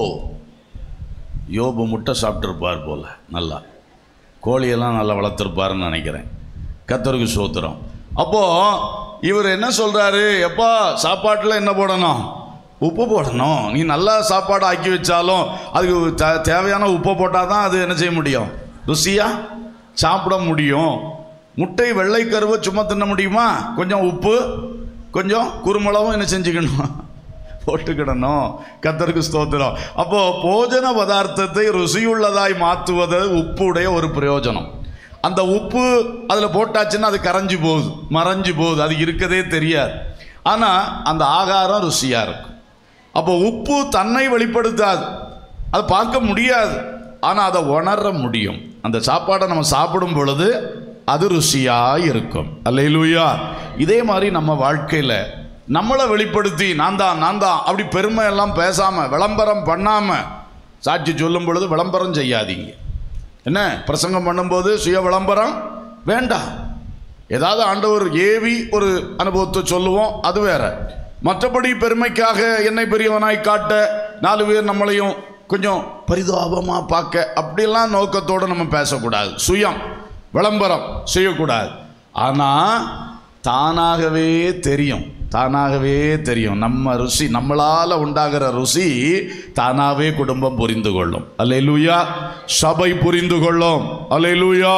யோபு முட்டை சாப்பிட்டிருப்பார் போல நல்லா கோழியெல்லாம் நல்லா வளர்த்துருப்பாருன்னு நினைக்கிறேன் கத்தருக்கு சோத்திரம் அப்போ இவர் என்ன சொல்றாரு எப்பா சாப்பாட்டில் என்ன போடணும் உப்பு போடணும் நீ நல்லா சாப்பாடு ஆக்கி வச்சாலும் அதுக்கு தே- தேவையான உப்பை போட்டால் தான் அது என்ன செய்ய முடியும் ருசியா சாப்பிட முடியும் முட்டை வெள்ளை கருவை சும்மா தின்ன முடியுமா கொஞ்சம் உப்பு கொஞ்சம் குறுமிளவும் என்ன செஞ்சுக்கணும் போட்டுக்கிடணும் கத்தருக்கு ஸ்தோத்திரம் அப்போ போஜன பதார்த்தத்தை ருசியுள்ளதாய் மாற்றுவது உப்புடைய ஒரு பிரயோஜனம் அந்த உப்பு அதில் போட்டாச்சுன்னா அது கரைஞ்சு போகுது மறைஞ்சு போகுது அது இருக்கதே தெரியாது ஆனால் அந்த ஆகாரம் ருசியாக இருக்கும் அப்போ உப்பு தன்னை வெளிப்படுத்தாது அது பார்க்க முடியாது ஆனால் அதை உணர முடியும் அந்த சாப்பாடை நம்ம சாப்பிடும் பொழுது அது ருசியாக இருக்கும் அல்லையிலூயா இதே மாதிரி நம்ம வாழ்க்கையில் நம்மளை வெளிப்படுத்தி நான் தான் நான் தான் அப்படி பெருமை எல்லாம் பேசாம விளம்பரம் பண்ணாம சாட்சி சொல்லும் பொழுது விளம்பரம் செய்யாதீங்க என்ன பிரசங்கம் பண்ணும்போது சுய விளம்பரம் வேண்டாம் ஏதாவது ஆண்டவர் ஏவி ஒரு அனுபவத்தை சொல்லுவோம் அது வேற மற்றபடி பெருமைக்காக என்னை பெரியவனாய் காட்ட நாலு பேர் நம்மளையும் கொஞ்சம் பரிதாபமாக பார்க்க அப்படிலாம் நோக்கத்தோடு நம்ம பேசக்கூடாது சுயம் விளம்பரம் செய்யக்கூடாது ஆனால் தானாகவே தெரியும் தானாகவே தெரியும் நம்ம ருசி நம்மளால் உண்டாகிற ருசி தானாகவே குடும்பம் புரிந்து கொள்ளும் அல்லேலூயா சபை புரிந்து கொள்ளும் அல்லேலூயா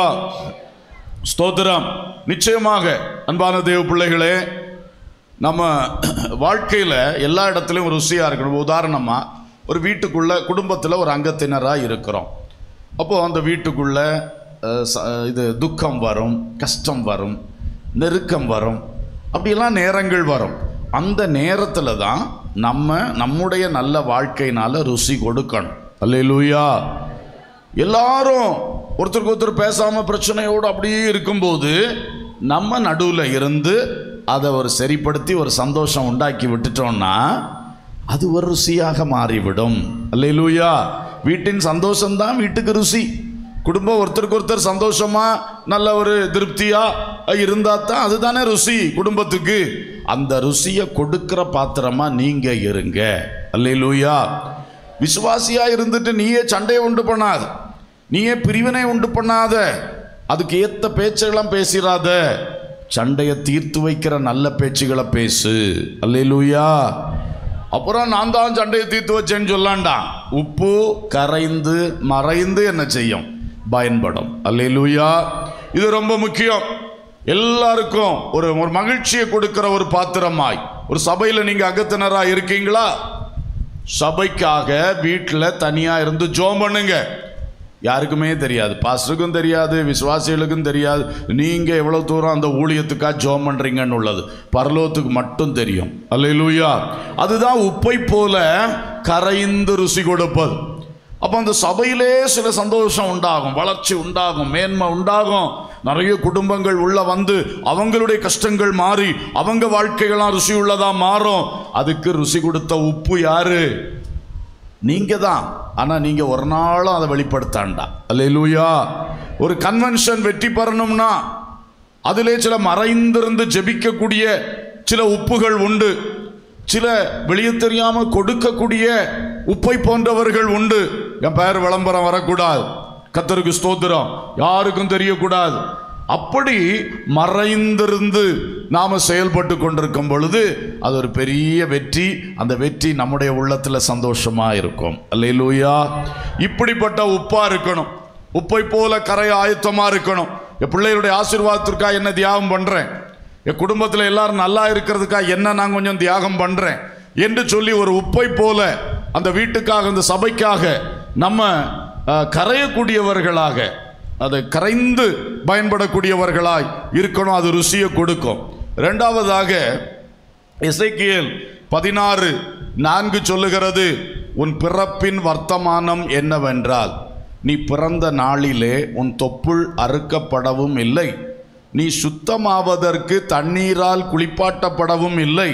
ஸ்தோத்திரம் நிச்சயமாக அன்பான தேவ பிள்ளைகளே நம்ம வாழ்க்கையில் எல்லா இடத்துலையும் ருசியாக இருக்கணும் உதாரணமாக ஒரு வீட்டுக்குள்ளே குடும்பத்தில் ஒரு அங்கத்தினராக இருக்கிறோம் அப்போது அந்த வீட்டுக்குள்ளே அஹ், ச- இது துக்கம் வரும் கஷ்டம் வரும் நெருக்கம் வரும் அப்படியெல்லாம் நேரங்கள் வரும் அந்த நேரத்தில் தான் நம்ம நம்முடைய நல்ல வாழ்க்கையினால ருசி கொடுக்கணும் அல்லேலூயா எல்லாரும் ஒருத்தருக்கு ஒருத்தர் பேசாம பிரச்சனையோடு அப்படியே இருக்கும்போது நம்ம நடுவில் இருந்து அதை ஒரு சரிப்படுத்தி ஒரு சந்தோஷம் உண்டாக்கி விட்டுட்டோம்னா அது ஒரு ருசியாக மாறிவிடும் அல்லேலூயா வீட்டின் சந்தோஷம்தான் வீட்டுக்கு ருசி குடும்பம் ஒருத்தருக்கு ஒருத்தர் சந்தோஷமா நல்ல ஒரு திருப்தியா இருந்தா தான் அதுதானே ருசி குடும்பத்துக்கு அந்த ருசியை கொடுக்கிற பாத்திரமா நீங்க இருங்க அல்லேலூயா விசுவாசியா இருந்துட்டு நீயே சண்டையை உண்டு பண்ணாத நீயே பிரிவினை உண்டு பண்ணாத அதுக்கு ஏத்த பேச்செல்லாம் பேசிடாத சண்டையை தீர்த்து வைக்கிற நல்ல பேச்சுகளை பேசு அல்லேலூயா அப்புறம் நான் தான் சண்டையை தீர்த்து வச்சேன்னு சொல்லாண்டாம் உப்பு கரைந்து மறைந்து என்ன செய்யும் பயன்படும் அல்லேலூயா இது ரொம்ப முக்கியம் எல்லாருக்கும் ஒரு ஒரு மகிழ்ச்சியை கொடுக்கிற ஒரு பாத்திரமாய் ஒரு சபையில் நீங்க அகத்தினரா இருக்கீங்களா சபைக்காக வீட்டில் தனியாக இருந்து ஜோம் பண்ணுங்க யாருக்குமே தெரியாது பாஸ்டருக்கும் தெரியாது விசுவாசிகளுக்கும் தெரியாது நீங்கள் எவ்வளோ தூரம் அந்த ஊழியத்துக்காக ஜோம் பண்ணுறீங்கன்னு உள்ளது பரலோகத்துக்கு மட்டும் தெரியும் அல்லேலூயா அதுதான் உப்பை போல கரைந்து ருசி கொடுப்பது அப்போ அந்த சபையிலே சில சந்தோஷம் உண்டாகும் வளர்ச்சி உண்டாகும் மேன்மை உண்டாகும் நிறைய குடும்பங்கள் உள்ள வந்து அவங்களுடைய கஷ்டங்கள் மாறி அவங்க வாழ்க்கைகள்லாம் ருசி உள்ளதா மாறும் அதுக்கு ருசி கொடுத்த உப்பு யாரு நீங்க தான் ஆனா நீங்க ஒரு நாளும் அதை வெளிப்படுத்தாண்டா அல்லேலூயா ஒரு கன்வென்ஷன் வெற்றி பெறணும்னா அதிலே சில மறைந்திருந்து ஜெபிக்கக்கூடிய சில உப்புகள் உண்டு சில வெளியே தெரியாம கொடுக்கக்கூடிய உப்பை போன்றவர்கள் உண்டு என் பெயர் விளம்பரம் வரக்கூடாது கத்தருக்கு ஸ்தோத்திரம் யாருக்கும் தெரியக்கூடாது அப்படி மறைந்திருந்து நாம செயல்பட்டு கொண்டிருக்கும் பொழுது அது ஒரு பெரிய வெற்றி அந்த வெற்றி நம்முடைய உள்ளத்துல சந்தோஷமா இருக்கும் அல்லேலூயா இப்படிப்பட்ட உப்பா இருக்கணும் உப்பை போல கரை ஆயத்தமா இருக்கணும் என் பிள்ளைகளுடைய ஆசீர்வாதத்திற்காக என்ன தியாகம் பண்றேன் என் குடும்பத்தில் எல்லாரும் நல்லா இருக்கிறதுக்காக என்ன நான் கொஞ்சம் தியாகம் பண்றேன் என்று சொல்லி ஒரு உப்பை போல அந்த வீட்டுக்காக அந்த சபைக்காக நம்ம அஹ், கரையக்கூடியவர்களாக அதை கரைந்து பயன்படக்கூடியவர்களாய் இருக்கணும் அது ருசியை கொடுக்கும் ரெண்டாவதாக எசேக்கியேல் பதினாறு நான்கு சொல்லுகிறது உன் பிறப்பின் வர்த்தமானம் என்னவென்றால் நீ பிறந்த நாளிலே உன் தொப்புள் அறுக்கப்படவும் இல்லை நீ சுத்தமாவதற்கு தண்ணீரால் குளிப்பாட்டப்படவும் இல்லை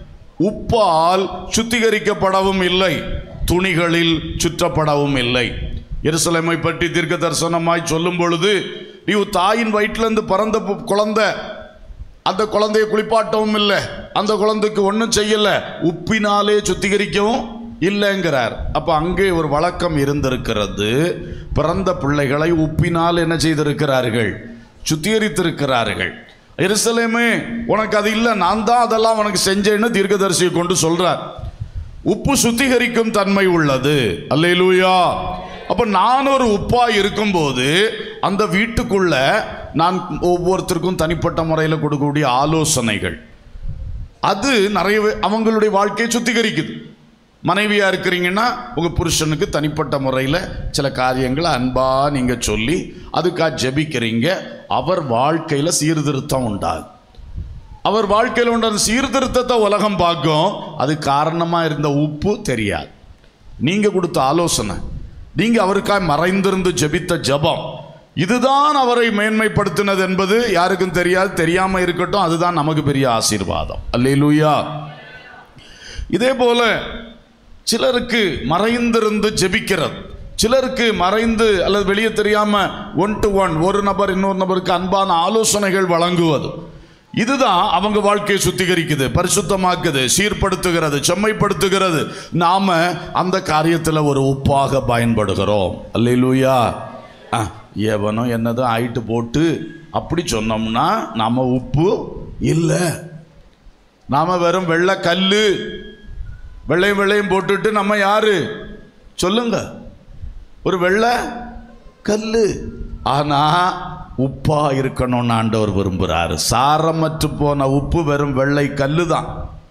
உப்பால் சுத்திகரிக்கப்படவும் இல்லை துணிகளில் சுற்றப்படவும் இல்லை எருசலேமை பற்றி தீர்க்க தரிசனமாய் சொல்லும் பொழுது நீ உன் தாயின் வயிற்றிலிருந்து பிறந்த பு- குழந்தை அந்த குழந்தையை குளிப்பாட்டவும் இல்லை அந்த குழந்தைக்கு ஒன்றும் செய்யல உப்பினாலே சுத்திகரிக்கவும் இல்லைங்கிறார் அப்ப அங்கே ஒரு வழக்கம் இருந்திருக்கிறது பிறந்த பிள்ளைகளை உப்பினால் என்ன செய்திருக்கிறார்கள் சுத்திகரித்திருக்கிறார்கள் எருசலேமே உனக்கு அது இல்லை நான் தான் அதெல்லாம் உனக்கு செஞ்சேன்னு தீர்க்கதரிசியை கொண்டு சொல்றார் உப்பு சுத்திகரிக்கும் தன்மை உள்ளது அல்லேலூயா அப்ப நான் ஒரு உப்பா இருக்கும்போது அந்த வீட்டுக்குள்ள நான் ஒவ்வொருத்தருக்கும் தனிப்பட்ட முறையில் கொடுக்கக்கூடிய ஆலோசனைகள் அது நிறைய அவங்களுடைய வாழ்க்கையை சுத்திகரிக்குது மனைவியா இருக்கிறீங்கன்னா உங்க புருஷனுக்கு தனிப்பட்ட முறையில் சில காரியங்களை அன்பா நீங்க சொல்லி அதுக்காக ஜெபிக்கிறீங்க அவர் வாழ்க்கையில சீர்திருத்தம் உண்டாகும் அவர் வாழ்க்கையில் உண்டான சீர்திருத்தத்தை உலகம் பார்க்கும் அது காரணமா இருந்த உப்பு தெரியாது நீங்க கொடுத்த ஆலோசனை நீங்க அவருக்காய் மறைந்திருந்து ஜெபித்த ஜெபம் இதுதான் அவரை மேன்மைப்படுத்தினது என்பது யாருக்கும் தெரியாது தெரியாம இருக்கட்டும் அதுதான் நமக்கு பெரிய ஆசீர்வாதம் அல்லேலூயா இதே போல சிலருக்கு மறைந்திருந்து ஜெபிக்கிறது சிலருக்கு மறைந்து அல்லது வெளியே தெரியாம ஒன் டு ஒன் ஒரு நபர் இன்னொரு நபருக்கு அன்பான ஆலோசனைகள் வழங்குவது இதுதான் அவங்க வாழ்க்கையை சுத்திகரிக்குது பரிசுத்தமாக்குது சீர்படுத்துகிறது செம்மைப்படுத்துகிறது நாம அந்த காரியத்தில் ஒரு உப்பாக பயன்படுகிறோம் அல்லேலூயா ஆ, எவனும் என்னதான் ஆயிட்டு போட்டு அப்படி சொன்னோம்னா நாம உப்பு இல்லை நாம வெறும் வெள்ளை கல்லு வெள்ளையும் வெள்ளையும் போட்டுட்டு நம்ம யாரு சொல்லுங்க ஒரு வெள்ளை கல்லு ஆனா உப்பா இருக்கணும்னு ஆண்டவர் விரும்புகிறாரு சாரமற்று போன உப்பு வெறும் வெள்ளை கல்லு தான்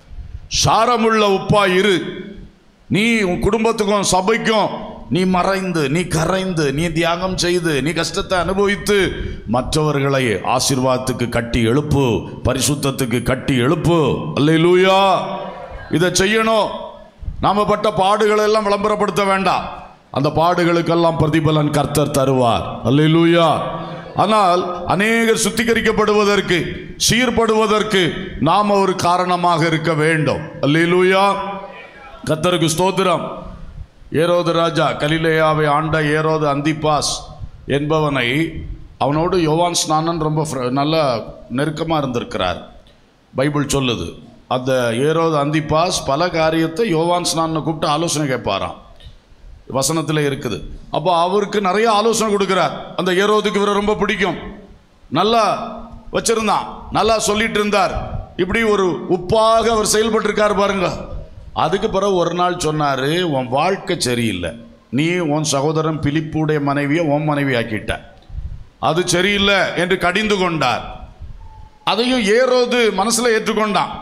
சாரமுள்ள உப்பா இரு நீ உன் குடும்பத்துக்கும் சபைக்கும் நீ மறைந்து நீ கரைந்து நீ தியாகம் செய்து நீ கஷ்டத்தை அனுபவித்து மற்றவர்களை ஆசீர்வாதத்துக்கு கட்டி எழுப்பு பரிசுத்தத்துக்கு கட்டி எழுப்பு அல்லேலூயா இதை செய்யணும் நாம பட்ட பாடுகளை எல்லாம் விளம்பரப்படுத்த வேண்டாம் அந்த பாடுகளுக்கெல்லாம் பிரதிபலன் கர்த்தர் தருவார் அல்லேலூயா ஆனால் அநேகர் சுத்திகரிக்கப்படுவதற்கு சீர்படுவதற்கு நாம ஒரு காரணமாக இருக்க வேண்டும் அல்லேலூயா கர்த்தருக்கு ஸ்தோத்திரம் ஏரோது ராஜா கலிலேயாவை ஆண்ட ஏரோது அந்திப்பாஸ் என்பவனை அவனோடு யோவான் ஸ்நானன் ரொம்ப ஃப்ர- நல்ல நெருக்கமாக இருந்திருக்கிறார் பைபிள் சொல்லுது அந்த ஏரோது அந்திப்பாஸ் பல காரியத்தை யோவான் ஸ்நானனை கூப்பிட்டு ஆலோசனை கேட்பாராம் வசனத்தில் இருக்குது அப்போ அவருக்கு நிறைய ஆலோசனை கொடுக்குறார் அந்த ஏரோதுக்கு இவரை ரொம்ப பிடிக்கும் நல்லா வச்சிருந்தான் நல்லா சொல்லிட்டு இருந்தார் இப்படி ஒரு உப்பாக அவர் செயல்பட்டிருக்கார் பாருங்க அதுக்கு பிறகு ஒரு நாள் சொன்னார் உன் வாழ்க்கை சரியில்லை நீ உன் சகோதரன் பிலிப்புடைய மனைவியை உன் மனைவி ஆக்கிட்ட அது சரியில்லை என்று கடிந்து கொண்டார் அதையும் ஏரோது மனசுல ஏற்றுக்கொண்டான்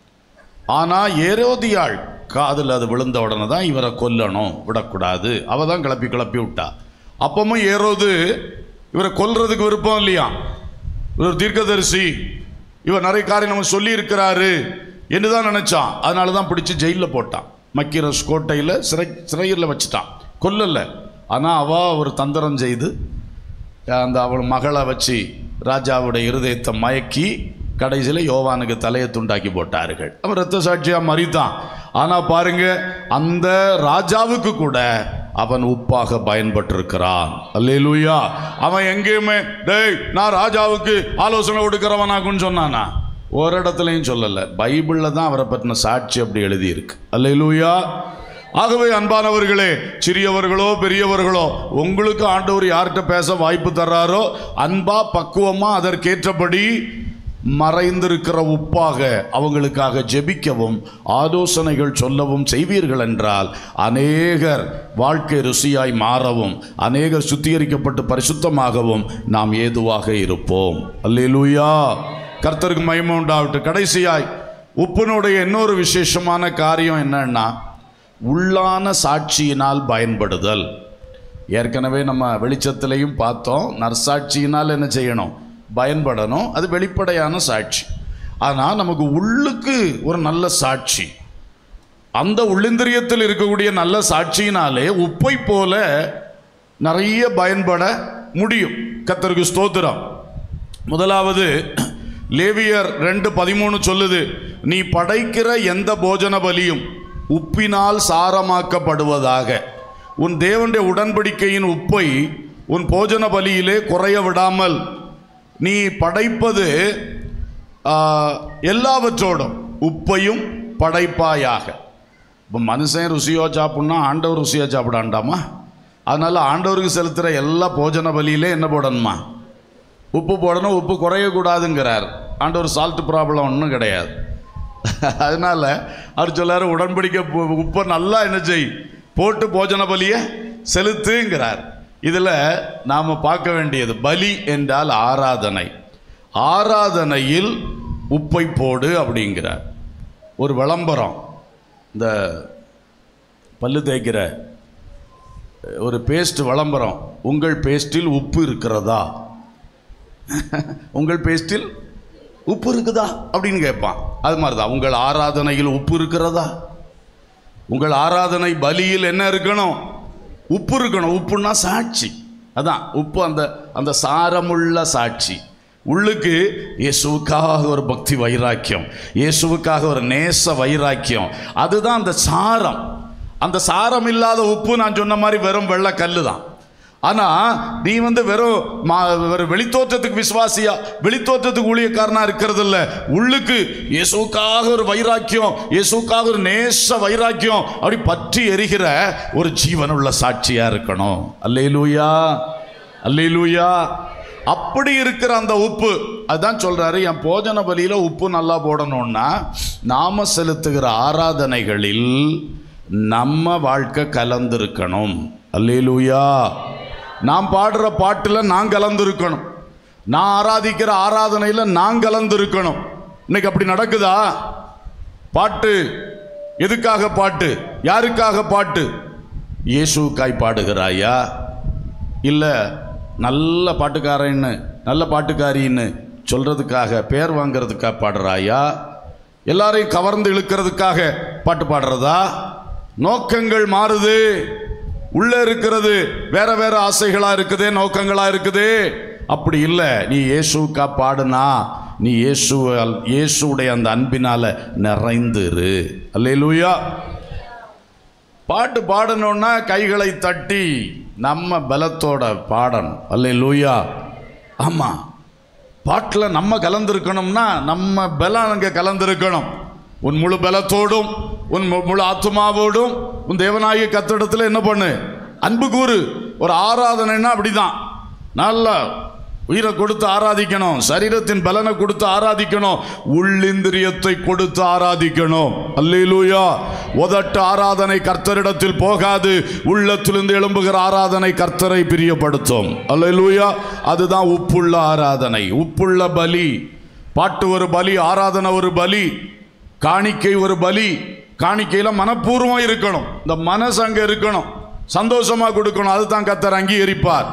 ஆனா ஏரோதியாள் காதில் அது விழுந்த உடனே தான் இவரை கொல்லணும் விடக்கூடாது அவ தான் கிளப்பி கிளப்பி விட்டா அப்பவும் ஏரோது இவரை கொல்றதுக்கு விருப்பம் இல்லையா இவர் தீர்க்கதரிசி இவர் நிறைய காரியம் நம்ம சொல்லி இருக்கிறாரு என்று தான் நினைச்சான் அதனால தான் பிடிச்சி ஜெயிலில் போட்டான் மக்கிரஸ் கோட்டையில் சிறை சிறையில் வச்சுட்டான் கொல்லல ஆனால் அவ ஒரு தந்திரம் செய்து அந்த அவள் மகளை வச்சு ராஜாவுடைய இருதயத்தை மயக்கி கடைசியில் யோவானுக்கு தலையை துண்டாக்கி போட்டார்கள் அவன் ரத்த சாட்சியாக மறித்தான் ஆனால் பாருங்க அந்த ராஜாவுக்கு கூட அவன் உப்பாக பயன்பட்டிருக்கிறான் அல்லேலூயா அவன் எங்கேயுமே டேய் நான் ராஜாவுக்கு ஆலோசனை கொடுக்கிறவனாக்குன்னு சொன்னானா ஒரு இடத்துலையும் சொல்லலை பைபிளில் தான் அவரை பற்றின சாட்சி அப்படி எழுதியிருக்கு அல்லேலூயா ஆகவே அன்பானவர்களே சிறியவர்களோ பெரியவர்களோ உங்களுக்கு ஆண்டவர் யார்கிட்ட பேச வாய்ப்பு தர்றாரோ அன்பா பக்குவமா அதற்கேற்றபடி மறைந்திருக்கிற உப்பாக அவங்களுக்காக ஜெபிக்கவும் ஆலோசனைகள் சொல்லவும் செய்வீர்கள் என்றால் அநேகர் வாழ்க்கை ருசியாய் மாறவும் அநேகர் சுத்திகரிக்கப்பட்டு பரிசுத்தமாகவும் நாம் ஏதுவாக இருப்போம் அல்லேலூயா கர்த்தருக்கு மகிமை உண்டாகட்டும் கடைசியாய் உப்பினுடைய இன்னொரு விசேஷமான காரியம் என்னன்னா உள்ளான சாட்சியினால் பயன்படுதல் ஏற்கனவே நம்ம வெளிச்சத்திலையும் பார்த்தோம் நற்சாட்சியினால் என்ன செய்யணும் பயன்படணும் அது வெளிப்படையான சாட்சி ஆனால் நமக்கு உள்ளுக்கு ஒரு நல்ல சாட்சி அந்த உள்ளிந்திரியத்தில் இருக்கக்கூடிய நல்ல சாட்சியினாலே உப்பை போல நிறைய பயன்பட முடியும் கத்தருக்கு ஸ்தோத்திரம் முதலாவது லேவியர் ரெண்டு பதிமூணு சொல்லுது நீ படைக்கிற எந்த போஜன பலியும் உப்பினால் சாரமாக்கப்படுவதாக உன் தேவனுடைய உடன்படிக்கையின் உப்பை உன் போஜன பலியிலே குறைய விடாமல் நீ படைப்பது ஆ, எல்லாவற்றோடும் உப்பையும் படைப்பாயாக இப்போ மனுஷன் ருசியோ சாப்பிட்னா ஆண்டவர் ருசியாக சாப்பிடாண்டாமா அதனால் ஆண்டவருக்கு செலுத்துகிற எல்லா போஜன பலியிலே என்ன போடணுமா உப்பு போடணும் உப்பு குறையக்கூடாதுங்கிறார் ஆண்டவர் சால்ட் ப்ராப்ளம் ஒன்றும் கிடையாது அதனால் அவர் சொல்லாரு உடன்படிக்கை பு- உப்பை நல்லா என்ன செய் போட்டு போஜன பலியை செலுத்துங்கிறார் இதில் நாம் பார்க்க வேண்டியது பலி என்றால் ஆராதனை ஆராதனையில் உப்பை போடு அப்படிங்கிறார் ஒரு விளம்பரம் இந்த பல்லு தேய்க்கிற ஒரு பேஸ்ட் விளம்பரம் உங்கள் பேஸ்டில் உப்பு இருக்கிறதா உங்கள் பேஸ்டில் உப்பு இருக்குதா அப்படின்னு கேட்பான் அது மாதிரி தான் உங்கள் ஆராதனையில் உப்பு இருக்கிறதா உங்கள் ஆராதனை பலியில் என்ன இருக்கணும் உப்பு இருக்கணும் உப்புன்னா சாட்சி அதான் உப்பு அந்த அந்த சாரமுள்ள சாட்சி உள்ளுக்கு இயேசுவுக்காக ஒரு பக்தி வைராக்கியம் இயேசுவுக்காக ஒரு நேச வைராக்கியம் அதுதான் அந்த சாரம் அந்த சாரம் இல்லாத உப்பு நான் சொன்ன மாதிரி வெறும் வெள்ளை கல்லு தான் ஆனா நீ வந்து வெறும் மா- வெறும் வெளித்தோற்றத்துக்கு விசுவாசியா வெளித்தோற்றத்துக்கு ஊழியக்காரனா இருக்கிறது இல்ல உள்ளுக்கு இயேசுக்காக ஒரு வைராக்கியம் இயேசுக்காக ஒரு நேச வைராக்கியம் அப்படி பற்றி எரிகிற ஒரு ஜீவனுள்ள சாட்சியா இருக்கணும் அல்லேலூயா அல்லேலூயா அப்படி இருக்கிற அந்த உப்பு அதான் சொல்றாரு என் போஜன பலியில உப்பு நல்லா போடணும்னா நாம செலுத்துகிற ஆராதனைகளில் நம்ம வாழ்க்கை கலந்திருக்கணும் அல்லேலூயா நாம் பாடுற பாட்டுல நான் கலந்திருக்கணும் நான் ஆராதிக்கிற ஆராதனையில நான் கலந்திருக்கணும் இன்னைக்கு அப்படி நடக்குதா பாட்டு எதுக்காக பாட்டு யாருக்காக பாட்டு இயேசுக்காய் பாடுகிறாயா இல்ல நல்ல பாட்டுக்காரன்னு நல்ல பாட்டுக்காரின்னு சொல்றதுக்காக பேர் வாங்குறதுக்காக பாடுறாயா எல்லாரையும் கவர்ந்து இழுக்கிறதுக்காக பாட்டு பாடுறதா நோக்கங்கள் மாறுது உள்ள இருக்கிறது வேற வேற ஆசைகளா இருக்குதே நோக்கங்களா இருக்குதே அப்படி இல்லை நீ இயேசுக்கா பாடுனா நீ இயேசு இயேசுடைய அந்த அன்பினால நிறைந்திரு அல்லேலூயா பாட்டு பாடணும்னா கைகளை தட்டி நம்ம பலத்தோட பாடணும் அல்லேலூயா ஆமா பாட்டில் நம்ம கலந்திருக்கணும்னா நம்ம பலம் அங்கே கலந்திருக்கணும் உன் முழு பலத்தோடும் உன் மு- முழு ஆத்மாவோடும் உன் தேவனாகிய கத்திடத்தில் என்ன பண்ணு அன்பு கூறு ஒரு ஆராதனைன்னா அப்படிதான் நல்லா உயிரை கொடுத்து ஆராதிக்கணும் சரீரத்தின் பலனை கொடுத்து ஆராதிக்கணும் உள்ளிந்திரியத்தை கொடுத்து ஆராதிக்கணும் அல்லேலூயா உதட்டு ஆராதனை கர்த்தரிடத்தில் போகாது உள்ளத்திலிருந்து எழும்புகிற ஆராதனை கர்த்தரை பிரியப்படுத்தும் அல்லேலூயா அதுதான் உப்புள்ள ஆராதனை உப்புள்ள பலி பாட்டு ஒரு பலி ஆராதனை ஒரு பலி காணிக்கை ஒரு பலி காணிக்கையில மனப்பூர்வம் இருக்கணும் இந்த மனசு அங்க இருக்கணும் சந்தோஷமா கொடுக்கணும் அதுதான் கர்த்தர் அங்கீகரிப்பார்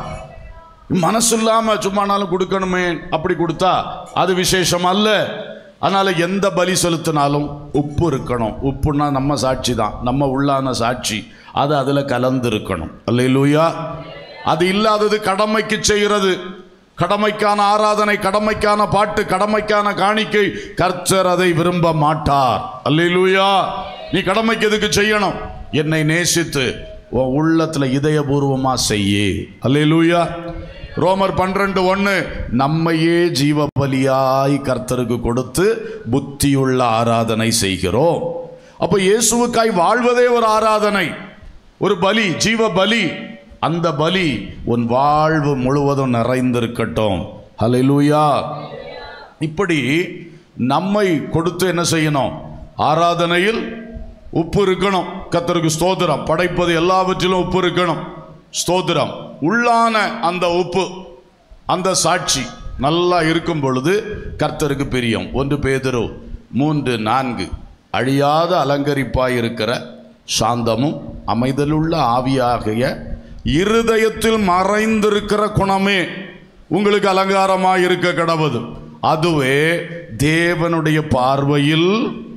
மனசு இல்லாம சும்மானாலும் கொடுக்கணுமே அப்படி கொடுத்தா அது விசேஷம் அல்ல அதனால எந்த பலி செலுத்தினாலும் உப்பு இருக்கணும் உப்புன்னா நம்ம சாட்சி தான் நம்ம உள்ளான சாட்சி அது அதுல கலந்து இருக்கணும் அல்லையிலூயா அது இல்லாதது கடமைக்கு செய்கிறது கடமைக்கான ஆராதனை கடமைக்கான பாட்டு கடமைக்கான காணிக்கை கர்த்தர் அதை விரும்ப மாட்டார் அல்லேலூயா நீ கடமைக்கு எதுக்கு செய்யணும் என்னை நேசித்து உன் உள்ளத்துல இதயபூர்வமா செய்யு அல்லேலூயா ரோமர் பன்னிரண்டு ஒன்று நம்மையே ஜீவ பலியாய் கர்த்தருக்கு கொடுத்து புத்தியுள்ள ஆராதனை செய்கிறோம் அப்போ இயேசுவுக்காய் வாழ்வதே ஒரு ஆராதனை ஒரு பலி ஜீவ பலி அந்த பலி உன் வாழ்வு முழுவதும் நிறைந்திருக்கட்டும் ஹalleluya இப்படி நம்மை கொடுத்து என்ன செய்யணும் ஆராதனையில் உப்பு இருக்கணும் கத்தருக்கு ஸ்தோத்திரம் படைப்பது எல்லாவற்றிலும் உப்பு இருக்கணும் ஸ்தோத்திரம் உள்ளான அந்த உப்பு அந்த சாட்சி நல்லா இருக்கும் பொழுது கர்த்தருக்கு பிரியம் ஒன்று பேதுரு மூன்று நான்கு அழியாத அலங்கரிப்பாய் இருக்கிற சாந்தமும் அமைதலுள்ள ஆவியாகிய இருதயத்தில் மறைந்திருக்கிற குணமே உங்களுக்கு அலங்காரமாய் இருக்க கடவுது அதுவே தேவனுடைய பார்வையில்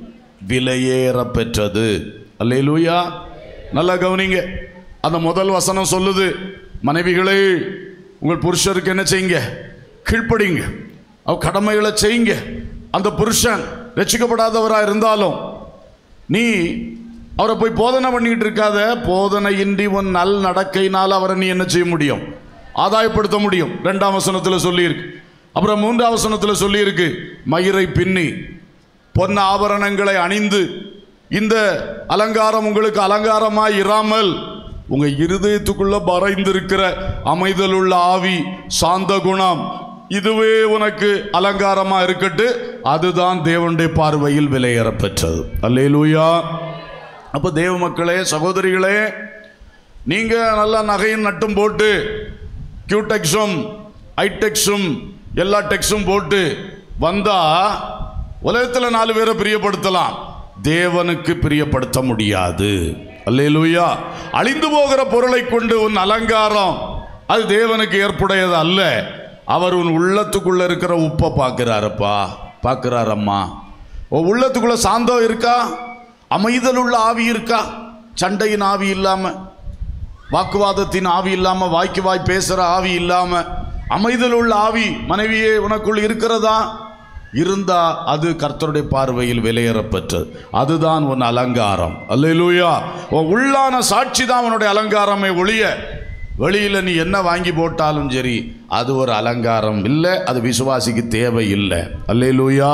விலையேற பெற்றது அல்லேலூயா நல்லா கவனிங்க அந்த முதல் வசனம் சொல்லுது மனைவிகளே உங்கள் புருஷருக்கு என்ன செய்யுங்க கீழ்ப்படிங்க அவ கடமைகளை செய்யுங்க அந்த புருஷன் ரட்சிக்கப்படாதவரா இருந்தாலும் நீ அவரை போய் போதனை பண்ணிக்கிட்டு இருக்காத போதனையின்றி உன் நல் நடக்கையினால் அவரை நீ என்ன செய்ய முடியும் ஆதாயப்படுத்த முடியும் ரெண்டாம் வசனத்தில் சொல்லியிருக்கு அப்புறம் மூன்றாம் வசனத்தில் சொல்லியிருக்கு மயிரை பின்னி பொன் ஆபரணங்களை அணிந்து இந்த அலங்காரம் உங்களுக்கு அலங்காரமாய் இராமல் உங்க இருதயத்துக்குள்ள மறைந்திருக்கிற அமைதலுள்ள ஆவி சாந்த குணம் இதுவே உனக்கு அலங்காரமா இருக்கட்டு அதுதான் தேவனுடைய பார்வையில் விலையேற பெற்றது அல்லேலூயா அப்போ தேவ மக்களே சகோதரிகளே நீங்க நல்லா நகையும் நட்டும் போட்டு கியூடெக்ஸும் ஐடெக்ஸும் எல்லா டெக்ஸும் போட்டு வந்தா உலகத்துல நாலு பேரை பிரியப்படுத்தலாம் தேவனுக்கு பிரியப்படுத்த முடியாது அல்லேலூயா அழிந்து போகிற பொருளை கொண்டு உன் அலங்காரம் அது தேவனுக்கு ஏற்புடையது அல்ல அவர் உன் உள்ளத்துக்குள்ள இருக்கிற உப்பை பார்க்கிறாரப்பா பார்க்கிறாரம்மா உன் உள்ளத்துக்குள்ள சாந்தம் இருக்கா அமைதல் உள்ள ஆவி இருக்கா சண்டையின் ஆவி இல்லாம வாக்குவாதத்தின் ஆவி இல்லாம வாய்க்கு வாய் பேசுற ஆவி இல்லாம அமைதல் உள்ள ஆவி மனைவியே உனக்குள் இருக்கிறதா இருந்தா அது கர்த்தருடைய பார்வையில் விலையேறப்பெற்றது அதுதான் உன் அலங்காரம் அல்லேலூயா உன் உள்ளான சாட்சி தான் உன்னுடைய அலங்காரமே ஒழிய வெளியில நீ என்ன வாங்கி போட்டாலும் சரி அது ஒரு அலங்காரம் இல்லை அது விசுவாசிக்கு தேவை இல்லை அல்லேலூயா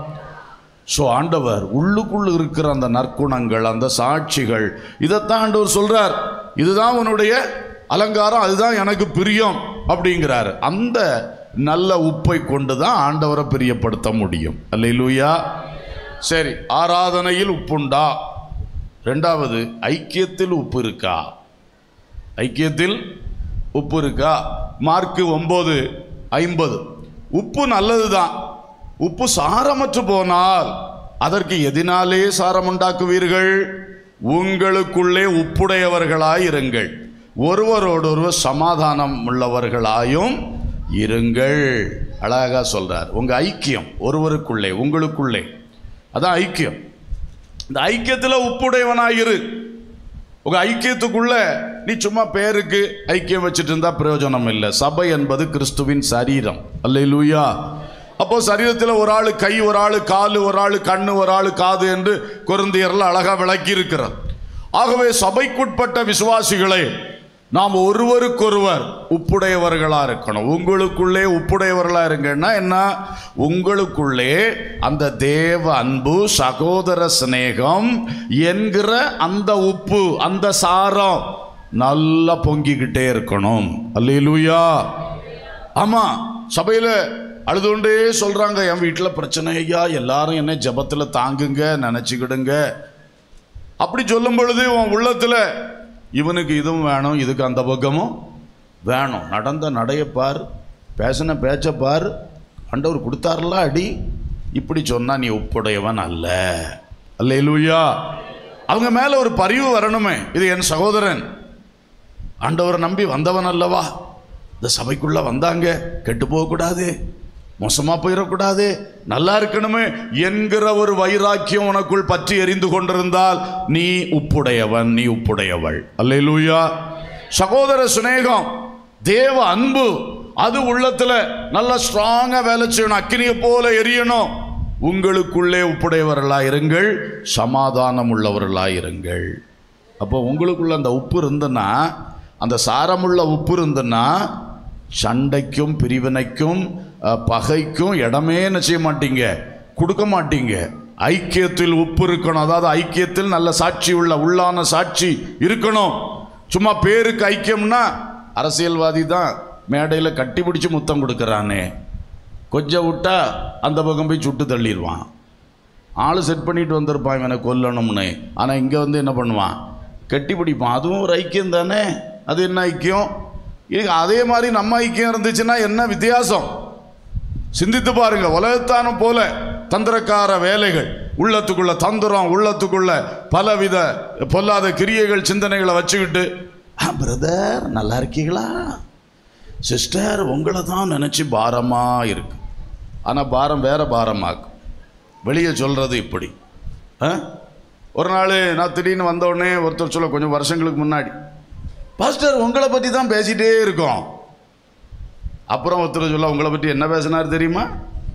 ஸோ ஆண்டவர் உள்ளுக்குள்ள இருக்கிற அந்த நற்குணங்கள் அந்த சாட்சிகள் இதைத்தான் ஆண்டவர் சொல்றார் இதுதான் உன்னுடைய அலங்காரம் அதுதான் எனக்கு பிரியம் அப்படிங்கிறார் அந்த நல்ல உப்பை கொண்டு தான் ஆண்டவரை பிரியப்படுத்த முடியும் அல்லேலூயா சரி ஆராதனையில் உப்புண்டா ரெண்டாவது ஐக்கியத்தில் உப்பு இருக்கா ஐக்கியத்தில் உப்பு இருக்கா மார்க்கு ஒன்பது ஐம்பது உப்பு நல்லதுதான் உப்பு சாரமற்று போனால் அதற்கு எதினாலே சாரம் உண்டாக்குவீர்கள் உங்களுக்குள்ளே உப்புடையவர்களாய் இருங்கள் ஒருவரோடொருவர் சமாதானம் உள்ளவர்களாயும் இருங்கள் அழகா சொல்றார் உங்க ஐக்கியம் ஒருவருக்குள்ளே உங்களுக்குள்ளே அதான் ஐக்கியம் இந்த ஐக்கியத்தில் உப்புடையவனாய் இரு உங்க ஐக்கியத்துக்குள்ள நீ சும்மா பேருக்கு ஐக்கியம் வச்சுட்டு இருந்தா பிரயோஜனம் இல்லை சபை என்பது கிறிஸ்துவின் சரீரம் அல்லேலூயா அப்போ சரீரத்தில் ஒரு ஆளு கை ஒரு ஆளு காலு ஒரு ஆளு கண்ணு ஒரு ஆளு காது என்று குருந்தியர்ல அழகா விளக்கி இருக்கிறது ஆகவே சபைக்குட்பட்ட விசுவாசிகளே நாம் ஒருவருக்கொருவர் உப்புடையவர்களா இருக்கணும் உங்களுக்குள்ளே உப்புடையவர்களா இருங்கன்னா என்ன உங்களுக்குள்ளே அந்த தேவ அன்பு சகோதர சிநேகம் என்கிற அந்த உப்பு அந்த சாரம் நல்லா பொங்கிக்கிட்டே இருக்கணும் அல்லேலூயா ஆமா சபையில அழுதுകൊண்டே சொல்றாங்க என் வீட்டில் பிரச்சனை ஐயா எல்லாரும் என்ன ஜெபத்துல தாங்குங்க நினைச்சுக்கிடுங்க அப்படி சொல்லும் பொழுது உன் உள்ளத்துல இவனுக்கு இதுவும் வேணும் இதுக்கு அந்த பக்கமும் வேணும் நடந்த நடைய பார் பேசின பேச்ச பார் ஆண்டவர் கொடுத்தாருல அடி இப்படி சொன்னா நீ ஒப்புடையவன் அல்ல அல்லேலூயா அவங்க மேல ஒரு பரிவு வரணுமே இது என் சகோதரன் ஆண்டவரை நம்பி வந்தவன் அல்லவா இந்த சபைக்குள்ள வந்தாங்க கெட்டு போகக்கூடாது மோசமா போயிடக்கூடாது நல்லா இருக்கணுமே என்கிற ஒரு வைராக்கியம் உனக்குள் பற்றி எரிந்து கொண்டிருந்தால் நீ உப்புடையவன் நீ உப்புடையவள் அல்லேலூயா சகோதர சிநேகம் தேவ அன்பு அது உள்ளத்துல நல்லா ஸ்ட்ராங்கா வேலை செய்யணும் அக்கினியை போல எரியணும் உங்களுக்குள்ளே உப்புடையவர்களாய் இருங்கள் சமாதானம் உள்ளவர்களாய் இருங்கள் அப்போ உங்களுக்குள்ள அந்த உப்பு இருந்துன்னா அந்த சாரமுள்ள உப்பு இருந்துன்னா சண்டைக்கும் பிரிவினைக்கும் அஹ், பகைக்கும் இடமே என்ன செய்ய மாட்டீங்க கொடுக்க மாட்டீங்க ஐக்கியத்தில் உப்பு இருக்கணும் அதாவது ஐக்கியத்தில் நல்ல சாட்சி உள்ள உள்ளான சாட்சி இருக்கணும் சும்மா பேருக்கு ஐக்கியம்னா அரசியல்வாதி தான் மேடையில் கட்டி பிடிச்சி முத்தம் கொடுக்குறானே கொஞ்சம் விட்டா அந்த பக்கம் போய் சுட்டு தள்ளிடுவான் ஆள் செட் பண்ணிட்டு வந்திருப்பான் இவனை கொல்லணும்னு ஆனால் இங்கே வந்து என்ன பண்ணுவான் கட்டி பிடிப்பான் அதுவும் ஒரு ஐக்கியம் தானே அது என்ன ஐக்கியம் இது அதே மாதிரி நம்ம ஐக்கியம் இருந்துச்சுன்னா என்ன வித்தியாசம் சிந்தித்து பாருங்க உலகத்தானம் போல தந்திரக்கார வேலைகள் உள்ளத்துக்குள்ள தந்திரம் உள்ளத்துக்குள்ள பலவித பொல்லாத கிரியைகள் சிந்தனைகளை வச்சுக்கிட்டு பிரதர் நல்லா இருக்கீங்களா சிஸ்டர் உங்களை தான் நினச்சி பாரமா இருக்கு ஆனால் பாரம் வேற பாரமாக்கும் வெளியே சொல்றது இப்படி ஆ? ஒரு நாள் நான் திடீர்னு வந்த உடனே ஒருத்தர் சொல்ல கொஞ்சம் வருஷங்களுக்கு முன்னாடி பாஸ்டர் உங்களை பற்றி தான் பேசிட்டே இருக்கோம் அப்புறம் ஒருத்தர் சொல்ல உங்களை பற்றி என்ன பேசினார் தெரியுமா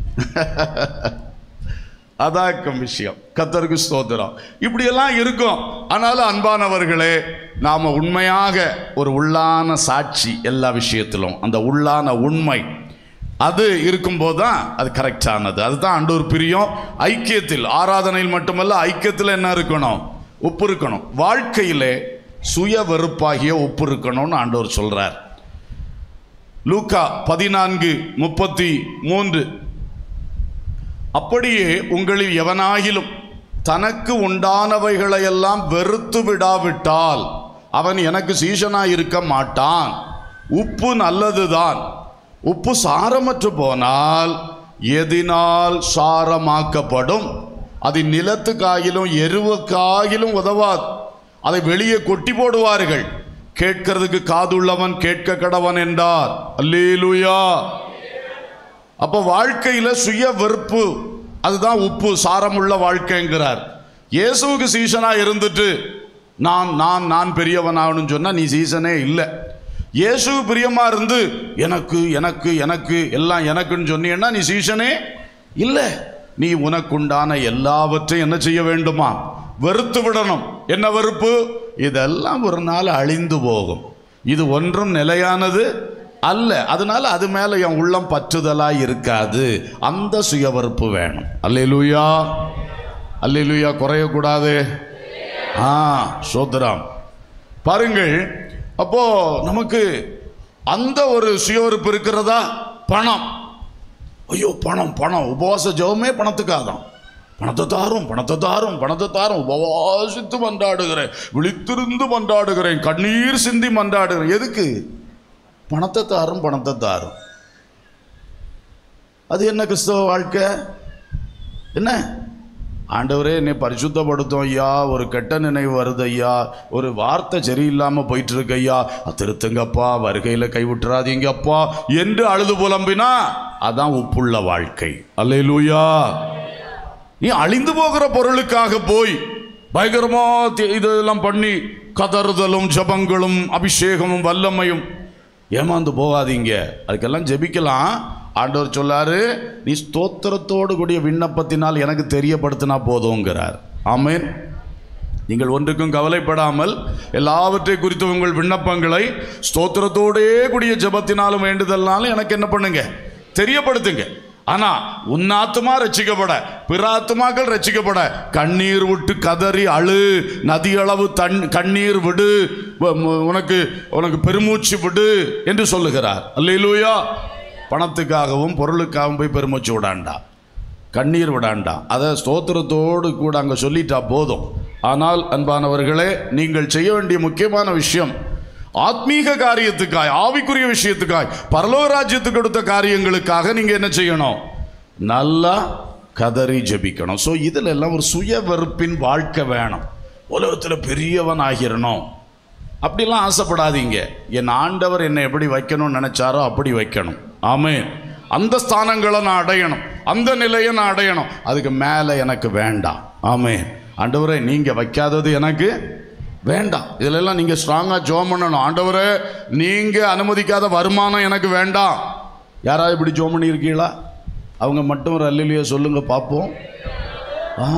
அதாக்கம் விஷயம் கத்தருக்கு ஸ்தோத்திரம் இப்படியெல்லாம் இருக்கும் ஆனாலும் அன்பானவர்களே நாம உண்மையாக ஒரு உள்ளான சாட்சி எல்லா விஷயத்திலும் அந்த உள்ளான உண்மை அது இருக்கும்போது தான் அது கரெக்டானது அதுதான் ஆண்டவர் பிரியம் ஐக்கியத்தில் ஆராதனையில் மட்டுமல்ல ஐக்கியத்தில் என்ன இருக்கணும் உப்பு இருக்கணும் வாழ்க்கையிலே சுய வெறுப்பாகிய உப்பு இருக்கணும்னு ஆண்டவர் சொல்றார் லூக்கா பதினான்கு முப்பத்தி மூன்று அப்படியே உங்களில் எவனாகிலும் தனக்கு உண்டானவைகளையெல்லாம் வெறுத்து விடாவிட்டால் அவன் எனக்கு சீசனாய் இருக்க மாட்டான் உப்பு நல்லதுதான் உப்பு சாரமற்று போனால் எதினால் சாரமாக்கப்படும் அது நிலத்துக்காகிலும் எருவுக்காகிலும் உதவாது அதை வெளியே கொட்டி போடுவார்கள் கேட்கிறதுக்கு காதுள்ளவன் கேட்க கடவன் என்றார் அல்லேலூயா அப்போ வாழ்க்கையில சுய வெறுப்பு அதுதான் உப்பு சாரமுள்ள வாழ்க்கைங்கிறார் இயேசுவுக்கு சீசனா இருந்துட்டு நான் நான் நான் பெரியவனாகணும்னு சொன்னா நீ சீசனே இல்லை இயேசு பிரியமா இருந்து எனக்கு எனக்கு எனக்கு எல்லாம் எனக்குன்னு சொன்னீங்கன்னா நீ சீசனே இல்லை நீ உனக்குண்டான எல்லாவற்றையும் என்ன செய்ய வேண்டுமா வெறுத்து விடணும் என்ன வெறுப்பு இதெல்லாம் ஒரு நாள் அழிந்து போகும் இது ஒன்றும் நிலையானது அல்ல அதனால அது மேல என் உள்ளம் பற்றுதலா இருக்காது அந்த சுயவறுப்பு வேணும் அல்லேலூயா அல்லேலூயா குறையக்கூடாது ஆ சோதராம் பாருங்கள் அப்போ நமக்கு அந்த ஒரு சுயவறுப்பு இருக்கிறதா பணம் ஐயோ பணம் பணம் உபவாச ஜெபமே பணத்துக்காதான் பணத்தை தாரும் பணத்தை தாரும் பணத்தை தாரும் உபவாசித்து மன்றாடுகிறேன் விழித்திருந்து மன்றாடுகிறேன் கண்ணீர் சிந்தி மன்றாடுகிறேன் எதுக்கு பணத்தை தாரும் பணத்தை தாரும் அது என்ன கிறிஸ்தவ வாழ்க்கை என்ன ஆண்டவரே என்னை பரிசுத்தப்படுத்தும் ஐயா ஒரு கெட்ட நினைவு வருது ஐயா ஒரு வார்த்தை சரியில்லாமல் போயிட்டு இருக்கு ஐயா அது திருத்துங்கப்பா வருகையில் கைவிட்டுறாதீங்கப்பா என்று அழுது புலம்பினா அதான் உப்புள்ள வாழ்க்கை அல்லேலூயா நீ அழிந்து போகிற பொருளுக்காக போய் பயங்கரமா தி- இதெல்லாம் பண்ணி கதறுதலும் ஜபங்களும் அபிஷேகமும் வல்லமையும் ஏமாந்து போகாதீங்க அதுக்கெல்லாம் ஜெபிக்கலாம் ஆண்டவர் சொல்லாரு நீ ஸ்தோத்திரத்தோடு கூடிய விண்ணப்பத்தினால் எனக்கு தெரியப்படுத்தினா போதுங்கிறார் ஆமென் நீங்கள் ஒன்றுக்கும் கவலைப்படாமல் எல்லாவற்றை குறித்து உங்கள் விண்ணப்பங்களை ஸ்தோத்திரத்தோடே கூடிய ஜெபத்தினாலும் வேண்டுதல்னாலும் எனக்கு என்ன பண்ணுங்க தெரியப்படுத்துங்க ஆனா உன் ஆத்துமா ரட்சிக்கப்பட பிற ஆத்துமாக்கள் ரட்சிக்கப்பட கண்ணீர் விட்டு கதறி அழு நதி அளவு தன் கண்ணீர் விடு உ- உ- உனக்கு உனக்கு பெருமூச்சு விடு என்று சொல்லுகிறார் அல்லேலூயா பணத்துக்காகவும் பொருளுக்காகவும் போய் பெருமூச்சு விடாண்டா கண்ணீர் விடாண்டா அதை ஸ்தோத்திரத்தோடு கூட அங்கே சொல்லிட்டா போதும் ஆனால் அன்பானவர்களே நீங்கள் செய்ய வேண்டிய முக்கியமான விஷயம் ஆத்மீக காரியத்துக்காய் ஆவிக்குரிய விஷயத்துக்காய் பரலோக ராஜ்யத்துக்கு கொடுத்த காரியங்களுக்காக நீங்க என்ன செய்யணும் நல்லா கதறி ஜெபிக்கணும் ஸோ இதில் எல்லாம் ஒரு சுய வெறுப்பின் வாழ்க்கை வேணும் உலகத்தில் பெரியவன் ஆகிரணும் அப்படிலாம் ஆசைப்படாதீங்க என் ஆண்டவர் என்னை எப்படி வைக்கணும்னு நினைச்சாரோ அப்படி வைக்கணும் ஆமென் அந்த ஸ்தானங்களை நான் அடையணும் அந்த நிலையை நான் அடையணும் அதுக்கு மேலே எனக்கு வேண்டாம் ஆமென் ஆண்டவரே நீங்கள் வைக்காதது எனக்கு வேண்டாம் இதிலெல்லாம் நீங்கள் ஸ்ட்ராங்காக ஜோம் பண்ணணும் ஆண்டவரே நீங்கள் அனுமதிக்காத வருமானம் எனக்கு வேண்டாம் யாராவது இப்படி ஜோம் பண்ணியிருக்கீங்களா அவங்க மட்டும் ஒரு அல்லிலையோ சொல்லுங்க பார்ப்போம் ஆ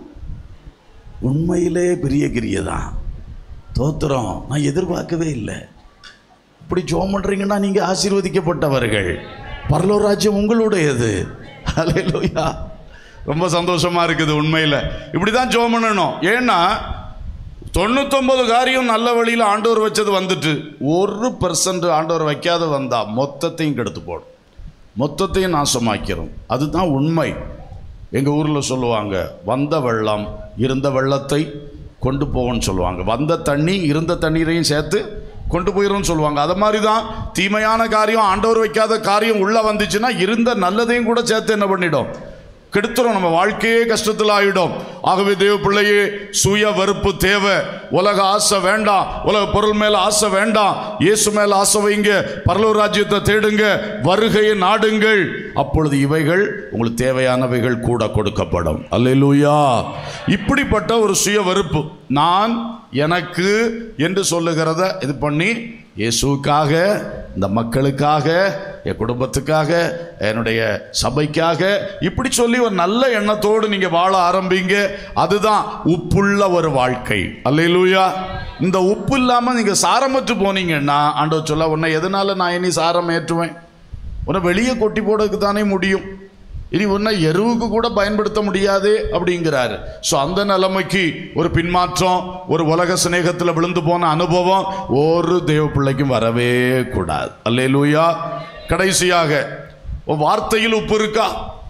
உண்மையிலே பெரிய கிரியை தான் தோத்திரம் நான் எதிர்பார்க்கவே இல்லை இப்படி ஜோம் பண்ணுறீங்கன்னா நீங்கள் ஆசீர்வதிக்கப்பட்டவர்கள் பரலோக ராஜ்யம் உங்களுடையது அல்லேலூயா ரொம்ப சந்தோஷமா இருக்குது உண்மையில் இப்படி தான் ஜோம் பண்ணணும் ஏன்னா தொண்ணூத்தொன்பது காரியம் நல்ல வழியில் ஆண்டவர் வச்சது வந்துட்டு ஒரு பர்சன்ட் ஆண்டவர் வைக்காத வந்தா மொத்தத்தையும் கெடுத்து போடும் மொத்தத்தையும் நாசமாக்கிறோம் அதுதான் உண்மை எங்கள் ஊரில் சொல்லுவாங்க வந்த வெள்ளம் இருந்த வெள்ளத்தை கொண்டு போகும்னு சொல்லுவாங்க வந்த தண்ணி இருந்த தண்ணீரையும் சேர்த்து கொண்டு போயிடும்னு சொல்லுவாங்க அது மாதிரி தான் தீமையான காரியம் ஆண்டவர் வைக்காத காரியம் உள்ளே வந்துச்சுன்னா இருந்த நல்லதையும் கூட சேர்த்து என்ன பண்ணிடும் கெடுத்துரும் நம்ம வாழ்க்கையே கஷ்டத்தில் ஆயிடும் ஆகவே தேவ பிள்ளையே சுய வெறுப்பு தேவை உலக ஆசை வேண்டாம் உலக பொருள் மேல ஆசை வேண்டாம் இயேசு மேல ஆசை வைங்க பரலோக ராஜ்யத்தை தேடுங்க வருகையை நாடுங்கள் அப்பொழுது இவைகள் உங்களுக்கு தேவையானவைகள் கூட கொடுக்கப்படும் அல்லேலூயா இப்படிப்பட்ட ஒரு சுய வெறுப்பு நான் எனக்கு என்று சொல்லுகிறத இது பண்ணி இயேசுவுக்காக இந்த மக்களுக்காக என் குடும்பத்துக்காக என்னுடைய சபைக்காக இப்படி சொல்லி ஒரு நல்ல எண்ணத்தோடு நீங்க வாழ ஆரம்பிங்க அதுதான் உப்புள்ள ஒரு வாழ்க்கை அல்லேலூயா இந்த உப்பு இல்லாம நீங்க சாரமற்று போனீங்கன்னா ஆண்டவர் சொல்ல உன்னை எதனால நான் இனி சாரம் ஏற்றுவேன் உன்னை வெளியே கொட்டி போடறதுக்கு தானே முடியும் இனி உன்னை எருவுக்கு கூட பயன்படுத்த முடியாது அப்படிங்கிறாரு ஸோ அந்த நிலைமைக்கு ஒரு பின்மாற்றம் ஒரு உலக சிநேகத்தில் விழுந்து போன அனுபவம் ஒரு தேவ பிள்ளைக்கும் வரவே கூடாது அல்லேலூயா கடைசியாக உன் வார்த்தையில் உப்பு இருக்கா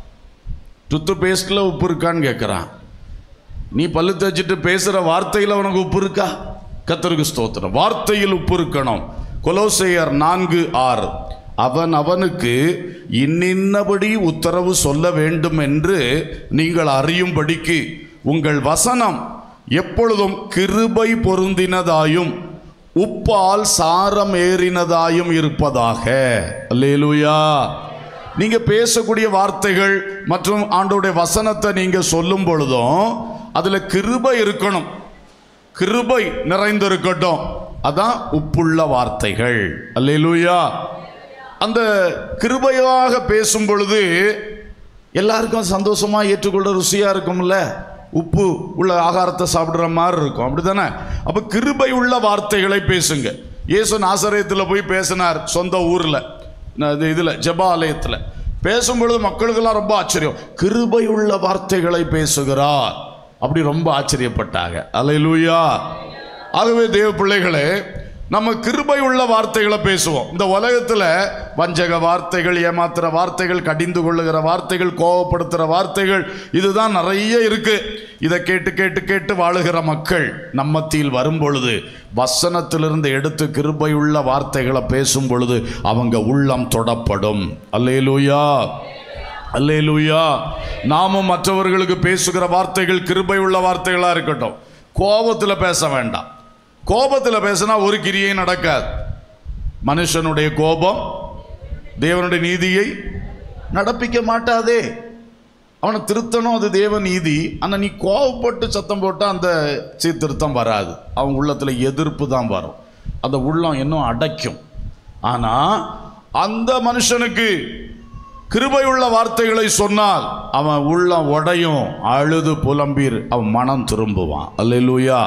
டுத்து பேஸ்டில் உப்பு இருக்கான்னு கேட்குறான் நீ பல்லு தேய்ச்சிட்டு பேசுகிற வார்த்தையில் உனக்கு உப்பு இருக்கா கத்தருக்கு ஸ்தோத்திரம் வார்த்தையில் உப்பு இருக்கணும் கொலோசையர் நான்கு ஆறு அவன் அவனுக்கு இன்னின்னபடி உத்தரவு சொல்ல வேண்டும் என்று நீங்கள் அறியும்படிக்கு உங்கள் வசனம் எப்பொழுதும் கிருபை பொருந்தினதாயும் உப்பால் சாரம் ஏறினதாயும் இருப்பதாக அல்லேலூயா நீங்க பேசக்கூடிய வார்த்தைகள் மற்றும் ஆண்டோடைய வசனத்தை நீங்க சொல்லும் பொழுதும் அதுல கிருபை இருக்கணும் கிருபை நிறைந்திருக்கட்டும் அதான் உப்புள்ள வார்த்தைகள் அல்லேலூயா அந்த கிருபையாக பேசும் பொழுது எல்லாருக்கும் சந்தோஷமா ஏற்றுக்கொள்ள ருசியா இருக்கும்ல உப்பு உள்ள ஆகாரத்தை சாப்பிடுற மாதிரி இருக்கும் அப்படிதானே அப்ப கிருபை உள்ள வார்த்தைகளை பேசுங்க இயேசு நாசரேத்தில் போய் பேசினார் சொந்த ஊரில் இது இதில் ஜெபாலயத்தில் பேசும்பொழுது மக்களுக்கெல்லாம் ரொம்ப ஆச்சரியம் கிருபையுள்ள வார்த்தைகளை பேசுகிறார் அப்படி ரொம்ப ஆச்சரியப்பட்டாங்க அல்லேலூயா ஆகவே தேவ பிள்ளைகளே நம்ம கிருபை உள்ள வார்த்தைகளை பேசுவோம் இந்த உலகத்தில் வஞ்சக வார்த்தைகள் ஏமாத்துற வார்த்தைகள் கடிந்து கொள்ளுகிற வார்த்தைகள் கோவப்படுத்துகிற வார்த்தைகள் இதுதான் நிறைய இருக்கு இதை கேட்டு கேட்டு கேட்டு வாழுகிற மக்கள் நம்மத்தியில் வரும் பொழுது வசனத்திலிருந்து எடுத்து கிருபை உள்ள வார்த்தைகளை பேசும் பொழுது அவங்க உள்ளம் தொடப்படும் அல்லேலூயா அல்லேலூயா நாமும் மற்றவர்களுக்கு பேசுகிற வார்த்தைகள் கிருபை உள்ள வார்த்தைகளாக இருக்கட்டும் கோபத்தில் பேச வேண்டாம் கோபத்தில் பேசினா ஒரு கிரியை நடக்காது மனுஷனுடைய கோபம் தேவனுடைய நீதியை நடப்பிக்க மாட்டாதே அவனை திருத்தணும் அது தேவ நீதி ஆனால் நீ கோவப்பட்டு சத்தம் போட்டால் அந்த சீர்திருத்தம் வராது அவன் உள்ளத்தில் எதிர்ப்பு தான் வரும் அந்த உள்ளம் இன்னும் அடைக்கும் ஆனால் அந்த மனுஷனுக்கு கிருபையுள்ள வார்த்தைகளை சொன்னால் அவன் உள்ளம் உடையும் அழுது புலம்பீர் அவன் மனம் திரும்புவான் அல்லேலூயா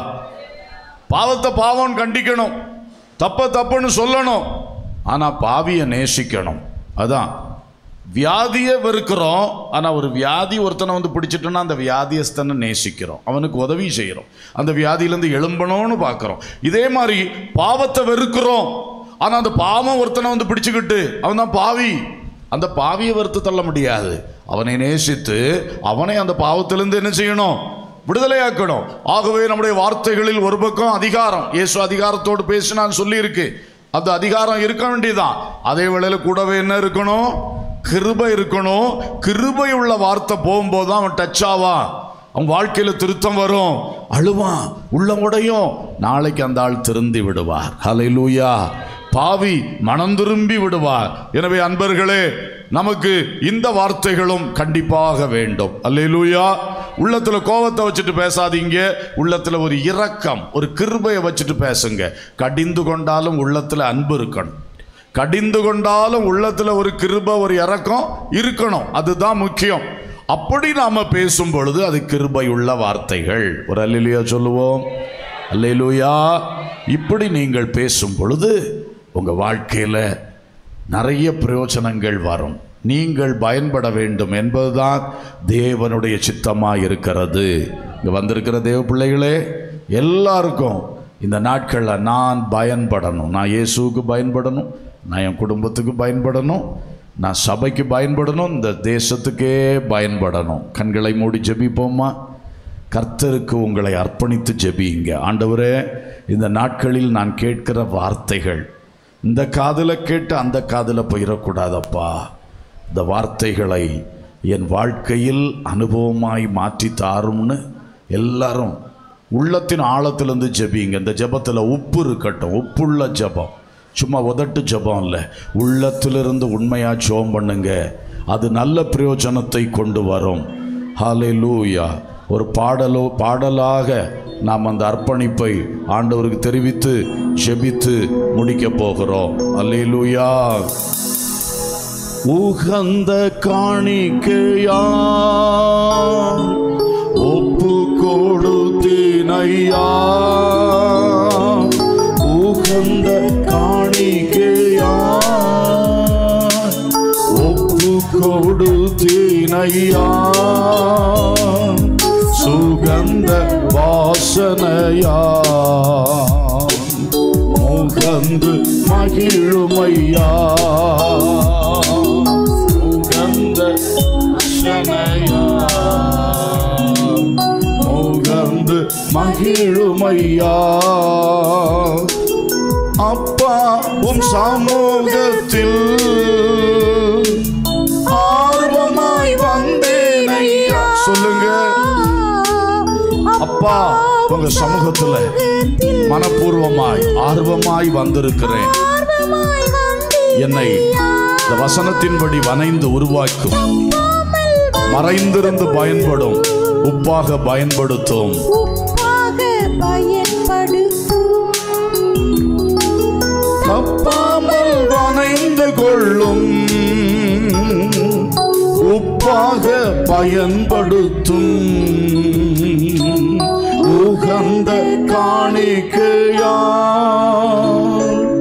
பாவத்தை பாவம் கண்டிக்கணும் தப்ப தப்புன்னு சொல்லணும் ஆனால் பாவியை நேசிக்கணும் அதான் வியாதியை வெறுக்கிறோம் ஆனால் ஒரு வியாதி ஒருத்தனை வந்து பிடிச்சிட்டோன்னா அந்த வியாதியஸ்தனை நேசிக்கிறோம் அவனுக்கு உதவி செய்கிறோம் அந்த வியாதியிலேருந்து எழும்பணும்னு பார்க்குறோம் இதே மாதிரி பாவத்தை வெறுக்கிறோம் ஆனால் அந்த பாவம் ஒருத்தனை வந்து பிடிச்சுக்கிட்டு அவன் தான் பாவி அந்த பாவியை வெறுத்து தள்ள முடியாது அவனை நேசித்து அவனை அந்த பாவத்திலிருந்து என்ன செய்யணும் விடுதலையாக்கணும் ஆகவே நம்முடைய வார்த்தைகளில் ஒரு பக்கம் அதிகாரம் இயேசு அதிகாரத்தோடு பேசினான்னு சொல்லியிருக்கு அந்த அதிகாரம் இருக்க வேண்டியதுதான் அதே வேளையில கூடவே என்ன இருக்கணும் கிருபை இருக்கணும் கிருபை உள்ள வார்த்தை போகும்போது தான் அவன் டச் ஆவான் அவன் வாழ்க்கையில திருத்தம் வரும் அழுவான் உள்ளம் உடையும் நாளைக்கு அந்த ஆள் திருந்தி விடுவார் ஹalleluya பாவி மனம் திரும்பி விடுவார் எனவே அன்பர்களே நமக்கு இந்த வார்த்தைகளும் கண்டிப்பாக வேண்டும் அல்லேலூயா உள்ளத்துல கோவத்தை வச்சுட்டு பேசாதீங்க உள்ளத்துல ஒரு இரக்கம் ஒரு கிருபையை வச்சுட்டு பேசுங்க கடிந்து கொண்டாலும் உள்ளத்துல அன்பு இருக்கணும் கடிந்து கொண்டாலும் உள்ளத்துல ஒரு கிருபை ஒரு இரக்கம் இருக்கணும் அதுதான் முக்கியம் அப்படி நாம பேசும் பொழுது அது கிருபை உள்ள வார்த்தைகள் ஒரு அல்லேலூயா சொல்லுவோம் அல்லேலூயா இப்படி நீங்கள் பேசும் பொழுது உங்க வாழ்க்கையில நிறைய பிரயோஜனங்கள் வரும் நீங்கள் பயன்பட வேண்டும் என்பதுதான் தேவனுடைய சித்தமாக இருக்கிறது இங்கே வந்திருக்கிற தேவ பிள்ளைகளே எல்லாருக்கும் இந்த நாட்களில் நான் பயன்படணும் நான் இயேசுவுக்கு பயன்படணும் நான் என் குடும்பத்துக்கு பயன்படணும் நான் சபைக்கு பயன்படணும் இந்த தேசத்துக்கே பயன்படணும் கண்களை மூடி ஜெபிப்போமா கர்த்தருக்கு உங்களை அர்ப்பணித்து ஜெபியுங்க ஆண்டவரே இந்த நாட்களில் நான் கேட்கிற வார்த்தைகள் இந்த காதில் கேட்டு அந்த காதில் போயிடக்கூடாதப்பா இந்த வார்த்தைகளை என் வாழ்க்கையில் அனுபவமாய் மாற்றி தாரும்னு எல்லாரும் உள்ளத்தின் ஆழத்திலிருந்து ஜெபிங்க இந்த ஜெபத்தில் உப்பு இருக்கட்டும் உப்புள்ள ஜெபம் சும்மா உதட்டு ஜெபம் இல்லை உள்ளத்திலிருந்து உண்மையாக ஜெபம் பண்ணுங்க அது நல்ல பிரயோஜனத்தை கொண்டு வரும் ஹாலே லூயா ஒரு பாடலோ பாடலாக நாம் அந்த அர்ப்பணிப்பை ஆண்டவருக்கு தெரிவித்து ஜெபித்து முடிக்க போகிறோம் அல்லேலூயா உகந்த காணிக்கையா ஒப்பு கொடுத்தீனையா உகந்த காணிக்கையா ஒப்பு கொடுத்தீனையா சுகந்த வாசனையா முகந்து மகிழுமையா முகந்த வாசனையா முகந்து மகிழுமையா அப்பா உம் சமூகத்தில் ஆர்வமாய் வந்தேனையா சொல்லுங்க அப்பா உங்க சமூகத்துல மனப்பூர்வமாய் ஆர்வமாய் வந்திருக்கிறேன் என்னை இந்த வசனத்தின்படி வனைந்து உருவாக்கும் மறைந்திருந்து பயன்படும் உப்பாக பயன்படுத்தும் தப்பாமல் வனைந்து கொள்ளும் உப்பாக பயன்படுத்தும் உகந்த காணிக்கையா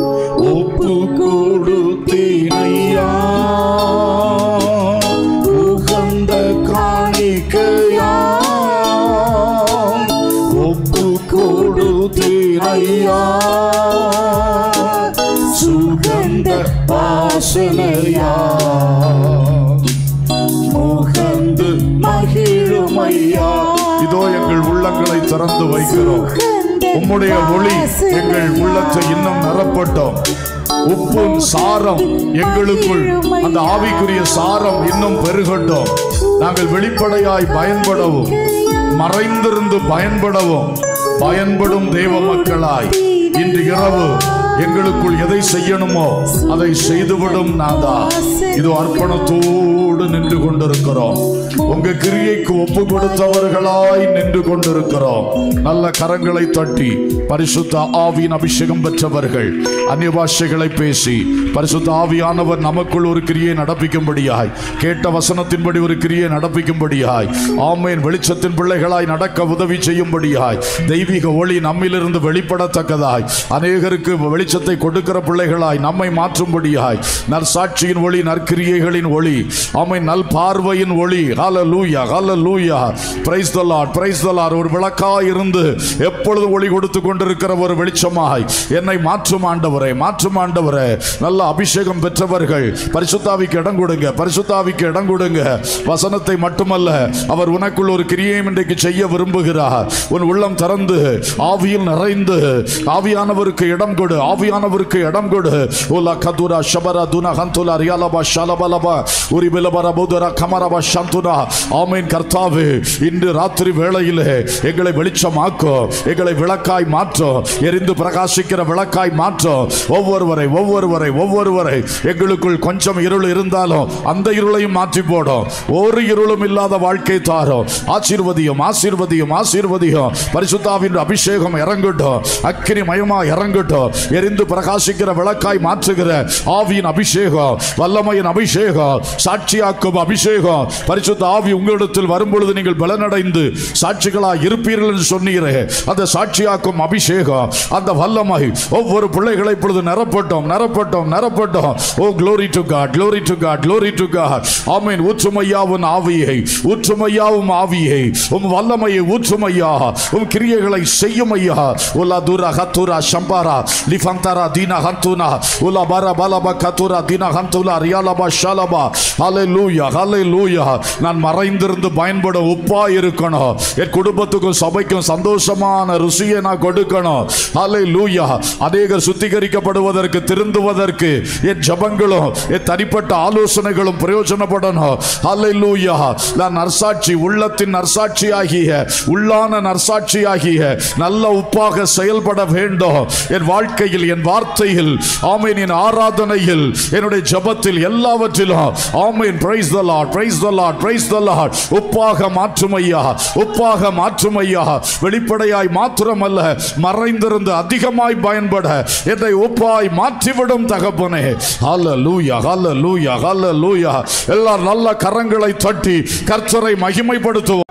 திறந்து வைக்கிறோம் உம்முடைய ஒளி எங்கள் உள்ளத்தை இன்னும் நிரப்பட்டோம் உப்பும் சாரம் எங்களுக்குள் அந்த ஆவிக்குரிய சாரம் இன்னும் பெருகட்டும் நாங்கள் வெளிப்படையாய் பயன்படவும் மறைந்திருந்து பயன்படவும் பயன்படும் தேவ மக்களாய் இன்று இரவு எங்களுக்குள் எதை செய்யணுமோ அதை செய்துவிடும் நாதா இது அர்ப்பணத்தோடு நின்று கொண்டிருக்கிறோம் உங்க கிரியைக்கு ஒப்பு கொடுத்தவர்களாய் நின்று கொண்டிருக்கிறோம் நல்ல கரங்களை தட்டி பரிசுத்த ஆவியின் அபிஷேகம் பெற்றவர்கள் அந்நிய பாஷைகளை பேசி பரிசுத்த ஆவியானவர் நமக்குள் ஒரு கிரியை நடப்பிக்கும்படியாய் கேட்ட வசனத்தின்படி ஒரு கிரியை நடப்பிக்கும்படியாய் ஆமேன் வெளிச்சத்தின் பிள்ளைகளாய் நடக்க உதவி செய்யும்படியாய் தெய்வீக ஒளி நம்மிலிருந்து வெளிப்படத்தக்கதாய் அநேகருக்கு வெளிச்சத்தை கொடுக்கிற பிள்ளைகளாய் நம்மை மாற்றும்படியாய் நற்சாட்சியின் ஒளி நற்கிரியைகளின் ஒளி ஆமை நல் பார்வையின் ஒளி hallelujah hallelujah praise the Lord praise the Lord ஒரு விளக்காய் இருந்து எப்பொழுது ஒளி கொடுத்து கொண்டிருக்கிற ஒரு வெளிச்சமாய் என்னை மாற்றும் ஆண்டவரே மாற்றும் ஆண்டவரே நல்ல அபிஷேகம் பெற்றவர்கள் பரிசுத்தாவிக்கு இடம் கொடுங்க பரிசுத்தாவிக்கு இடம் கொடுங்க வசனத்தை மட்டுமல்ல அவர் உனக்குள் ஒரு கிரியையும் இன்றைக்கு செய்ய விரும்புகிறார் உன் உள்ளம் திறந்து ஆவியில் நிறைந்து ஆவியானவருக்கு இடம் கொடு ஆவியானவருக்கு இடம் கொடு உலா கதுரா ஷபரா துனா ஹந்துலா ரியாலபா ஷலபலபா உரிபிலபரா புதரா கமரபா சந்துனா ஆமீன் கர்த்தாவே இன்று ராத்திரி வேளையிலே எங்களை வெளிச்சமாக்கோ எங்களை விளக்காய் மாற்றோ எரிந்து பிரகாசிக்கிற விளக்காய் மாற்றோ ஒவ்வொருவரை ஒவ்வொருவரை ஒவ்வொருவரை எங்களுக்குள் கொஞ்சம் இருள் இருந்தாலும் அந்த இருளையும் மாற்றி போடும் ஒரு இருளும் இல்லாத வாழ்க்கை தாரும் ஆசீர்வதியும் ஆசீர்வதியும் ஆசீர்வதியும் பரிசுத்தாவின் அபிஷேகம் இறங்கட்டும் அக்கினி மயமா இறங்கட்டும் எரிந்து பிரகாசிக்கிற விளக்காய் மாற்றுகிற ஆவியின் அபிஷேகம் வல்லமையின் அபிஷேகம் சாட்சியாக்கும் அபிஷேகம் பரிசுத்த ஆவி உங்களிடத்தில் வரும்பொழுது நீங்கள் பலனடைந்து சாட்சிகளாய் இருப்பீர்கள் என்று சொன்னீரே அந்த சாட்சியாக்கும் அபிஷேகம் அந்த வல்லமை ஒவ்வொரு பிள்ளைகளை இப்பொழுது நிரப்பட்டோம் நிரப்பட்டோம் நிரப்பட்டோம் ஓ glory to God glory to God glory to God ஆமென் ஊற்றுமையாவும் ஆவியை ஊற்றுமையாவும் ஆவியை உம் வல்லமையை ஊற்றுமையா உம் கிரியைகளை செய்யும் ஐயா உலா துரா ஹத்துரா ஷம்பாரா லிஃபந்தரா தீனா ஹந்துனா உலா பரா பலபா கத்துரா தீனா ஹந்துலா ரியாலபா ஷாலபா ஹalleluya ஹalleluya நான் மறைந்திருந்து பயன்பட உப்பா இருக்கணும் என் குடும்பத்துக்கும் சபைக்கும் சந்தோஷமான ருசியை நான் கொடுக்கணும் ஹalleluya அநேகர் சுத்திகரிக்கப்படுவதற்கு திருந்துவதற்கு என் ஜபங்களும் என் தனிப்பட்ட ஆலோசனைகளும் பிரயோஜனப்படணும் ஹalleluya நான் நற்சாட்சி உள்ளத்தின் நற்சாட்சியாகிய உள்ளான நற்சாட்சியாகிய நல்ல உப்பாக செயல்பட வேண்டும் என் வாழ்க்கையில் என் வார்த்தையில் ஆமீன் என் ஆராதனையில் என்னுடைய ஜபத்தில் எல்லாவற்றிலும் ஆமீன் praise the Lord praise the Lord praise the Lord உப்பாக மாற்றும் ஐயா உப்பாக மாற்றும் ஐயா வெளிப்படையாய் மாத்திரமல்ல மறைந்திருந்து அதிகமாய் பயன்பட என்னை உப்பாய் மாற்றிவிடும் தகப்பனே ஹalleluya ஹalleluya ஹalleluya எல்லா நல்ல கரங்களை தட்டி கர்த்தரை மகிமைப்படுத்துவோம்